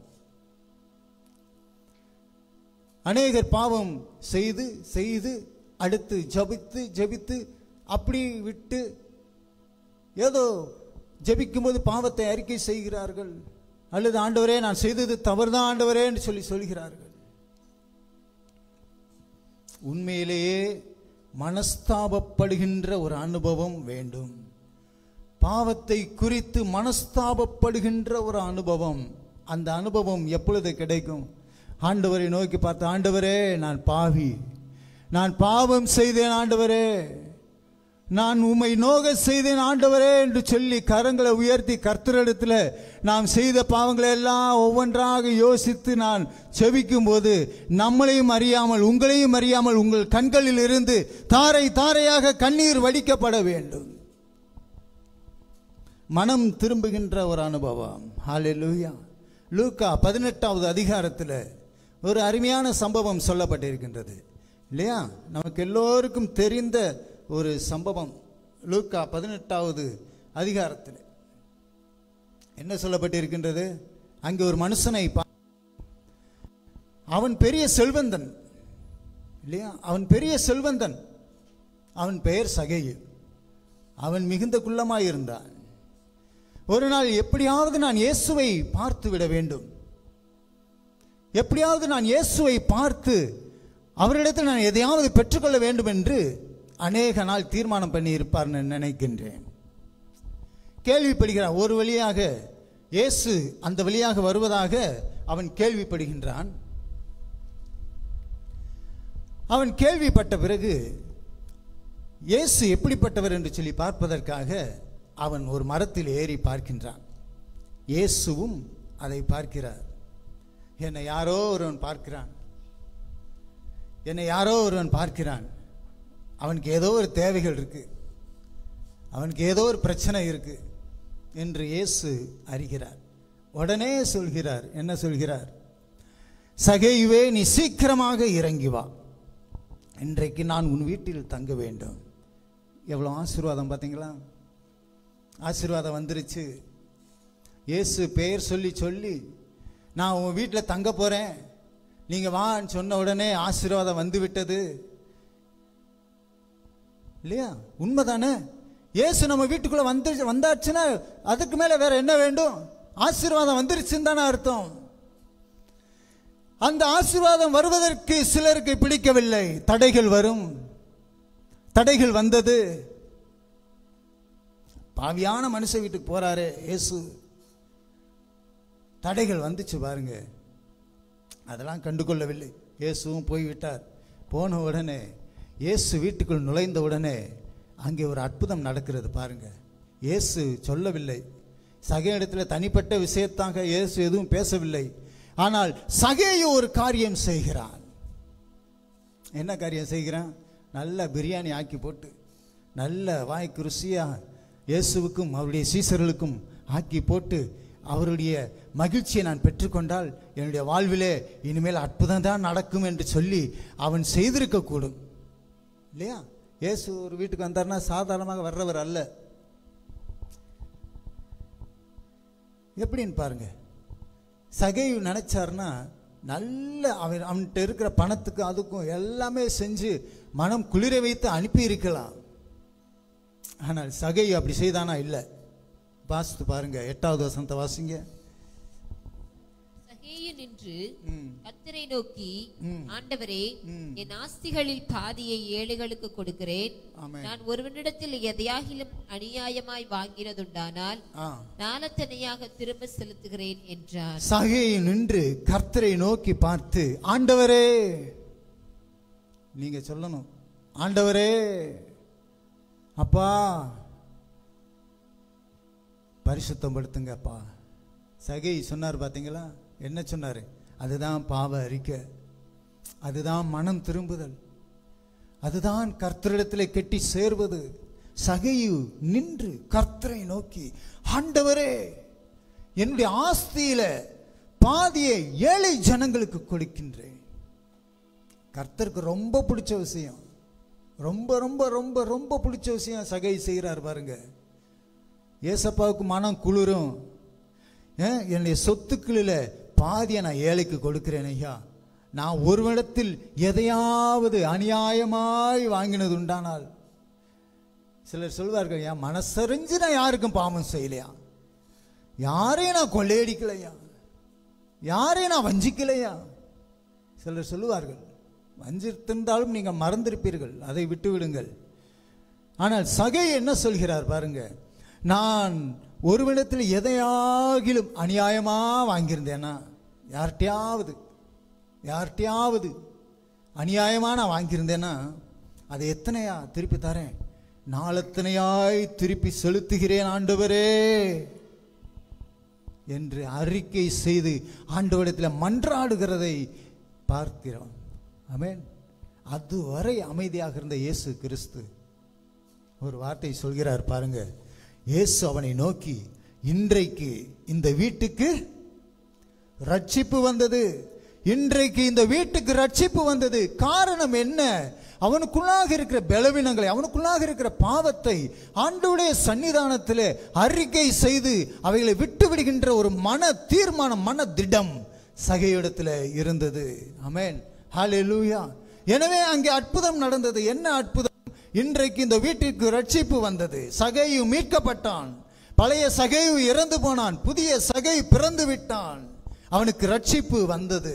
அநேகர் பாவம் செய்து செய்து அடுத்து ஜபித்து ஜபித்து அப்படி விட்டு ஏதோ ஜபிக்கும்போது பாவத்தை அறிக்கை செய்கிறார்கள் அல்லது ஆண்டவரே நான் செய்தது தவறுதான் ஆண்டவரே என்று சொல்லி சொல்கிறார்கள் உண்மையிலேயே மனஸ்தாபப்படுகின்ற ஒரு அனுபவம் வேண்டும் பாவத்தை குறித்து மனஸ்தாபப்படுகின்ற ஒரு அனுபவம் அந்த அனுபவம் எப்பொழுது கிடைக்கும் ஆண்டவரை நோக்கி பார்த்து ஆண்டவரே நான் பாவி நான் பாவம் செய்தேன் ஆண்டவரே நான் உம்மை நோக செய்தேன் ஆண்டவரே என்று சொல்லி கரங்களை உயர்த்தி கர்த்தரிடத்தில் நாம் செய்த பாவங்களை எல்லாம் ஒவ்வொன்றாக யோசித்து நான் செவிக்கும் போது நம்மளையும் அறியாமல் உங்களையும் அறியாமல் உங்கள் கண்களில் இருந்து தாரை தாரையாக கண்ணீர் வடிக்கப்பட வேண்டும் மனம் திரும்புகின்ற ஒரு அனுபவம் ஹalleluya லூக்கா பதினெட்டாவது அதிகாரத்தில் ஒரு அருமையான சம்பவம் சொல்லப்பட்டிருக்கின்றது இல்லையா நமக்கு எல்லோருக்கும் தெரிந்த ஒரு சம்பவம் லூக்கா பதினெட்டாவது அதிகாரத்தில் என்ன சொல்லப்பட்டிருக்கின்றது அங்கே ஒரு மனுஷனை பா அவன் பெரிய செல்வந்தன் இல்லையா அவன் பெரிய செல்வந்தன் அவன் பெயர் சகையு அவன் மிகுந்த குள்ளமாய் இருந்தான் ஒரு நாள் எப்படியாவது நான் இயேசுவை பார்த்து விட வேண்டும் எப்படியாவது நான் இயேசுவை பார்த்து அவரிடத்தில் நான் எதையாவது பெற்றுக்கொள்ள வேண்டும் என்று அநேக நாள் தீர்மானம் பண்ணி இருப்பார் நினைக்கின்றேன் கேள்விப்படுகிறான் ஒரு வழியாக இயேசு அந்த வழியாக வருவதாக அவன் கேள்விப்படுகின்றான் அவன் கேள்விப்பட்ட பிறகு இயேசு எப்படிப்பட்டவர் என்று சொல்லி பார்ப்பதற்காக அவன் ஒரு மரத்தில் ஏறி பார்க்கின்றான் இயேசுவும் அதை பார்க்கிறார் என்னை யாரோ ஒருவன் பார்க்கிறான் என்னை யாரோ ஒருவன் பார்க்கிறான் அவனுக்கு ஏதோ ஒரு தேவைகள் இருக்கு அவனுக்கு ஏதோ ஒரு பிரச்சனை இருக்கு என்று இயேசு அறிகிறார் உடனே சொல்கிறார் என்ன சொல்கிறார் சகேயுவே நீ சீக்கிரமாக இறங்கி வா இன்றைக்கு நான் உன் வீட்டில் தங்க வேண்டும் எவ்வளோ ஆசீர்வாதம் பார்த்தீங்களா ஆசீர்வாதம் வந்துருச்சு இயேசு பெயர் சொல்லி சொல்லி நான் உன் வீட்டில் தங்க போகிறேன் நீங்கள் வான்னு சொன்ன உடனே ஆசீர்வாதம் வந்து விட்டது இல்லையா உண்மைதானே இயேசு நம்ம வீட்டுக்குள்ளே வந்து வந்தாச்சுன்னா அதுக்கு மேலே வேற என்ன வேண்டும் ஆசீர்வாதம் வந்துருச்சுன்னு தானே அர்த்தம் அந்த ஆசீர்வாதம் வருவதற்கு சிலருக்கு பிடிக்கவில்லை தடைகள் வரும் தடைகள் வந்தது பாவியான மனுஷ வீட்டுக்கு போறாரு இயேசு தடைகள் வந்துச்சு பாருங்க அதெல்லாம் கண்டுகொள்ளவில்லை இயேசுவும் போய்விட்டார் போன உடனே இயேசு வீட்டுக்குள் நுழைந்த உடனே அங்கே ஒரு அற்புதம் நடக்கிறது பாருங்க இயேசு சொல்லவில்லை சக இடத்துல தனிப்பட்ட விஷயத்தாக இயேசு எதுவும் பேசவில்லை ஆனால் சகேயு ஒரு காரியம் செய்கிறான் என்ன காரியம் செய்கிறான் நல்ல பிரியாணி ஆக்கி போட்டு நல்ல வாய்க்கு ருசியாக இயேசுவுக்கும் அவருடைய சீசர்களுக்கும் ஆக்கி போட்டு அவருடைய மகிழ்ச்சியை நான் பெற்றுக்கொண்டால் என்னுடைய வாழ்விலே இனிமேல் அற்புதம் தான் நடக்கும் என்று சொல்லி அவன் செய்திருக்கக்கூடும் இல்லையா இயேசு ஒரு வீட்டுக்கு வந்தார்னா சாதாரணமாக வர்றவர் அல்ல எப்படின்னு பாருங்க சகையு நினைச்சார்னா நல்ல அவன் அவன்கிட்ட இருக்கிற பணத்துக்கு அதுக்கும் எல்லாமே செஞ்சு மனம் குளிர வைத்து அனுப்பி இருக்கலாம் ஆனால் சகை அப்படி செய்தானா இல்லை வாசித்து பாருங்க எட்டாவது வசனத்தை வாசிங்க சகேயு நின்று ம் கத்தரை நோக்கி ம். ஆண்டவரே ம். என் ஆஸ்திகளில் பாதியை ஏழைகளுக்கு கொடுக்கிறேன் ஆமென். நான் ஒருவனிடத்தில் எதையாகிலும் அநியாயமாய் வாங்கினதுண்டானால் ஆ நாளத்தனையாக திரும்ப செலுத்துகிறேன் என்றார் சகையை நின்று கர்த்தரை நோக்கி பார்த்து ஆண்டவரே நீங்க சொல்லணும் ஆண்டவரே அப்பா பரிசுத்தம் படுத்துங்கப்பா சகை சொன்னார் பாத்தீங்களா என்ன சொன்னாரு அதுதான் பாவ அறிக்கை அதுதான் மனம் திரும்புதல் அதுதான் கர்த்தரிடத்தில் கெட்டி சேர்வது சகையு நின்று கர்த்தரை நோக்கி ஆண்டவரே என்னுடைய ஆஸ்தியில பாதியை ஏழை ஜனங்களுக்கு கொடுக்கின்றேன் கர்த்தருக்கு ரொம்ப பிடிச்ச விஷயம் ரொம்ப ரொம்ப ரொம்ப ரொம்ப பிடிச்ச விஷயம் சகை செய்கிறார் பாருங்க ஏசப்பாவுக்கு மனம் குளிரும் ஏன், என்னுடைய சொத்துக்களில் பாதியை நான் ஏழைக்கு கொடுக்கிறேன் ஐயா நான் ஒருவனிடத்தில் எதையாவது அநியாயமாய் வாங்கினது உண்டானால் சிலர் சொல்வார்கள் என் மனசறிஞ்சு நான் யாருக்கும் பாவம் செய்யலையா யாரையும் நான் கொள்ளையடிக்கலையா யாரையும் நான் வஞ்சிக்கலையா சிலர் சொல்லுவார்கள் வஞ்சித்திருந்தாலும் நீங்கள் மறந்திருப்பீர்கள் அதை விட்டு விடுங்கள் ஆனால் சகை என்ன சொல்கிறார் பாருங்க நான் ஒருவனிடத்தில் எதையாகிலும் அநியாயமா வாங்கியிருந்தேனா யார்கிட்டயாவது யார்கிட்டயாவது அநியாயமா நான் வாங்கியிருந்தேன்னா அதை எத்தனையா திருப்பி தரேன் நாளெத்தனையாய் திருப்பி செலுத்துகிறேன் ஆண்டவரே என்று அறிக்கை செய்து ஆண்டவரிடத்தில் மன்றாடுகிறதை பார்க்கிறோம் ஆமென் அதுவரை அமைதியாக இருந்த இயேசு கிறிஸ்து ஒரு வார்த்தை சொல்கிறார் பாருங்க இயேசு அவனை நோக்கி இன்றைக்கு இந்த வீட்டுக்கு ரட்சிப்பு வந்தது இன்றைக்கு இந்த வீட்டுக்கு ரட்சிப்பு வந்தது காரணம் என்ன அவனுக்குள்ளாக இருக்கிற பலவீனங்களை அவனுக்குள்ளாக இருக்கிற பாவத்தை ஆண்டவருடைய சன்னிதானத்தில் அறிக்கை செய்து அவைகளை விட்டு விடுகின்ற ஒரு மன தீர்மானம் மன திடம் சகையிடத்தில் இருந்தது அமேன் ஹalleluya எனவே அங்கே அற்புதம் நடந்தது என்ன அற்புதம் இன்றைக்கு இந்த வீட்டிற்கு ரட்சிப்பு வந்தது சகையு மீட்கப்பட்டான் பழைய சகையு இறந்து போனான் புதிய சகை பிறந்து விட்டான் அவனுக்கு ரட்சிப்பு வந்தது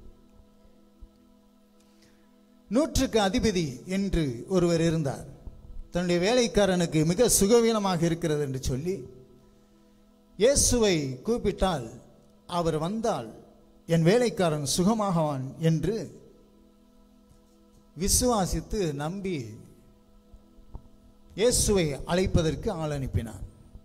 நூற்றுக்கு அதிபதி என்று ஒருவர் இருந்தார் தன்னுடைய வேலைக்காரனுக்கு மிக சுகவீனமாக இருக்கிறது என்று சொல்லி இயேசுவை கூப்பிட்டால் அவர் வந்தால் என் வேலைக்காரன் சுகமாகவான் என்று விசுவாசித்து நம்பி இயேசுவை அழைப்பதற்கு ஆள் அனுப்பினார்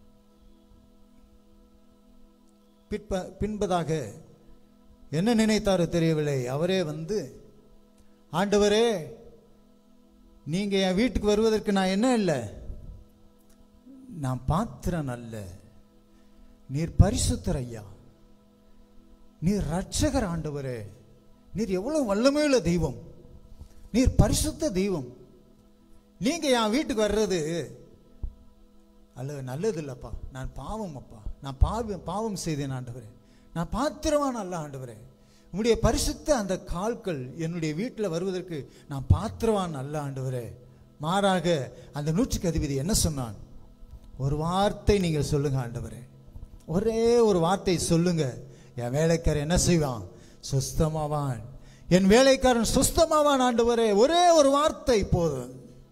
பிற்ப பின்பதாக என்ன நினைத்தாரோ தெரியவில்லை அவரே வந்து ஆண்டவரே நீங்க என் வீட்டுக்கு வருவதற்கு நான் என்ன இல்லை நான் பாத்திரன் அல்ல நீர் பரிசுத்தர் ஐயா நீர் ரட்சகர் ஆண்டவரே நீர் எவ்வளவு வல்லமையுள்ள தெய்வம் நீர் பரிசுத்த தெய்வம் நீங்க என் வீட்டுக்கு வர்றது அல்ல நல்லது இல்லப்பா நான் பாவம் அப்பா நான் பாவம் பாவம் செய்தேன் ஆண்டவரே நான் பாத்திரவான் அல்ல ஆண்டவரே உம்முடைய பரிசுத்த அந்த கால்கள் என்னுடைய வீட்டில் வருவதற்கு நான் பாத்திரவான் அல்ல ஆண்டவரே மாறாக அந்த நூற்றுக்கு அதிபதி என்ன சொன்னான் ஒரு வார்த்தை நீங்கள் சொல்லுங்க ஆண்டவரே ஒரே ஒரு வார்த்தை சொல்லுங்க என் வேலைக்காரன் என்ன செய்வான் சுஸ்தமாவான் என் வேலைக்காரன் சுஸ்தமாவான் ஆண்டவரே ஒரே ஒரு வார்த்தை போதும்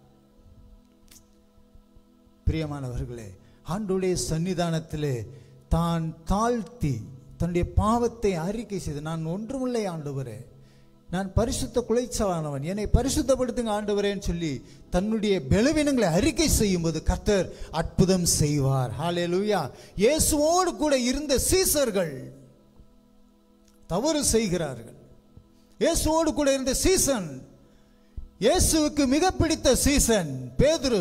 பிரியமானவர்களே ஆண்டுடைய சன்னிதானத்திலே தான் தாழ்த்தி தன்னுடைய பாவத்தை அறிக்கை செய்து நான் ஒன்றுமில்லை ஆண்டவரே நான் பரிசுத்த குலைச்சலானவன் என்னை பரிசுத்தப்படுத்துங்க ஆண்டவரேன்னு சொல்லி தன்னுடைய பலவீனங்களை அறிக்கை செய்யும்போது கர்த்தர் அற்புதம் செய்வார் ஹalleluya இயேசுவோடு கூட இருந்த சீசர்கள் தவறு செய்கிறார்கள் இயேசுவோடு கூட இருந்த சீசன் இயேசுவுக்கு மிக பிடித்த சீசன் பேதுரு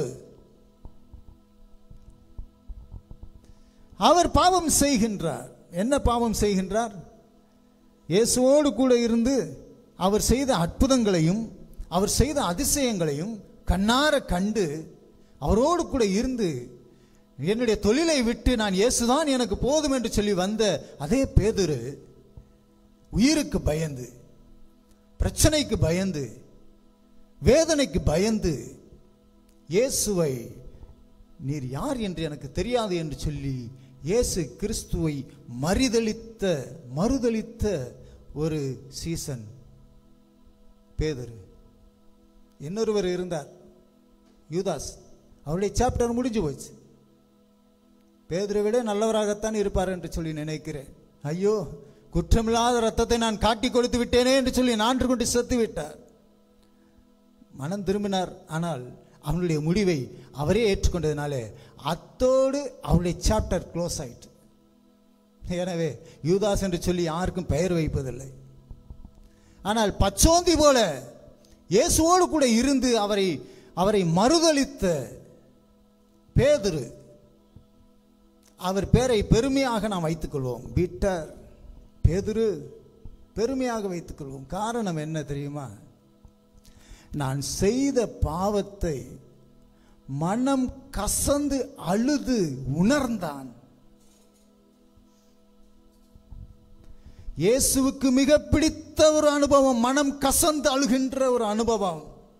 அவர் பாவம் செய்கின்றார் என்ன பாவம் செய்கின்றார் இயேசுவோடு கூட இருந்து அவர் செய்த அற்புதங்களையும் அவர் செய்த அதிசயங்களையும் கண்ணார கண்டு அவரோடு கூட இருந்து என்னுடைய தொழிலை விட்டு நான் இயேசுதான் எனக்கு போதும் என்று சொல்லி வந்த அதே பேதுரு உயிருக்கு பயந்து பிரச்சனைக்கு பயந்து வேதனைக்கு பயந்து இயேசுவை நீர் யார் என்று எனக்கு தெரியாது என்று சொல்லி இயேசு கிறிஸ்துவை மறுதலித்த மறுதலித்த ஒரு சீசன் பேதரு இன்னொருவர் இருந்தார் யூதாஸ் அவருடைய சாப்டர் முடிஞ்சு போச்சு பேதுரை விட நல்லவராகத்தான் இருப்பார் என்று சொல்லி நினைக்கிறேன் ஐயோ குற்றமில்லாத ரத்தத்தை நான் காட்டி கொடுத்து விட்டேனே என்று சொல்லி நான்று கொண்டு செத்து விட்டார் மனம் திரும்பினார் ஆனால் அவனுடைய முடிவை அவரே ஏற்றுக்கொண்டதுனால அத்தோடு அவருடைய சாப்டர் க்ளோஸ் ஆயிட்டு எனவே யூதாஸ் என்று சொல்லி யாருக்கும் பெயர் வைப்பதில்லை ஆனால் பச்சோந்தி போல இயேசுவோடு கூட இருந்து அவரை அவரை மறுதலித்த பேதுரு அவர் பேரை பெருமையாக நாம் வைத்துக்கொள்வோம் பீட்டர் பேதுரு பெருமையாக வைத்துக்கொள்வோம் காரணம் என்ன தெரியுமா நான் செய்த பாவத்தை மனம் கசந்து அழுது உணர்ந்தான் இயேசுவுக்கு மிக பிடித்த ஒரு அனுபவம் மனம் கசந்து அழுகின்ற ஒரு அனுபவம்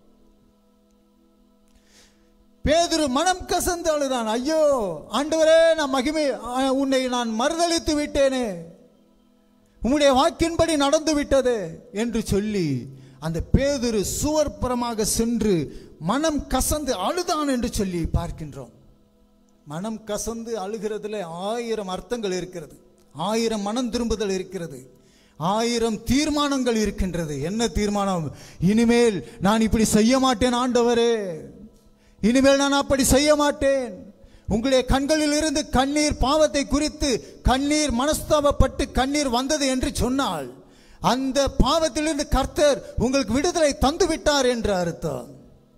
பேதுரு மனம் கசந்து அழுதான் ஐயோ ஆண்டவரே நான் மகிமை ஆ, உன்னை நான் மறுதலித்து விட்டேனே உம்முடைய வாக்கின்படி நடந்து விட்டது என்று சொல்லி அந்த பேதுரு சுவர்ப்புறமாக சென்று மனம் கசந்து அழுதான் என்று சொல்லி பார்க்கின்றோம் மனம் கசந்து அழுகிறதுல ஆயிரம் அர்த்தங்கள் இருக்கிறது ஆயிரம் மனம் திரும்புதல் இருக்கிறது ஆயிரம் தீர்மானங்கள் இருக்கின்றது என்ன தீர்மானம் இனிமேல் நான் இப்படி செய்ய மாட்டேன் ஆண்டவரே இனிமேல் நான் அப்படி செய்ய மாட்டேன் உங்களுடைய கண்களில் இருந்து கண்ணீர் பாவத்தை குறித்து கண்ணீர் மனஸ்தாபப்பட்டு கண்ணீர் வந்தது என்று சொன்னால் அந்த பாவத்திலிருந்து கர்த்தர் உங்களுக்கு விடுதலை தந்து விட்டார் என்று அர்த்தம்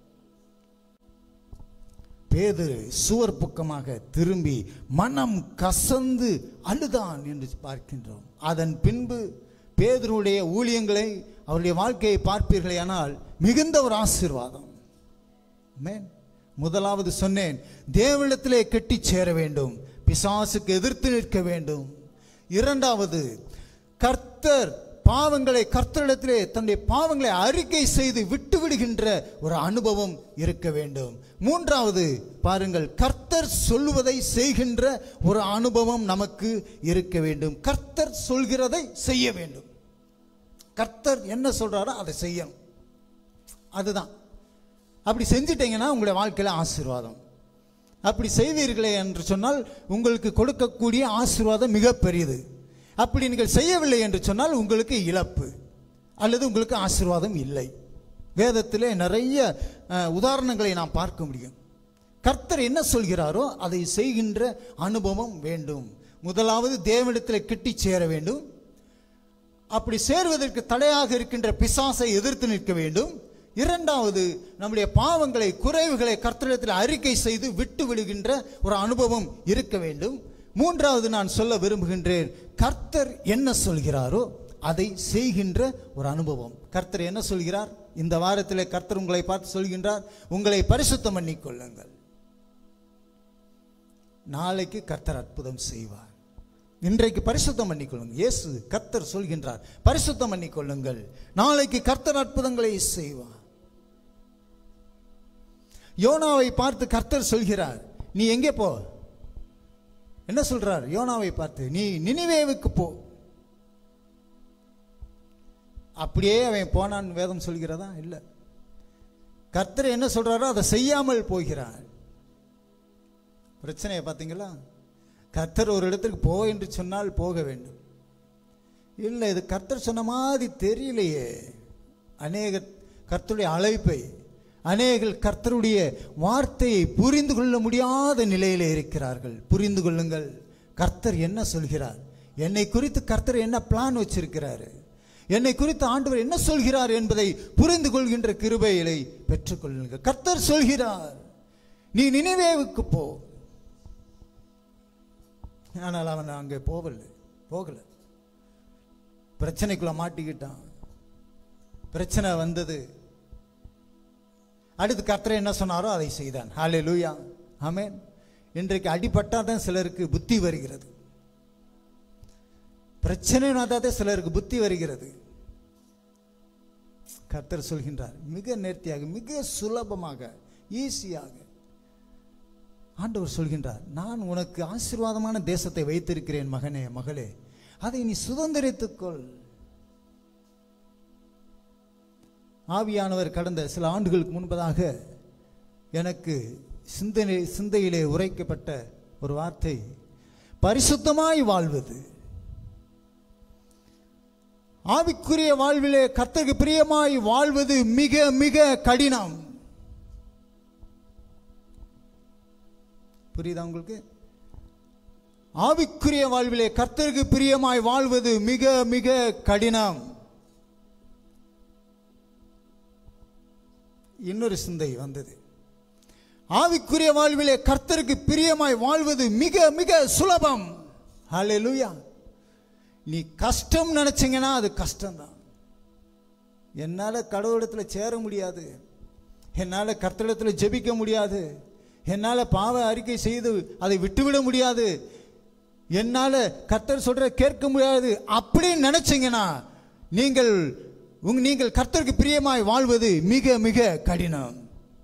பேதுரு சுவர் பக்கமாக திரும்பி மனம் கசந்து அழுதான் என்று பார்க்கின்றோம் அதன் பின்பு பேதுருடைய ஊழியங்களை அவருடைய வாழ்க்கையை பார்ப்பீர்களேயானால் மிகுந்த ஒரு ஆசீர்வாதம் ஆமென். முதலாவது சொன்னேன் தேவனிடத்திலே கெட்டிச் சேர வேண்டும் பிசாசுக்கு எதிர்த்து நிற்க வேண்டும் இரண்டாவது கர்த்தர் பாவங்களை கர்த்தரிடத்திலே தன்னுடைய பாவங்களை அறிக்கை செய்து விட்டு விடுகின்ற ஒரு அனுபவம் இருக்க வேண்டும் மூன்றாவது பாருங்கள் கர்த்தர் சொல்வதை செய்கின்ற ஒரு அனுபவம் நமக்கு இருக்க வேண்டும் கர்த்தர் சொல்கிறதை செய்ய வேண்டும் கர்த்தர் என்ன சொல்றாரோ அதை செய்யணும் அதுதான் அப்படி செஞ்சிட்டீங்கன்னா உங்களுடைய வாழ்க்கையில் ஆசீர்வாதம் அப்படி செய்வீர்களே என்று சொன்னால் உங்களுக்கு கொடுக்கக்கூடிய ஆசீர்வாதம் மிக பெரியது அப்படி நீங்கள் செய்யவில்லை என்று சொன்னால் உங்களுக்கு இழப்பு அல்லது உங்களுக்கு ஆசீர்வாதம் இல்லை வேதத்திலே நிறைய அஹ், உதாரணங்களை நாம் பார்க்க முடியும் கர்த்தர் என்ன சொல்கிறாரோ அதை செய்கின்ற அனுபவம் வேண்டும் முதலாவது தேவனிடத்தில் கிட்டி சேர வேண்டும் அப்படி சேர்வதற்கு தடையாக இருக்கின்ற பிசாசை எதிர்த்து நிற்க வேண்டும் இரண்டாவது நம்முடைய பாவங்களை குறைவுகளை கர்த்தரிடத்தில் அறிக்கை செய்து விட்டு விடுகின்ற ஒரு அனுபவம் இருக்க வேண்டும் மூன்றாவது நான் சொல்ல விரும்புகின்றேன் கர்த்தர் என்ன சொல்கிறாரோ அதை செய்கின்ற ஒரு அனுபவம் கர்த்தர் என்ன சொல்கிறார் இந்த வாரத்திலே கர்த்தர் உங்களை பார்த்து சொல்கின்றார் உங்களை பரிசுத்தம் பண்ணிக் கொள்ளுங்கள் நாளைக்கு கர்த்தர் அற்புதம் செய்வார் இன்றைக்கு பரிசுத்தம் பண்ணிக்கொள்ளுங்கள் இயேசு கர்த்தர் சொல்கின்றார் பரிசுத்தம் பண்ணிக்கொள்ளுங்கள் நாளைக்கு கர்த்தர் அற்புதங்களை செய்வார் யோனாவை பார்த்து கர்த்தர் சொல்கிறார் நீ எங்கே போ என்ன சொல்றார் யோனாவை பார்த்து நீ நினிவேவுக்கு போ அப்படியே அவன் போனான் வேதம் சொல்கிறதா இல்லை கர்த்தர் என்ன சொல்றாரோ அதை செய்யாமல் போகிறான் பிரச்சனையை பார்த்தீங்களா கர்த்தர் ஒரு இடத்துக்கு போ என்று சொன்னால் போக வேண்டும் இல்லை இது கர்த்தர் சொன்ன மாதிரி தெரியலையே அநேக கர்த்தருடைய அழைப்பை அநேகர் கர்த்தருடைய வார்த்தையை புரிந்து கொள்ள முடியாத நிலையிலே இருக்கிறார்கள் புரிந்து கொள்ளுங்கள் கர்த்தர் என்ன சொல்கிறார் என்னை குறித்து கர்த்தர் என்ன பிளான் வச்சிருக்கிறாரு என்னை குறித்து ஆண்டவர் என்ன சொல்கிறார் என்பதை புரிந்து கொள்கின்ற கிருபைகளை பெற்றுக்கொள்ளுங்கள் கர்த்தர் சொல்கிறார் நீ நினைவேவுக்கு போ ஆனால் அவன் அங்கே போகலை போகல பிரச்சனைக்குள்ள மாட்டிக்கிட்டான் பிரச்சனை வந்தது அடுத்து கர்த்தர் என்ன சொன்னாரோ அதை செய்தான் ஹாலே லூயா ஆமென் இன்றைக்கு அடிபட்டா தான் சிலருக்கு புத்தி வருகிறது பிரச்சனை தான் சிலருக்கு புத்தி வருகிறது கர்த்தர் சொல்கின்றார் மிக நேர்த்தியாக மிக சுலபமாக ஈஸியாக ஆண்டவர் சொல்கின்றார் நான் உனக்கு ஆசீர்வாதமான தேசத்தை வைத்திருக்கிறேன் மகனே மகளே அதை நீ சுதந்திரித்துக்கொள் ஆவியானவர் கடந்த சில ஆண்டுகளுக்கு முன்பதாக எனக்கு சிந்தனை சிந்தையிலே உரைக்கப்பட்ட ஒரு வார்த்தை பரிசுத்தமாய் வாழ்வது ஆவிக்குரிய வாழ்விலே கர்த்தருக்கு பிரியமாய் வாழ்வது மிக மிக கடினம் புரியுதா உங்களுக்கு ஆவிக்குரிய வாழ்விலே கர்த்தருக்கு பிரியமாய் வாழ்வது மிக மிக கடினம் இன்னொரு சிந்தை வந்தது ஆவிக்குரிய வாழ்விலே கர்த்தருக்கு பிரியமாய் வாழ்வது மிக மிக சுலபம் ஹalleluya நீ கஷ்டம் நினைச்சீங்கன்னா அது கஷ்டம்தான் என்னால் கடவுளிடத்தில் சேர முடியாது என்னால் கர்த்தரிடத்தில் ஜெபிக்க முடியாது என்னால் பாவ அறிக்கை செய்து அதை விட்டுவிட முடியாது என்னால் கர்த்தர் சொல்ற கேட்க முடியாது அப்படின்னு நினைச்சீங்கன்னா நீங்கள் உங்க நீங்கள் கர்த்தருக்கு பிரியமாய் வாழ்வது மிக மிக கடினம்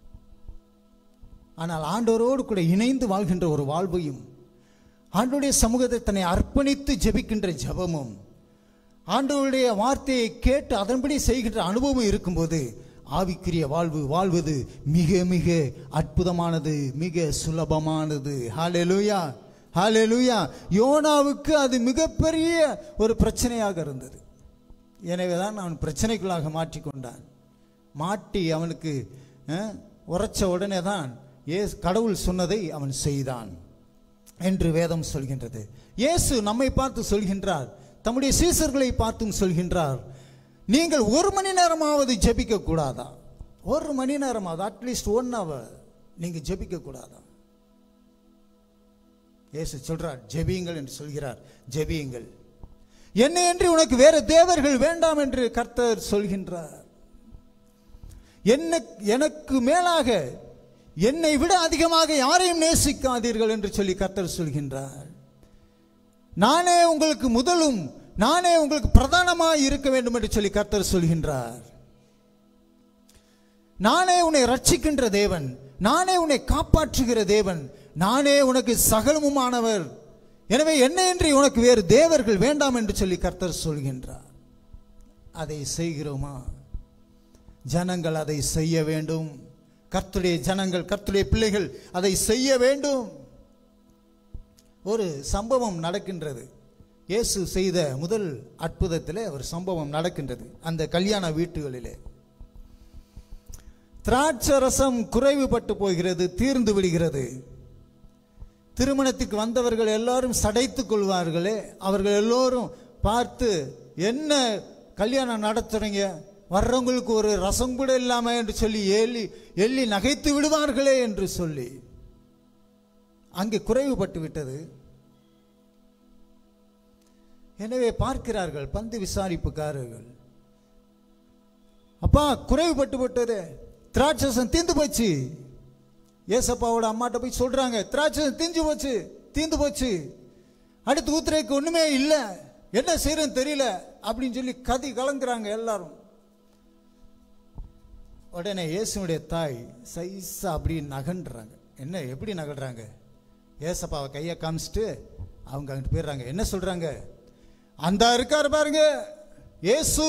ஆனால் ஆண்டவரோடு கூட இணைந்து வாழ்கின்ற ஒரு வாழ்வையும் ஆண்டவருடைய சமூகத்தை தன்னை அர்ப்பணித்து ஜெபிக்கின்ற ஜெபமும் ஆண்டவருடைய வார்த்தையை கேட்டு அதன்படி செய்கின்ற அனுபவம் இருக்கும்போது ஆவிக்குரிய வாழ்வு வாழ்வது மிக மிக அற்புதமானது மிக சுலபமானது ஹalleluya ஹalleluya யோனாவுக்கு அது மிகப்பெரிய ஒரு பிரச்சனையாக இருந்தது எனவே தான் அவன் பிரச்சனைக்குள்ளாக மாற்றிக்கொண்டான் மாட்டி அவனுக்கு அஹ், உரைச்ச உடனே தான் ஏ கடவுள் சொன்னதை அவன் செய்தான் என்று வேதம் சொல்கின்றது இயேசு நம்மை பார்த்து சொல்கின்றார் தம்முடைய சீசர்களை பார்த்தும் சொல்கின்றார் நீங்கள் ஒரு மணி நேரமாவது ஜெபிக்க கூடாதா ஒரு மணி நேரமாவது அட்லீஸ்ட் ஒன் ஹவர் நீங்க ஜெபிக்க கூடாதா இயேசு சொல்றார் ஜெபியுங்கள் என்று சொல்கிறார் ஜெபியுங்கள் என்னை என்று உனக்கு வேற தேவர்கள் வேண்டாம் என்று கர்த்தர் சொல்கின்றார் என்ன எனக்கு மேலாக என்னை விட அதிகமாக யாரையும் நேசிக்காதீர்கள் என்று சொல்லி கர்த்தர் சொல்கின்றார் நானே உங்களுக்கு முதலும் நானே உங்களுக்கு பிரதானமாய் இருக்க வேண்டும் என்று சொல்லி கர்த்தர் சொல்கின்றார் நானே உன்னை ரட்சிக்கின்ற தேவன் நானே உன்னை காப்பாற்றுகிற தேவன் நானே உனக்கு சகலமுமானவர் எனவே என்னையின்றி உனக்கு வேறு தேவர்கள் வேண்டாம் என்று சொல்லி கர்த்தர் சொல்கின்றார் அதை செய்கிறோமா ஜனங்கள் அதை செய்ய வேண்டும் கர்த்தருடைய ஜனங்கள் கர்த்தருடைய பிள்ளைகள் அதை செய்ய வேண்டும் ஒரு சம்பவம் நடக்கின்றது இயேசு செய்த முதல் அற்புதத்திலே ஒரு சம்பவம் நடக்கின்றது அந்த கல்யாண வீட்டுகளிலே திராட்சரசம் குறைவுபட்டு போகிறது தீர்ந்து விடுகிறது திருமணத்துக்கு வந்தவர்கள் எல்லாரும் சடைத்துக் கொள்வார்களே அவர்கள் எல்லோரும் பார்த்து என்ன கல்யாணம் நடத்துறீங்க வர்றவங்களுக்கு ஒரு ரசம் கூட இல்லாம என்று சொல்லி எள்ளி எள்ளி நகைத்து விடுவார்களே என்று சொல்லி அங்கே குறைவுபட்டு விட்டது எனவே பார்க்கிறார்கள் பந்து விசாரிப்புக்காரர்கள் அப்பா குறைவுபட்டு விட்டது திராட்சசம் தீந்து போச்சு ஏசப்பாவோட அம்மாட்ட போய் சொல்றாங்க திராட்சசம் தீஞ்சு போச்சு தீந்து போச்சு அடுத்து ஊத்துறதுக்கு ஒண்ணுமே இல்லை என்ன செய்யறதுன்னு தெரியல அப்படின்னு சொல்லி கதி கலங்குறாங்க எல்லாரும் உடனே இயேசுனுடைய தாய் சைஸா அப்படி நகன்றாங்க என்ன எப்படி நகல்றாங்க ஏசப்பாவை கையை காமிச்சிட்டு அவங்க அங்கிட்டு போயிடுறாங்க என்ன சொல்றாங்க அந்த இருக்காரு பாருங்க இயேசு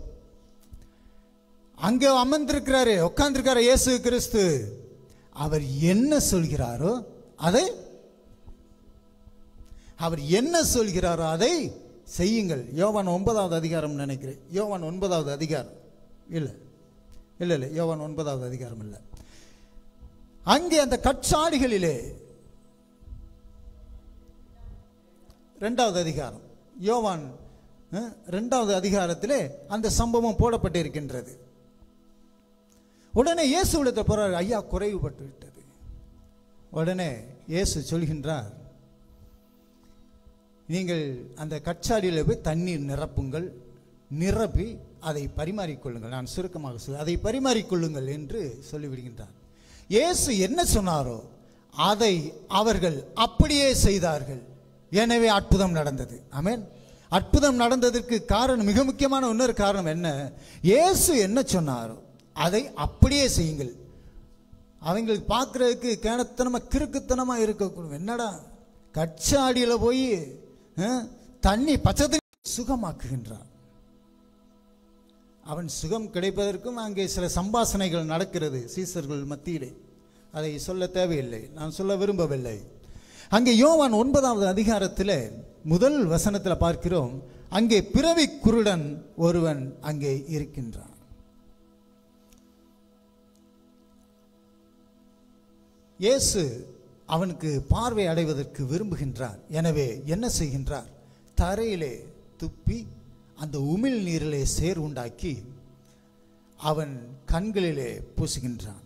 அங்க அமர்ந்திருக்கிறாரு உட்கார்ந்திருக்காரு இயேசு கிறிஸ்து அவர் என்ன சொல்கிறாரோ அதை அவர் என்ன சொல்கிறாரோ அதை செய்யுங்கள் யோவான் ஒன்பதாவது அதிகாரம் நினைக்கிறேன் யோவான் ஒன்பதாவது அதிகாரம் இல்லை இல்லை இல்லை யோவான் ஒன்பதாவது அதிகாரம் இல்லை அங்கே அந்த கற்சாடிகளிலே ரெண்டாவது அதிகாரம் யோவான் அஹ், ரெண்டாவது அதிகாரத்திலே அந்த சம்பவம் போடப்பட்டிருக்கின்றது உடனே இயேசுவிடத்தில் போறார் ஐயா குறைவுபட்டு விட்டது உடனே இயேசு சொல்கின்றார் நீங்கள் அந்த கச்சாடியில் போய் தண்ணீர் நிரப்புங்கள் நிரப்பி அதை பரிமாறிக்கொள்ளுங்கள் நான் சுருக்கமாக சொல்ல அதை பரிமாறிக்கொள்ளுங்கள் என்று சொல்லிவிடுகின்றார் இயேசு என்ன சொன்னாரோ அதை அவர்கள் அப்படியே செய்தார்கள் எனவே அற்புதம் நடந்தது ஆமென் அற்புதம் நடந்ததற்கு காரணம் மிக முக்கியமான இன்னொரு காரணம் என்ன இயேசு என்ன சொன்னாரோ அதை அப்படியே செய்யுங்கள் அவங்களுக்கு பார்க்கறதுக்கு கேனத்தனமா கிறுக்குத்தனமா இருக்கக்கூடும் என்னடா கச்சாடியில் போய் அஹ், தண்ணி பச்சை தண்ணி சுகமாக்குகின்றான் அவன் சுகம் கிடைப்பதற்கும் அங்கே சில சம்பாசனைகள் நடக்கிறது சீசர்கள் மத்தியிலே அதை சொல்ல தேவையில்லை நான் சொல்ல விரும்பவில்லை அங்கே யோவான் ஒன்பதாவது அதிகாரத்தில் முதல் வசனத்தில் பார்க்கிறோம் அங்கே பிறவி குருடன் ஒருவன் அங்கே இருக்கின்றான் இயேசு அவனுக்கு பார்வை அடைவதற்கு விரும்புகின்றார் எனவே என்ன செய்கின்றார் தரையிலே துப்பி அந்த உமிழ் நீரிலே சேர் உண்டாக்கி அவன் கண்களிலே பூசுகின்றான்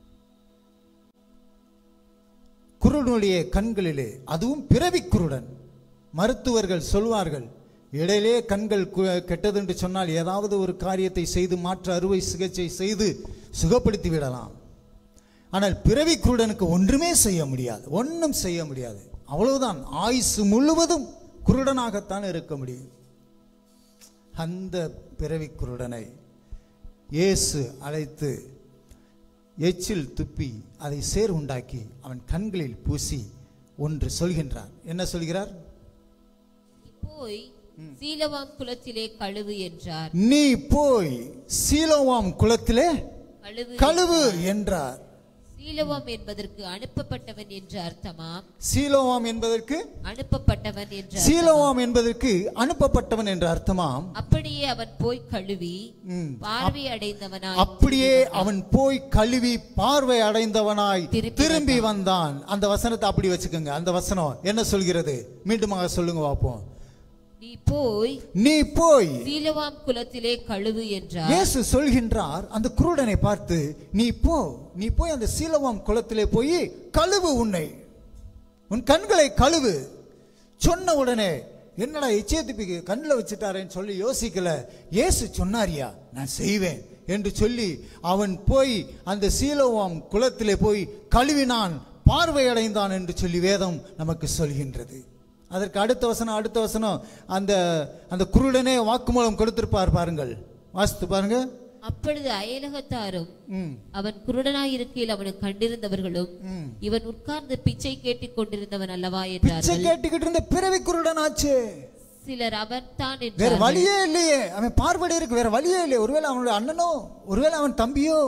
குருடனுடைய கண்களிலே அதுவும் பிறவி குருடன் மருத்துவர்கள் சொல்வார்கள் இடையிலே கண்கள் கு- கெட்டது என்று சொன்னால் ஏதாவது ஒரு காரியத்தை செய்து மாற்று அறுவை சிகிச்சை செய்து சுகப்படுத்தி விடலாம் ஆனால் பிறவி குருடனுக்கு ஒன்றுமே செய்ய முடியாது ஒன்றும் செய்ய முடியாது அவ்வளவுதான் ஆயுசு முழுவதும் குருடனாகத்தான் இருக்க முடியும் அந்த பிறவி குருடனை இயேசு அழைத்து எச்சில் துப்பி அதை சேர் உண்டாக்கி அவன் கண்களில் பூசி ஒன்று சொல்கின்றார் என்ன சொல்கிறார் போய் சீலவாம் குலத்திலே கழுவு என்றார் நீ போய் சீலோவாம் குளத்திலே கழுவு கழுவு என்றார் சீலவாம் என்பதற்கு அனுப்பப்பட்டவன் என்று அர்த்தமாம் சீலோவாம் என்பதற்கு அனுப்பப்பட்டவன் என்று அர்த்தமாம். சீலோவாம் என்பதற்கு அனுப்பப்பட்டவன் என்ற அர்த்தமாம் அப்படியே அவன் போய் கழுவி ம். பார்வை அடைந்தவனாய் அப்படியே அவன் போய் கழுவி பார்வை அடைந்தவனாய் திரும்பி திரும்பி வந்தான் அந்த வசனத்தை அப்படி வச்சுக்கோங்க அந்த வசனம் என்ன சொல்கிறது மீண்டுமாக சொல்லுங்க பார்ப்போம் நீ போய் நீ போய் சீலவாம் குலத்திலே கழுவு என்றார் இயேசு சொல்கின்றார் அந்த குருடனை பார்த்து நீ போ நீ போய் அந்த சீலவாம் குளத்திலே போய் கழுவு உன்னை உன் கண்களை கழுவு சொன்ன உடனே என்னடா இச்சேத்துப்பிக்கு கண்ணில் வச்சுட்டாரேன்னு சொல்லி யோசிக்கல இயேசு சொன்னாரியா நான் செய்வேன் என்று சொல்லி அவன் போய் அந்த சீலோவாம் குளத்திலே போய் கழுவினான் பார்வையடைந்தான் என்று சொல்லி வேதம் நமக்கு சொல்கின்றது அதற்கு அடுத்த வசனம் அடுத்த வசனம் அந்த அந்த குருடனே வாக்குமூலம் கொடுத்திருப்பார் பாருங்கள் வாசித்து பாருங்க அப்பொழுது அயலகத்தாரும் ம் அவன் குருடனாய் இருக்கையில் அவனை கண்டிருந்தவர்களும் ம். இவன் உட்கார்ந்து பிச்சை கேட்டுக் கொண்டிருந்தவன் அல்லவா பிச்சை என்றார்கள் கேட்டுக்கிட்டு இருந்த பிறவி குருடன் ஆச்சு சிலர் அவன் தான் வேற என்றார்கள் வழியே இல்லையே அவன் பார்வடி இருக்கு வேற வழியே இல்லையே ஒருவேளை அவனுடைய அண்ணனோ ஒருவேளை அவன் தம்பியோ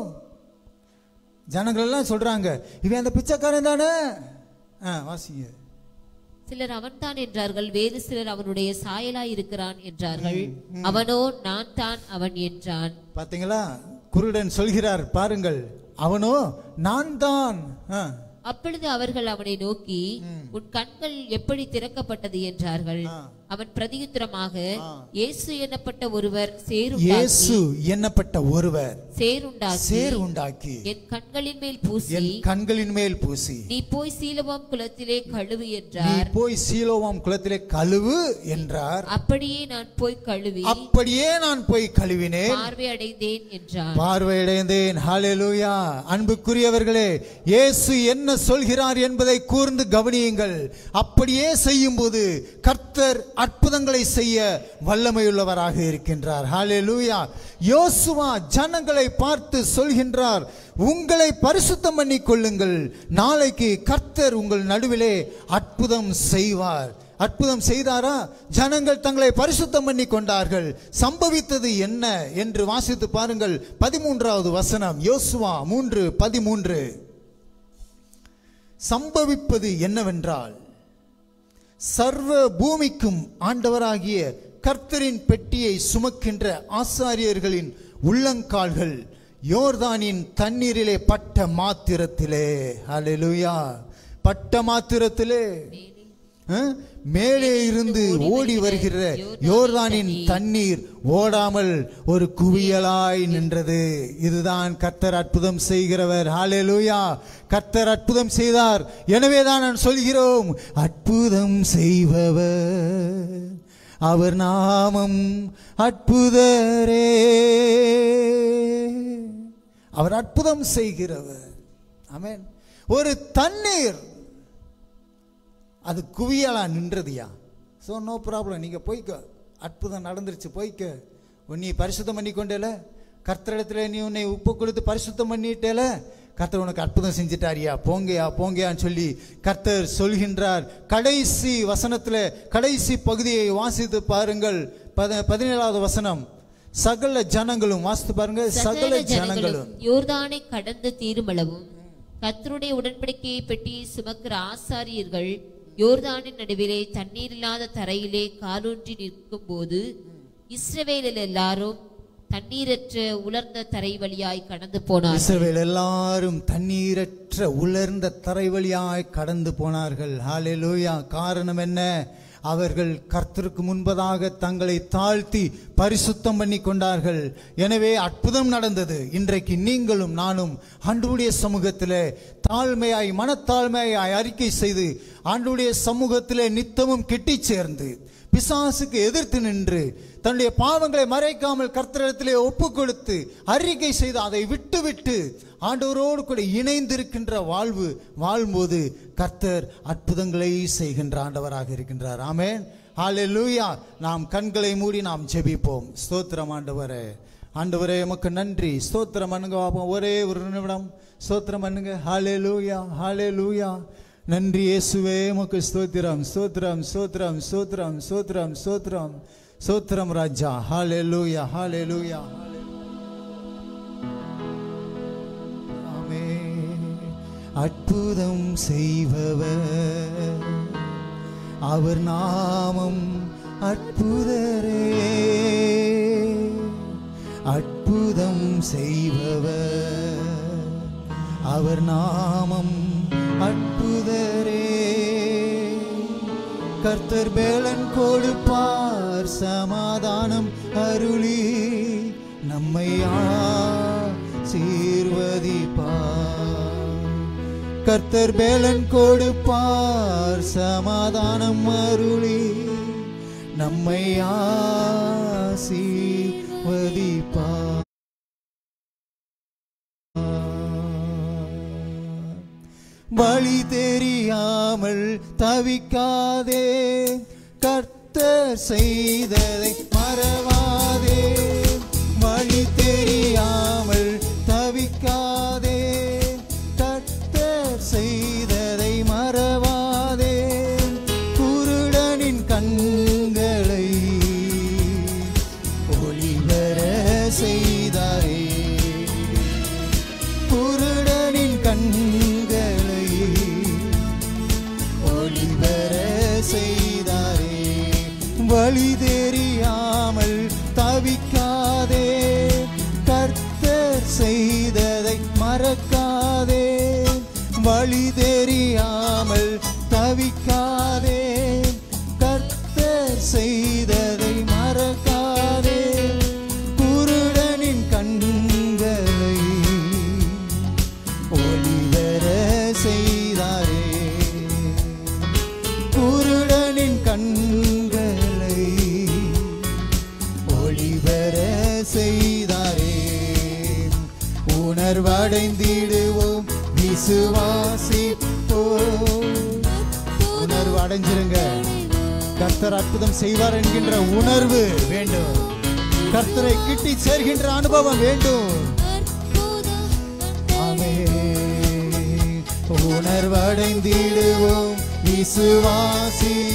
ஜனங்கள் எல்லாம் சொல்றாங்க இவன் அந்த பிச்சைக்காரன் தானே ஆ வாசிங்க சிலர் அவன்தான் என்றார்கள் வேறு சிலர் அவனுடைய சாயலாய் இருக்கிறான் என்றார்கள் அவனோ நான் தான் அவன் என்றான் பாத்தீங்களா குருடன் சொல்கிறார் பாருங்கள் அவனோ நான் தான் ஆ. அப்பொழுது அவர்கள் அவனை நோக்கி உன் கண்கள் எப்படி திறக்கப்பட்டது என்றார்கள் ஆ. அவன் பிரதியுத்தரமாக ஆ. இயேசு எனப்பட்ட ஒருவர் சேருண்டாக்கி இயேசு என்னப்பட்ட ஒருவர் சேருண்டாக்கி சேர் உண்டாக்கி என் கண்களின் மேல் பூசி என் கண்களின் மேல் பூசி நீ போய் சீலவாம் குலத்திலே கழுவு நீ என்றார் போய் சீலோவாம் குளத்திலே கழுவு என்றார் அப்படியே நான் போய் கழுவி அப்படியே நான் போய் கழுவினேன் பார்வை அடைந்தேன் என்றான் பார்வையடைந்தேன் ஹalleluya அன்புக்குரியவர்களே இயேசு என்ன சொல்கிறார் என்பதை கூர்ந்து கவனியுங்கள் அப்படியே செய்யும்போது கர்த்தர் அற்புதங்களை செய்ய வல்லமையுள்ளவராக இருக்கின்றார் ஹalleluya யோசுவா ஜனங்களை பார்த்து சொல்கின்றார் உங்களை பரிசுத்தம் பண்ணிக் கொள்ளுங்கள் நாளைக்கு கர்த்தர் உங்கள் நடுவிலே அற்புதம் செய்வார் அற்புதம் செய்தாரா ஜனங்கள் தங்களை பரிசுத்தம் பண்ணி கொண்டார்கள் சம்பவித்தது என்ன என்று வாசித்து பாருங்கள் பதிமூன்றாவது வசனம் யோசுவா மூன்று பதிமூன்று சம்பவிப்பது என்னவென்றால் சர்வ பூமிக்கும் ஆண்டவராகிய கர்த்தரின் பெட்டியை சுமக்கின்ற ஆசாரியர்களின் உள்ளங்கால்கள் யோர்தானின் தண்ணீரிலே பட்ட மாத்திரத்திலே ஹalleluya பட்ட மாத்திரத்திலே அஹ், மேலே இருந்து ஓடி வருகிற யோர்தானின் தண்ணீர் ஓடாமல் ஒரு குவியலாய் நின்றது இதுதான் கர்த்தர் அற்புதம் செய்கிறவர் ஹalleluya கர்த்தர் அற்புதம் செய்தார் எனவே தான் நான் சொல்கிறோம் அற்புதம் செய்பவர் அவர் நாமம் அற்புதரே அவர் அற்புதம் செய்கிறவர் ஆமென் ஒரு தண்ணீர் அது குவியலா நின்றதுயா ஸோ நோ ப்ராப்ளம் நீங்கள் போய்க்க அற்புதம் நடந்துருச்சு போய்க்க உன் நீ பரிசுத்தம் பண்ணி கொண்டேல கர்த்தரிடத்துல நீ உன்னை உப்பு கொடுத்து பரிசுத்தம் பண்ணிட்டேல கர்த்தர் உனக்கு அற்புதம் செஞ்சிட்டாரியா போங்கயா போங்கயான்னு சொல்லி கர்த்தர் சொல்கின்றார் கடைசி வசனத்தில் கடைசி பகுதியை வாசித்து பாருங்கள் பத பதினேழாவது வசனம் சகல ஜனங்களும் வாசித்து பாருங்க சகல ஜனங்களும் யோர்தானை கடந்து தீருமளவும் கர்த்தருடைய உடன்படிக்கையை பெட்டியை சுமக்கிற ஆசாரியர்கள் யோர்தானின் நடுவிலே தண்ணீர் இல்லாத தரையிலே காலூன்றி நிற்கும் போது இஸ்ரவேலில் எல்லாரும் தண்ணீரற்ற உலர்ந்த தரை வழியாய் கடந்து போனார் இஸ்ரவேல் எல்லாரும் தண்ணீரற்ற உலர்ந்த தரை வழியாய் கடந்து போனார்கள் ஹalleluya காரணம் என்ன அவர்கள் கர்த்தருக்கு முன்பதாக தங்களை தாழ்த்தி பரிசுத்தம் பண்ணி கொண்டார்கள் எனவே அற்புதம் நடந்தது இன்றைக்கு நீங்களும் நானும் ஆண்டுடைய சமூகத்திலே தாழ்மையாய் மனத்தாழ்மையாய் அறிக்கை செய்து ஆண்டுடைய சமூகத்திலே நித்தமும் கிட்டி சேர்ந்து பிசாசுக்கு எதிர்த்து நின்று தன்னுடைய பாவங்களை மறைக்காமல் கர்த்தரிடத்திலே ஒப்பு கொடுத்து அறிக்கை செய்து அதை விட்டுவிட்டு ஆண்டவரோடு கூட இணைந்திருக்கின்ற வாழ்வு வாழும்போது கர்த்தர் அற்புதங்களை செய்கின்ற ஆண்டவராக இருக்கின்றார் ஆமென் ஹalleluya நாம் கண்களை மூடி நாம் ஜெபிப்போம் ஸ்தோத்திரம் ஆண்டவரே ஆண்டவரே உமக்கு நன்றி ஸ்தோத்திரம் பண்ணுங்க பாப்போம். ஒரே ஒரு நிமிடம் ஸ்தோத்திரம் பண்ணுங்க ஹalleluya ஹalleluya நன்றி இயேசுவே உமக்கு ஸ்தோத்திரம் ஸ்தோத்திரம் ஸ்தோத்திரம் ஸ்தோத்திரம் ஸ்தோத்திரம் ஸ்தோத்திரம் ஸ்தோத்திரம் ராஜா ஹalleluya ஹalleluya ஆமென் அற்புதம் செய்பவர் அவர் நாமம் அற்புதரே அற்புதம் செய்பவர் அவர் நாமம் அற்புதரே கர்த்தர் பேலன் கொடுப்பார் சமாதானம் அருளி நம்மை சீர்வதிப்பார் கர்த்தர் பேலன் கொடுப்பார் சமாதானம் அருளி நம்மை ஆசீர்வதிப்பார் வழி தெரியாமல் தவிக்காதே கர்த்தர் செய்ததை மறவாதே வழி தெரியாமல் தவிக்காதே கர்த்தர் செய்ததை மறவாதே குருடனின் கண்களை ஒளிவர செய்தாரே குருடனின் கண்களை ஒளிவர செய்தாரே வழி தெரியாமல் தவிக்காதே கர்த்தர் செய்ததை மறக்காதே வழி தெரியாமல் தவிக்காதே கர்த்தர் செய்ததை மறக்காதே குருடனின் கண்களை ஒளிவர செய்தாரே குருடனின் கண்களை ஒளிவர செய்தாரே உணர்வடைந்திடுவோம் விசுவாசிப்போம் உணர்வு அடைஞ்சிருங்க கர்த்தர் அற்புதம் செய்வார் என்கின்ற உணர்வு வேண்டும் கர்த்தரை கிட்டி சேர்கின்ற அனுபவம் வேண்டும் ஆமென். உணர்வடைந்திடுவோம் விசுவாசி